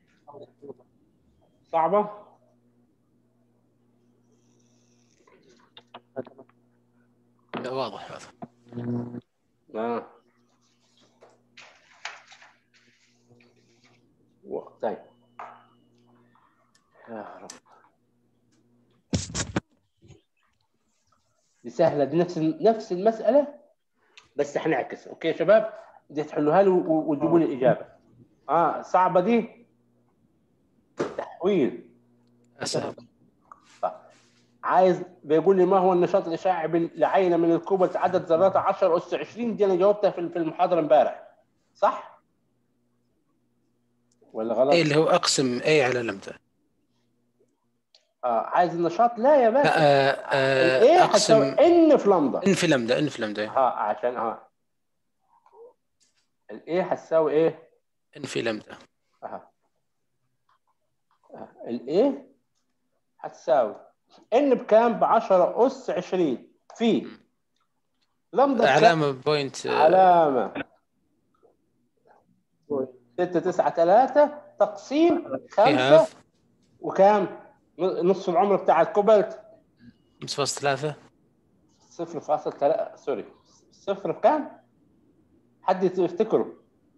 صعبة؟ لا واضح هذا اه و- طيب يا رب دي سهلة دي نفس نفس المسألة بس هنعكس اوكي يا شباب دي تحلوها لي و- و- وتجيبوا لي الإجابة اه صعبة دي تحويل اسهل عايز بيقول لي ما هو النشاط الاشعاعي بال- لعينه من الكوبالت عدد ذراتها 10 اس 20 دي انا جاوبتها في في المحاضره امبارح صح؟ ولا غلط؟ اي اللي هو اقسم اي على لمدة آه عايز النشاط لا يا باشا آه، آه، الايه اقسم هتساوي ان في لمضه ان في لمدة ان في لمدة اه عشان اه الايه هتساوي ايه؟ ان في لمدة اه آه. الايه هتساوي ان بكام؟ ب 10 اس 20 في لمضه بكام؟ علامة بوينت آه، علامة ستة تسعة ثلاثة تقسيم خمسة هاف. وكام؟ نص العمر بتاع الكوبالت 5.3 صفر فاصل ثلاثة سوري صفر بكام؟ حد يفتكره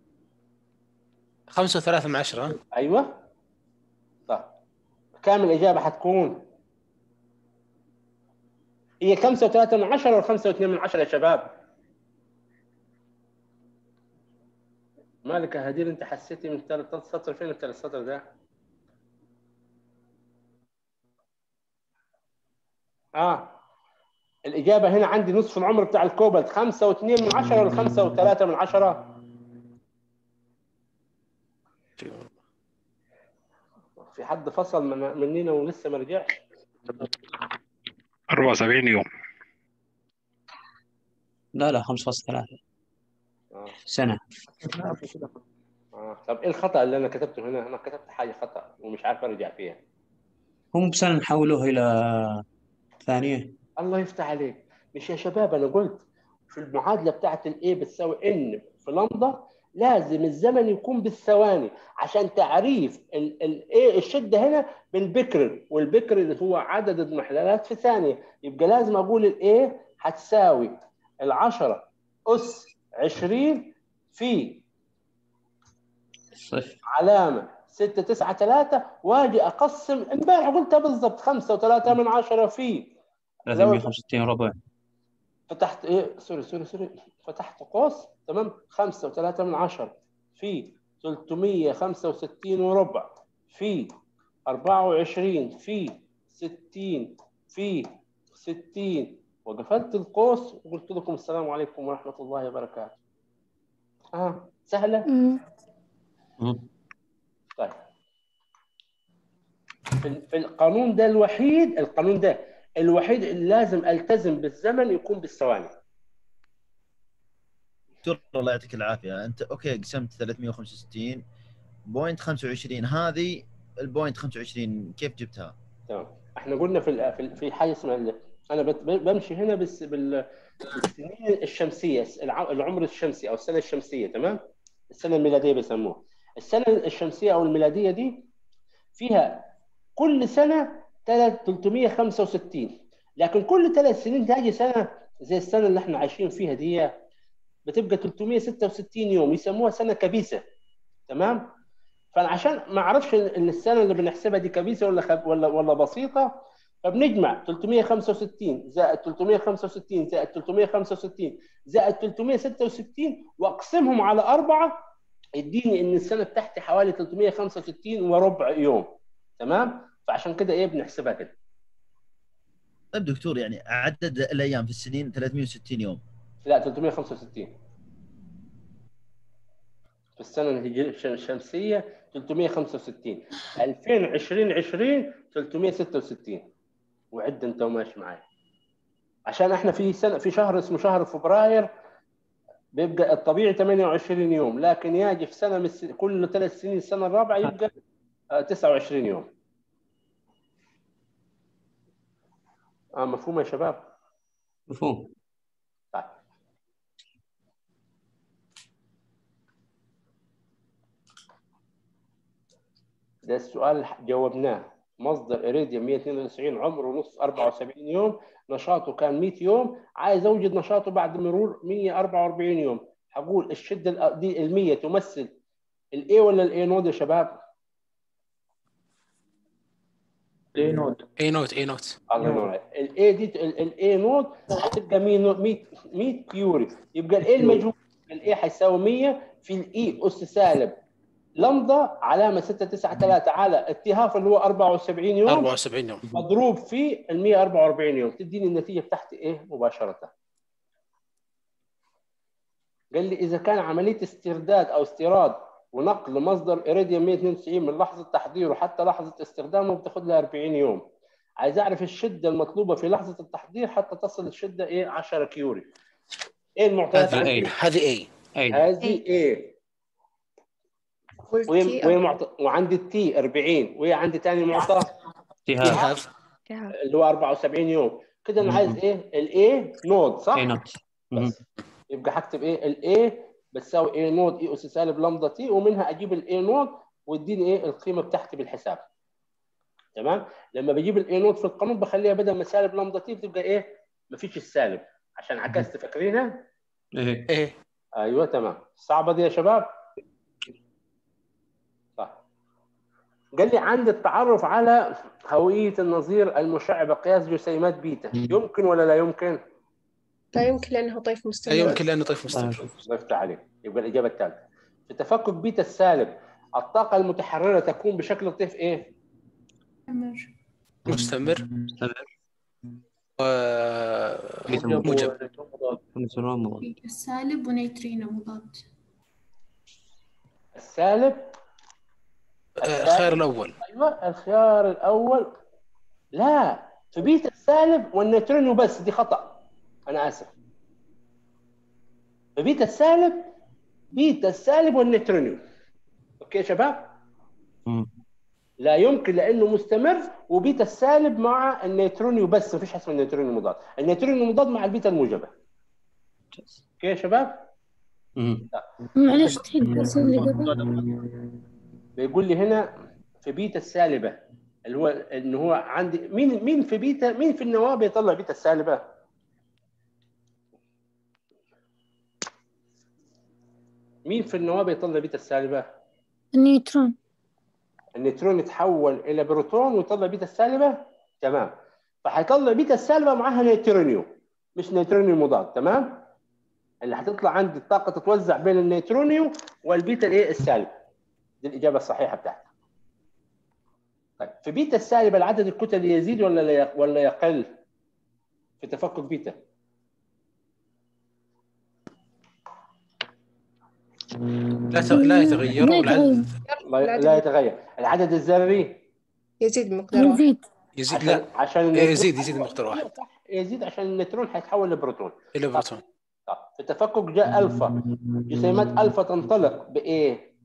5 3 من 10 ايوه طيب كام الإجابة حتكون؟ هي خمسة وثلاثة من عشرة ولا خمسة واثنين من عشرة يا شباب؟ مالك يا هدير انت حسيتي من ثالث سطر فين الثالث سطر ده؟ اه الإجابة هنا عندي نصف العمر بتاع الكوبالت خمسة واثنين من عشرة ولا خمسة وثلاثة من عشرة؟ في حد فصل من مننا ولسه ما رجعش 74 يوم لا لا 5.3 آه. سنة آه. طب ايه الخطأ اللي انا كتبته هنا؟ انا كتبت حاجة خطأ ومش عارف ارجع فيها. هم بسنة نحولوه إلى ثانية الله يفتح عليك مش يا شباب انا قلت في المعادله بتاعت الايه بتساوي ان في لمضه لازم الزمن يكون بالثواني عشان تعريف الايه الشده هنا بالبكر والبكر اللي هو عدد المحللات في ثانيه يبقى لازم اقول الايه هتساوي ال10 اس 20 في صفر علامه 6 9 3 واجي اقسم امبارح قلتها بالضبط 5 و3 من 10 في 365 ربع فتحت ايه سوري سوري سوري فتحت قوس تمام خمسة وثلاثة من عشرة في 365 وربع في 24 في 60 في 60 وقفلت القوس وقلت لكم السلام عليكم ورحمه الله وبركاته اه سهله طيب في في القانون ده الوحيد القانون ده الوحيد اللي لازم التزم بالزمن يكون بالثواني دكتور الله يعطيك العافيه انت اوكي قسمت 365 بوينت 25 هذه البوينت 25 كيف جبتها؟ تمام احنا قلنا في ال- في ال- في حاجه اسمها ال- انا بت- بمشي هنا بس بال- بالسنين الشمسيه الع- العمر الشمسي او السنه الشمسيه تمام السنه الميلاديه بيسموها السنه الشمسيه او الميلاديه دي فيها كل سنه تلات- 365 لكن كل ثلاث سنين تاجي سنه زي السنه اللي احنا عايشين فيها دي بتبقى 366 يوم يسموها سنه كبيسه تمام فانا عشان ما اعرفش ان السنه اللي بنحسبها دي كبيسه ولا خب ولا ولا بسيطه فبنجمع 365 زائد 365 زائد 365 زائد 366 واقسمهم على اربعه يديني ان السنه بتاعتي حوالي 365 وربع يوم تمام فعشان كده ايه بنحسبها كده طيب دكتور يعني عدد الايام في السنين 360 يوم لا 365 في السنه الهجريه الش- الشمسيه 365 2020 20 366 وعد انت وماشي معايا عشان احنا في سنه في شهر اسمه شهر فبراير بيبقى الطبيعي 28 يوم لكن يجي في سنه من الس- كل ثلاث سنين السنه الرابعه يبقى آه، 29 يوم اه مفهوم يا شباب مفهوم طيب ده السؤال اللي جاوبناه مصدر اريديوم 192 عمره نص 74 يوم نشاطه كان 100 يوم عايز اوجد نشاطه بعد مرور 144 يوم هقول الشده الأ- دي ال 100 تمثل الاي ولا الاي نود يا شباب؟ اي نود اي نوت اي نوت الله ينور عليك الاي دي الاي نود هتبقى 100 100 100 كيوري يبقى الاي المجهول الاي هيساوي 100 في الاي اس سالب لمضه علامه 693 على التهاف اللي هو 74 يوم 74 يوم مضروب في ال 144 يوم تديني النتيجه بتاعتي ايه مباشره قال لي اذا كان عمليه استرداد او استيراد ونقل مصدر اريديوم 192 من لحظه تحضيره حتى لحظه استخدامه بتاخد لها 40 يوم عايز اعرف الشده المطلوبه في لحظه التحضير حتى تصل الشده ايه 10 كيوري ايه المعطيات هذه عندي؟ اي هذه اي هذه ايه وين وين معطى وعندي التي 40 وهي عندي ثاني معطى تهاف اللي هو 74 يوم كده انا عايز ايه الاي نود صح؟ اي نوت يبقى هكتب ايه الاي بتساوي اي نود اي اس سالب لامدا تي ومنها اجيب الاي نود واديني ايه القيمه بتاعتي بالحساب تمام لما بجيب الاي نود في القانون بخليها بدل ما سالب لامدا تي بتبقى ايه مفيش السالب عشان عكست فاكرينها ايه ايه ايوه تمام صعبه دي يا شباب صح قال لي عندي التعرف على هويه النظير المشع بقياس جسيمات بيتا يمكن ولا لا يمكن؟ لا يمكن لأنه طيف مستمر لا يمكن لانه طيف مستمر ضفت عليه يبقى الاجابه الثالثه في تفكك بيتا السالب الطاقه المتحرره تكون بشكل طيف ايه؟ مستمر و موجب. موجب السالب ونيترينو مضاد السالب آه، الخيار الاول ايوه الخيار الاول لا في بيتا السالب والنيوترينو بس دي خطا انا اسف في بيتا السالب بيتا السالب والنيوترينو اوكي يا شباب لا يمكن لانه مستمر وبيتا السالب مع النيوترونيو بس مفيش حاجه اسمها النيوترونيو مضاد النيوترونيو مضاد مع البيتا الموجبه اوكي يا شباب معلش تعيد بس اللي قبل بيقول لي هنا في بيتا السالبه اللي هو ان هو عندي مين مين في بيتا مين في النواه بيطلع بيتا السالبه مين في النواه بيطلع بيتا السالبه النيوترون النيوترون يتحول الى بروتون ويطلع بيتا السالبه تمام فهيطلع بيتا السالبه معاها نيوترونيو مش نيوترونيو مضاد تمام اللي هتطلع عندي الطاقه تتوزع بين النيوترونيو والبيتا الايه السالبه دي الاجابه الصحيحه بتاعتي طيب في بيتا السالبه العدد الكتلي يزيد ولا لا يق- ولا يقل في تفكك بيتا لا ت- لا يتغير لا والعدد لا, لا يتغير العدد الذري يزيد بمقدار واحد يزيد يزيد عشان لا عشان إيه، النيوترون- يزيد يزيد بمقدار واحد يزيد عشان النيوترون هيتحول لبروتون الى بروتون طب في التفكك جاء الفا جسيمات الفا تنطلق بايه؟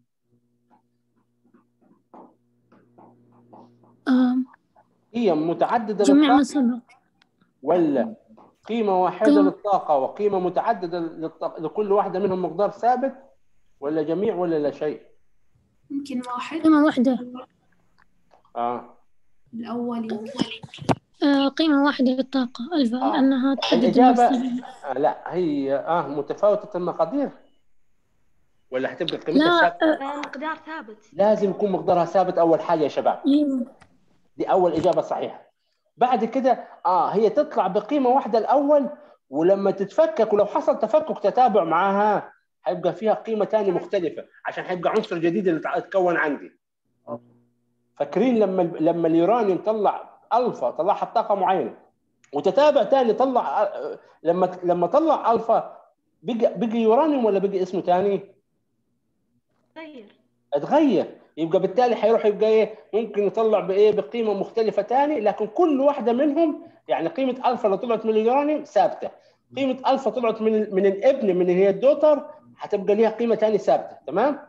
آم، هي متعدده جميع ما للطاقه سبق ولا قيمه واحده قيمة. للطاقه وقيمه متعدده للطاقة لكل واحده منهم مقدار ثابت ولا جميع ولا لا شيء؟ يمكن واحد قيمة واحدة اه الأول يمكن آه، قيمة واحدة للطاقة ألفا آه. لأنها تحدد الإجابة المصدر آه لا هي اه متفاوتة المقادير ولا هتبقى قيمتها لا ثابتة؟ آه، آه، مقدار ثابت لازم يكون مقدارها ثابت أول حاجة يا شباب أيوة دي أول إجابة صحيحة بعد كده اه هي تطلع بقيمة واحدة الأول ولما تتفكك ولو حصل تفكك تتابع معاها هيبقى فيها قيمة تانية مختلفة عشان هيبقى عنصر جديد اللي اتكون عندي فاكرين لما لما اليورانيوم طلع الفا طلعها بطاقه معينه وتتابع تاني طلع آه، لما لما طلع الفا بقى بقى يورانيوم ولا بقى اسمه تاني؟ غير اتغير يبقى بالتالي هيروح يبقى ايه ممكن يطلع بايه بقيمه مختلفه تاني لكن كل واحده منهم يعني قيمه الفا لو طلعت من اليورانيوم ثابته قيمه الفا طلعت من من الابن من اللي هي الدوتر هتبقى ليها قيمه تاني ثابته تمام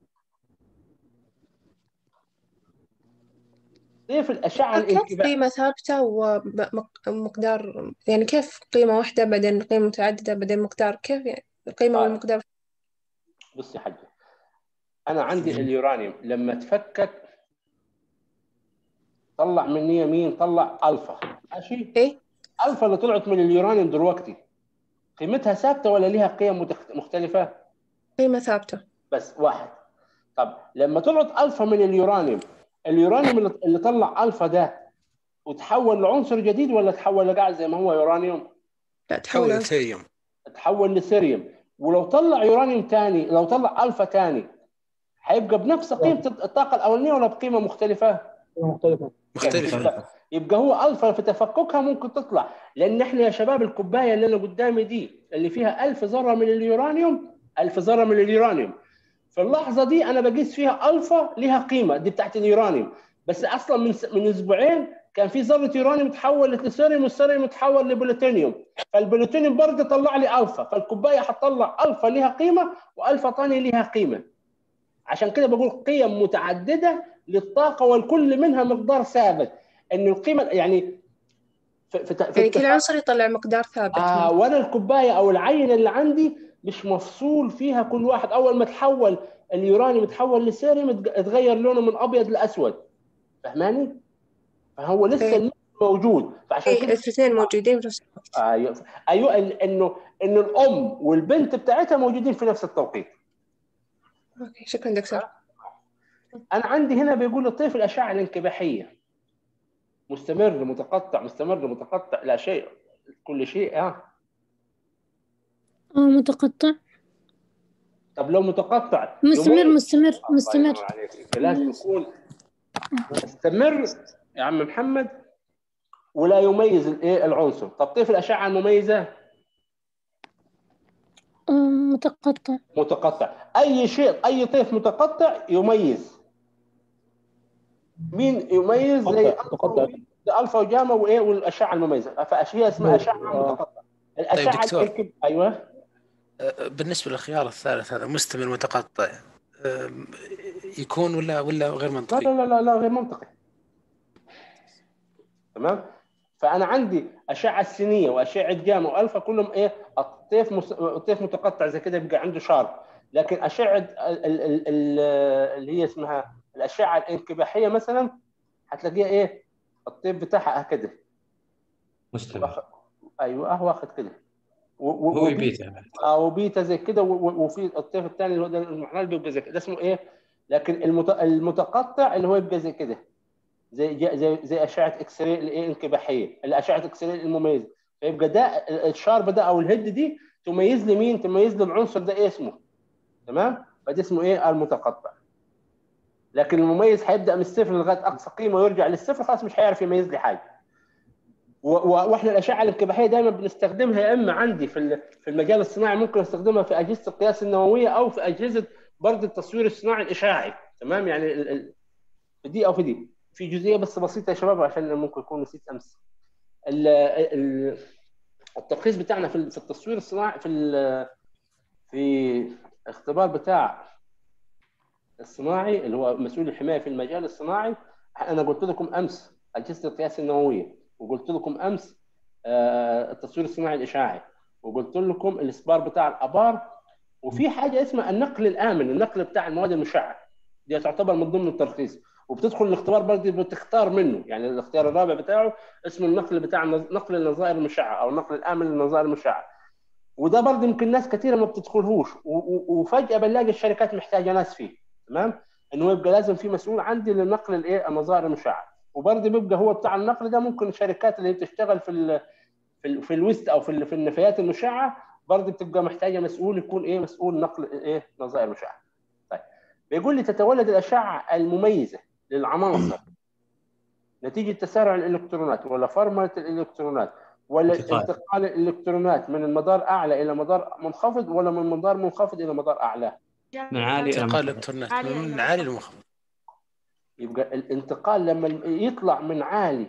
كيف الاشعه كيف الانكباح قيمة ثابتة ومقدار يعني كيف قيمة واحدة بعدين قيمة متعددة بعدين مقدار كيف يعني القيمة آه. والمقدار بص يا حاج انا عندي اليورانيوم لما تفكك طلع مني مين طلع الفا ماشي ايه الفا اللي طلعت من اليورانيوم دلوقتي قيمتها ثابته ولا ليها قيم متخ- مختلفه قيمة ثابتة بس واحد طب لما طلعت الفا من اليورانيوم اليورانيوم اللي- اللي طلع الفا ده وتحول لعنصر جديد ولا تحول لقاعد زي ما هو يورانيوم لا تحول تحول لثيريوم تحول لثيريوم ولو طلع يورانيوم تاني لو طلع الفا تاني هيبقى بنفس قيمه الطاقه الاولانيه ولا بقيمه مختلفه؟ مختلفة مختلفة يبقى هو الفا في تفككها ممكن تطلع لان احنا يا شباب الكوبايه اللي انا قدامي دي اللي فيها 1000 ذره من اليورانيوم 1000 ذره من اليورانيوم في اللحظه دي انا بقيس فيها الفا ليها قيمه دي بتاعت اليورانيوم بس اصلا من من اسبوعين كان في ذره يورانيوم تحولت لسيريوم والسيريوم تحول لبلوتونيوم فالبلوتونيوم برضه طلع لي الفا فالكوبايه هتطلع الفا ليها قيمه والفا ثانيه ليها قيمه عشان كده بقول قيم متعدده للطاقه والكل منها مقدار ثابت ان القيمه يعني في, في, في يعني كل التفاعل- عنصر يطلع مقدار ثابت آه وانا الكوبايه او العينه اللي عندي مش مفصول فيها كل واحد اول ما تحول اليورانيوم تحول لسيريوم اتغ- اتغير لونه من ابيض لاسود فهماني؟ فهو لسه إيه. المية موجود فعشان ايه كده الاثنين موجودين في نفس الوقت ايوه ايوه ال- انه انه الام والبنت بتاعتها موجودين في نفس التوقيت اوكي شكرا دكتور انا عندي هنا بيقول الطيف الاشعه الانكباحيه مستمر متقطع مستمر متقطع لا شيء كل شيء اه آه متقطع طب لو متقطع مستمر يومين- مستمر الله مستمر ينور عليك. لازم يكون مستمر يا عم محمد ولا يميز الايه العنصر طب طيف الاشعه المميزه آه متقطع متقطع اي شيء اي طيف متقطع يميز مين يميز زي متقطع- متقطع. الفا الفا وجاما وايه والاشعه المميزه فاشياء اسمها اشعه متقطعه الاشعه دكتور. الكب- ايوه آه، بالنسبة للخيار الثالث هذا مستمر متقطع آه، يكون ولا ولا غير لا منطقي؟ لا لا لا, لا غير منطقي تمام فانا عندي اشعه سينيه واشعه جاما والفا كلهم ايه الطيف مس... الطيف متقطع زي كده يبقى عنده شارب لكن اشعه ال... ال... ال... ال... اللي هي اسمها الاشعه الانكباحيه مثلا هتلاقيها ايه الطيف بتاعها كده مستمر ايوه اه واخد كده و... و... هو وبي- بيتا اه وبيتا زي كده و- و- وفي الطيف الثاني اللي هو ده المحلل بيبقى زي كده ده اسمه ايه؟ لكن المت... المتقطع اللي هو يبقى زي كده زي جا- زي زي اشعه اكس راي الايه انكباحيه الاشعه اكس راي المميزه فيبقى ده الشارب ده او الهيد دي تميز لي مين؟ تميز لي العنصر ده ايه اسمه تمام؟ فده اسمه ايه؟ المتقطع لكن المميز هيبدا من الصفر لغايه اقصى قيمه ويرجع للصفر خلاص مش هيعرف يميز لي حاجه و- و- واحنا الاشعه الانكباحيه دائما بنستخدمها يا اما عندي في ال- في المجال الصناعي ممكن استخدمها في اجهزه القياس النوويه او في اجهزه برضه التصوير الصناعي الاشعاعي تمام يعني ال- ال- في دي او في دي في جزئيه بس بسيطه يا شباب عشان ممكن يكون نسيت امس ال- ال- الترخيص بتاعنا في ال- في التصوير الصناعي في ال- في اختبار بتاع الصناعي اللي هو مسؤول الحمايه في المجال الصناعي انا قلت لكم امس اجهزه القياس النوويه وقلت لكم امس آه، التصوير الصناعي الاشعاعي وقلت لكم الاسبار بتاع الابار وفي حاجه اسمها النقل الامن النقل بتاع المواد المشعه دي تعتبر من ضمن الترخيص وبتدخل الاختبار برضه بتختار منه يعني الاختيار الرابع بتاعه اسمه النقل بتاع النظ- نقل النظائر المشعه او النقل الامن للنظائر المشعه وده برضه يمكن ناس كثيره ما بتدخلهوش و- و- وفجاه بنلاقي الشركات محتاجه ناس فيه تمام انه يبقى لازم في مسؤول عندي لنقل الايه النظائر المشعه وبرضه بيبقى هو بتاع النقل ده ممكن الشركات اللي بتشتغل في ال في ال في الويست او في ال- في النفايات المشعه برضه بتبقى محتاجه مسؤول يكون ايه مسؤول نقل ايه نظائر مشعه طيب بيقول لي تتولد الاشعه المميزه للعناصر نتيجه تسارع الالكترونات ولا فرمله الالكترونات ولا انتقال. انتقال الالكترونات من المدار اعلى الى مدار منخفض ولا من مدار منخفض الى مدار اعلى من عالي الى انتقال منخفض. الالكترونات عالي من إلى عالي لمنخفض يبقى الانتقال لما يطلع من عالي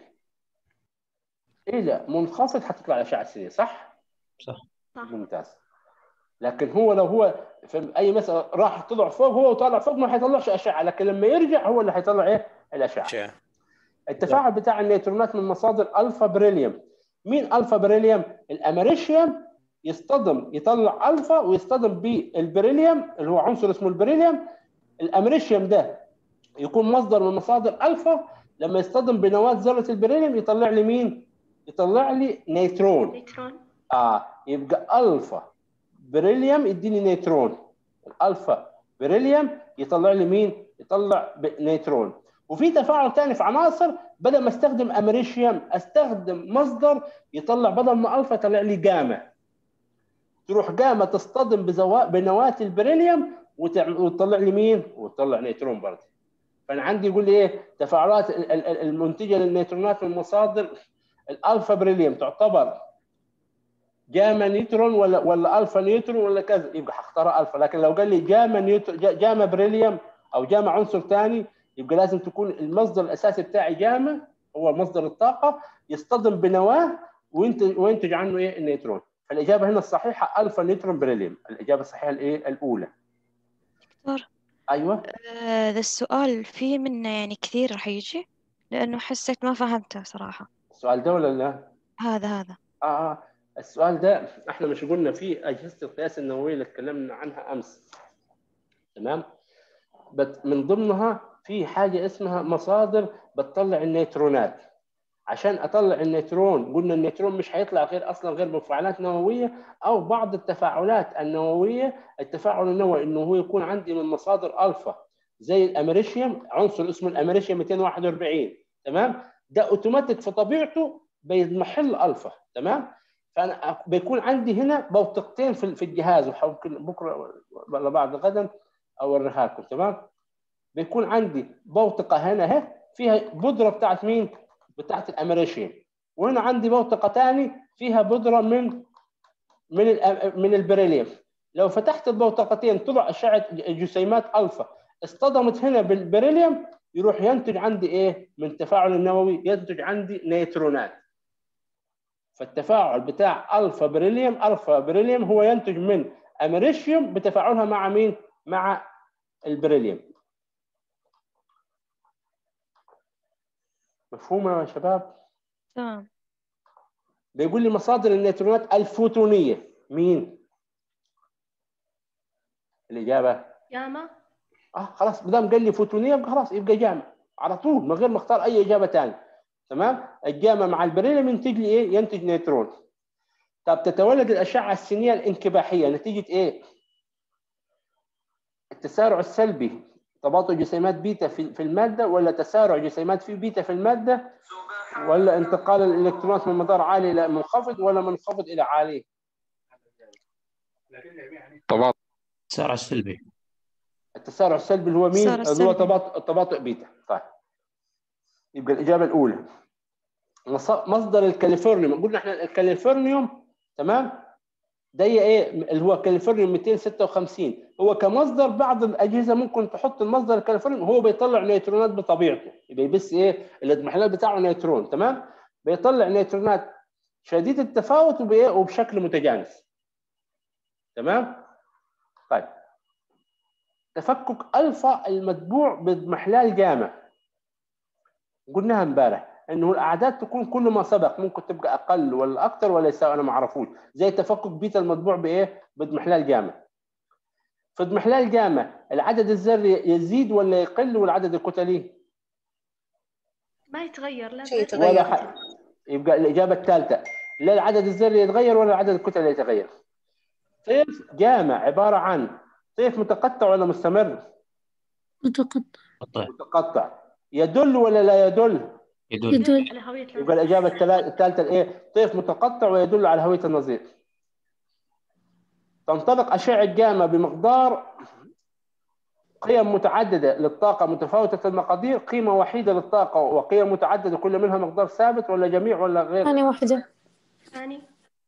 الى منخفض هتطلع الاشعه السينيه صح؟ صح صح ممتاز لكن هو لو هو في اي مساله راح طلع فوق هو وطالع فوق ما هيطلعش اشعه لكن لما يرجع هو اللي هيطلع ايه؟ الاشعه أشياء. التفاعل بتاع النيوترونات من مصادر الفا بريليوم مين الفا بريليوم؟ الامريشيوم يصطدم يطلع الفا ويصطدم بالبريليوم اللي هو عنصر اسمه البريليوم الامريشيوم ده يكون مصدر من مصادر الفا لما يصطدم بنواه ذره البريليوم يطلع لي مين؟ يطلع لي نيترون نيوترون اه يبقى الفا بريليوم يديني نيترون الالفا بريليوم يطلع لي مين؟ يطلع ب- نيترون وفي تفاعل ثاني في عناصر بدل ما استخدم امريشيوم استخدم مصدر يطلع بدل ما الفا يطلع لي جاما تروح جاما تصطدم بزوا... بنواه البريليوم وتعمل وتطلع لي مين؟ وتطلع نيترون برضه فانا عندي يقول لي ايه تفاعلات ال- ال- ال- المنتجه للنيوترونات من مصادر الالفا بريليوم تعتبر جاما نيوترون ولا ولا الفا نيوترون ولا كذا يبقى هختار الفا لكن لو قال لي جاما نيوترون جاما بريليوم او جاما عنصر ثاني يبقى لازم تكون المصدر الاساسي بتاعي جاما هو مصدر الطاقه يصطدم بنواه وينتج وينتج عنه ايه النيوترون فالاجابه هنا الصحيحه الفا نيوترون بريليوم الاجابه الصحيحه الايه الاولى دكتور ايوه آه، ذا السؤال فيه منه يعني كثير راح يجي لأنه حسيت ما فهمته صراحة السؤال ده ولا لا؟ هذا هذا آه آه. السؤال ده احنا مش قلنا فيه اجهزه القياس النوويه اللي اتكلمنا عنها امس تمام بت من ضمنها في حاجه اسمها مصادر بتطلع النيوترونات عشان اطلع النيوترون قلنا النيوترون مش هيطلع غير اصلا غير بمفاعلات نوويه او بعض التفاعلات النوويه التفاعل النووي انه هو يكون عندي من مصادر الفا زي الامريشيوم عنصر اسمه الامريشيوم 241 تمام ده اوتوماتيك في طبيعته بيضمحل الفا تمام فانا بيكون عندي هنا بوتقتين في في الجهاز وممكن بكره ولا بعد غدا اوريها لكم تمام بيكون عندي بوتقه هنا اهي فيها بودره بتاعت مين؟ بتاعت الامريشيوم وهنا عندي بوتقه ثاني فيها بودره من من الأ- من البريليوم لو فتحت البوتقتين طلع اشعه جسيمات الفا اصطدمت هنا بالبريليوم يروح ينتج عندي ايه؟ من التفاعل النووي ينتج عندي نيوترونات فالتفاعل بتاع الفا بريليوم الفا بريليوم هو ينتج من امريشيوم بتفاعلها مع مين؟ مع البريليوم مفهومه يا شباب؟ تمام بيقول لي مصادر النيوترونات الفوتونيه مين؟ الاجابه جاما اه خلاص ما دام قال لي فوتونيه يبقى خلاص يبقى جامع على طول من غير ما اختار اي اجابه ثانيه تمام الجامع مع البريليوم ينتج لي ايه ينتج نيوترون طب تتولد الاشعه السينيه الانكباحيه نتيجه ايه التسارع السلبي تباطؤ جسيمات بيتا في في الماده ولا تسارع جسيمات في بيتا في الماده ولا انتقال الالكترونات من مدار عالي الى منخفض ولا منخفض الى عالي طبعا التسارع السلبي التسارع السلبي اللي هو مين؟ التسارع اللي هو السلبي. تباطؤ تباطؤ بيتا طيب يبقى الاجابه الاولى مص- مصدر الكاليفورنيوم قلنا احنا الكاليفورنيوم تمام ده هي ايه اللي هو كاليفورنيوم 256 هو كمصدر بعض الاجهزه ممكن تحط المصدر الكاليفورنيوم هو بيطلع نيوترونات بطبيعته يبقى بس ايه الاضمحلال بتاعه نيوترون تمام بيطلع نيوترونات شديد التفاوت وبايه وبشكل متجانس تمام طيب تفكك الفا المتبوع باضمحلال جاما قلناها امبارح انه الاعداد تكون كل ما سبق ممكن تبقى اقل ولا اكثر ولا يساوي انا ما اعرفوش زي تفكك بيتا المطبوع بايه باضمحلال جاما في اضمحلال جاما العدد الذري يزيد ولا يقل والعدد الكتلي ما يتغير لا شيء ذري ولا يتغير. ح... يبقى الاجابه الثالثه لا العدد الذري يتغير ولا العدد الكتلي يتغير طيف جاما عباره عن طيف متقطع ولا مستمر متقطع قطع متقطع يدل ولا لا يدل يدل يدل على هوية يبقى الإجابة التلا- الثالثة الإيه؟ طيف متقطع ويدل على هوية النظير. تنطلق أشعة جاما بمقدار قيم متعددة للطاقة متفاوتة المقادير، قيمة وحيدة للطاقة وقيم متعددة كل منها مقدار ثابت ولا جميع ولا غير؟ ثانية واحدة ثاني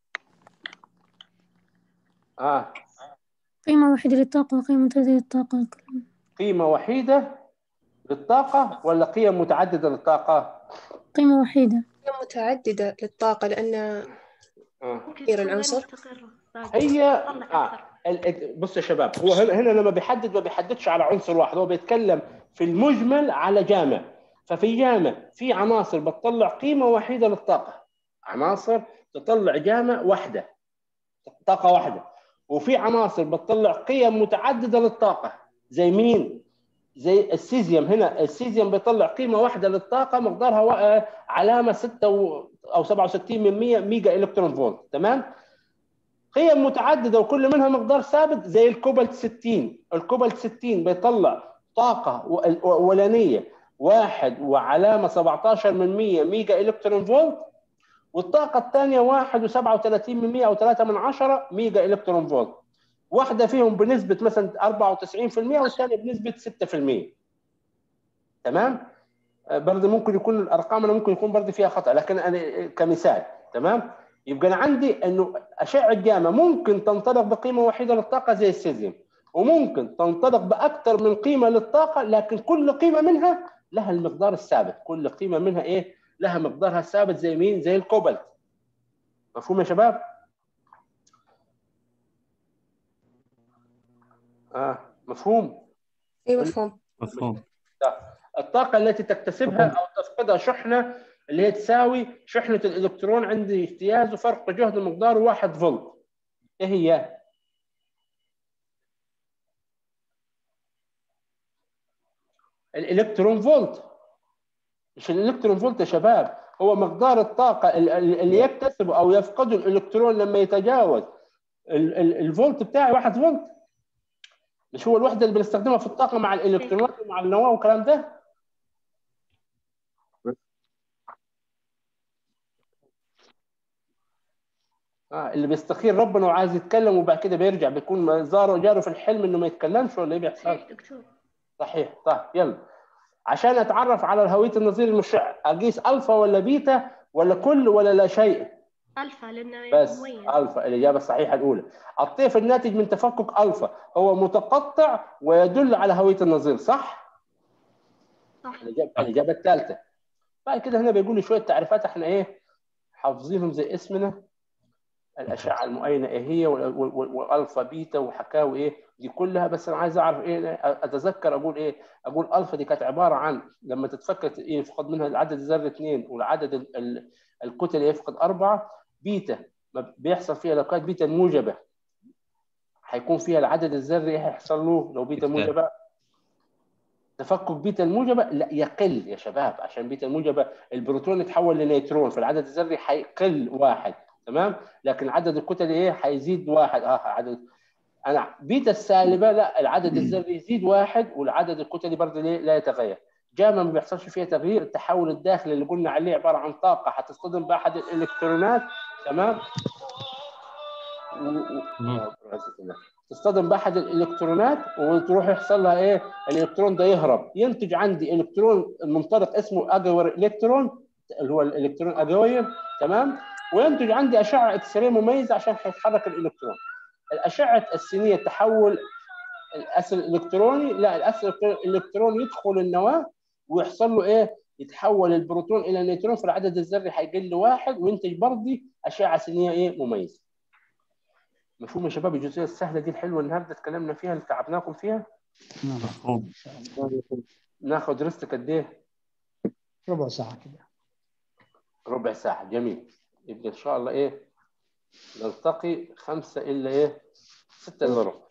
آه قيمة واحدة للطاقة وقيمة متعددة للطاقة قيمة وحيدة للطاقة ولا قيم متعددة للطاقة؟ قيمة وحيدة هي متعددة للطاقة لأن آه. ممكن كثير تكون غير العنصر. مستقرة باقي. هي طلع آه. أكثر ال- ال- بص يا شباب هو هنا هنا لما بيحدد ما بيحددش على عنصر واحد هو بيتكلم في المجمل على جامع ففي جامع في عناصر بتطلع قيمه وحيده للطاقه عناصر تطلع جامع واحده طاقه واحده وفي عناصر بتطلع قيم متعدده للطاقه زي مين زي السيزيوم هنا السيزيوم بيطلع قيمه واحده للطاقه مقدارها وا- علامه 6 و- او 67 من 100 ميجا الكترون فولت تمام قيم متعدده وكل منها مقدار ثابت زي الكوبالت 60 الكوبالت 60 بيطلع طاقه و- اولانيه واحد وعلامه 17 من 100 ميجا الكترون فولت والطاقه الثانيه 1 و37 من 100 او 3 من 10 ميجا الكترون فولت واحده فيهم بنسبه مثلا 94% والثانيه بنسبه 6% تمام آه، برضه ممكن يكون الارقام انا ممكن يكون برضه فيها خطا لكن انا كمثال تمام يبقى انا عندي انه اشعه جاما ممكن تنطلق بقيمه وحيده للطاقه زي السيزيوم وممكن تنطلق باكثر من قيمه للطاقه لكن كل قيمه منها لها المقدار الثابت كل قيمه منها ايه لها مقدارها الثابت زي مين زي الكوبالت مفهوم يا شباب اه مفهوم أي مفهوم مفهوم الطاقة التي تكتسبها أو تفقدها شحنة اللي هي تساوي شحنة الإلكترون عند اجتيازه فرق جهد مقداره 1 فولت. إيه هي؟ الإلكترون فولت. مش الإلكترون فولت يا شباب، هو مقدار الطاقة ال- ال- اللي يكتسبه أو يفقده الإلكترون لما يتجاوز ال- ال- الفولت بتاعي 1 فولت. مش هو الوحدة اللي بنستخدمها في الطاقة مع الإلكترونات ومع النواة والكلام ده؟ آه اللي بيستخير ربنا وعايز يتكلم وبعد كده بيرجع بيكون ما زاره جاره في الحلم انه ما يتكلمش ولا ايه بيحصل؟ صحيح دكتور صحيح طيب يلا عشان اتعرف على هويه النظير المشع اقيس الفا ولا بيتا ولا كل ولا لا شيء ألفا لأنه بس مميز الفا الاجابه الصحيحه الاولى الطيف الناتج من تفكك الفا هو متقطع ويدل على هويه النظير صح؟ صح الاجابه الاجابه الثالثه بعد كده هنا بيقول لي شويه تعريفات احنا ايه حافظينهم زي اسمنا الاشعه المؤينه ايه هي وال- وال- وال- والالفا بيتا وحكاوي ايه دي كلها بس انا عايز اعرف ايه اتذكر اقول ايه اقول الفا دي كانت عباره عن لما تتفكك ايه يفقد منها العدد الذري اثنين والعدد ال- ال- الكتل يفقد اربعه بيتا ما بيحصل فيها لو كانت بيتا موجبه هيكون فيها العدد الذري ايه هيحصل له لو بيتا يختلف. موجبه تفكك بيتا الموجبه لا يقل يا شباب عشان بيتا الموجبه البروتون يتحول لنيوترون فالعدد الذري هيقل واحد تمام لكن عدد الكتل ايه هيزيد واحد اه عدد انا بيتا السالبه لا العدد الذري يزيد واحد والعدد الكتلي برضه ليه لا يتغير جاما ما بيحصلش فيها تغيير التحول الداخلي اللي قلنا عليه عباره عن طاقه هتصطدم باحد الالكترونات تمام و... و... مم. آه، بعزة الله. تصطدم باحد الالكترونات وتروح يحصل لها ايه الالكترون ده يهرب ينتج عندي الكترون منطلق اسمه اجاور الكترون اللي هو الالكترون اجاوير تمام وينتج عندي اشعه اكس راي مميزه عشان هيتحرك الالكترون الاشعه السينيه تحول الاسر الالكتروني لا الاسر الالكتروني يدخل النواه ويحصل له ايه يتحول البروتون الى نيوترون فالعدد الذري هيقل واحد وينتج برضه اشعه سينيه ايه مميزه مفهوم يا شباب الجزئيه السهله دي الحلوه النهارده اتكلمنا فيها اللي تعبناكم فيها مفهوم ناخد ريست قد ايه ربع ساعة كده ربع ساعه جميل يبقى ان شاء الله ايه نلتقي خمسة الا ايه ستة الا ربع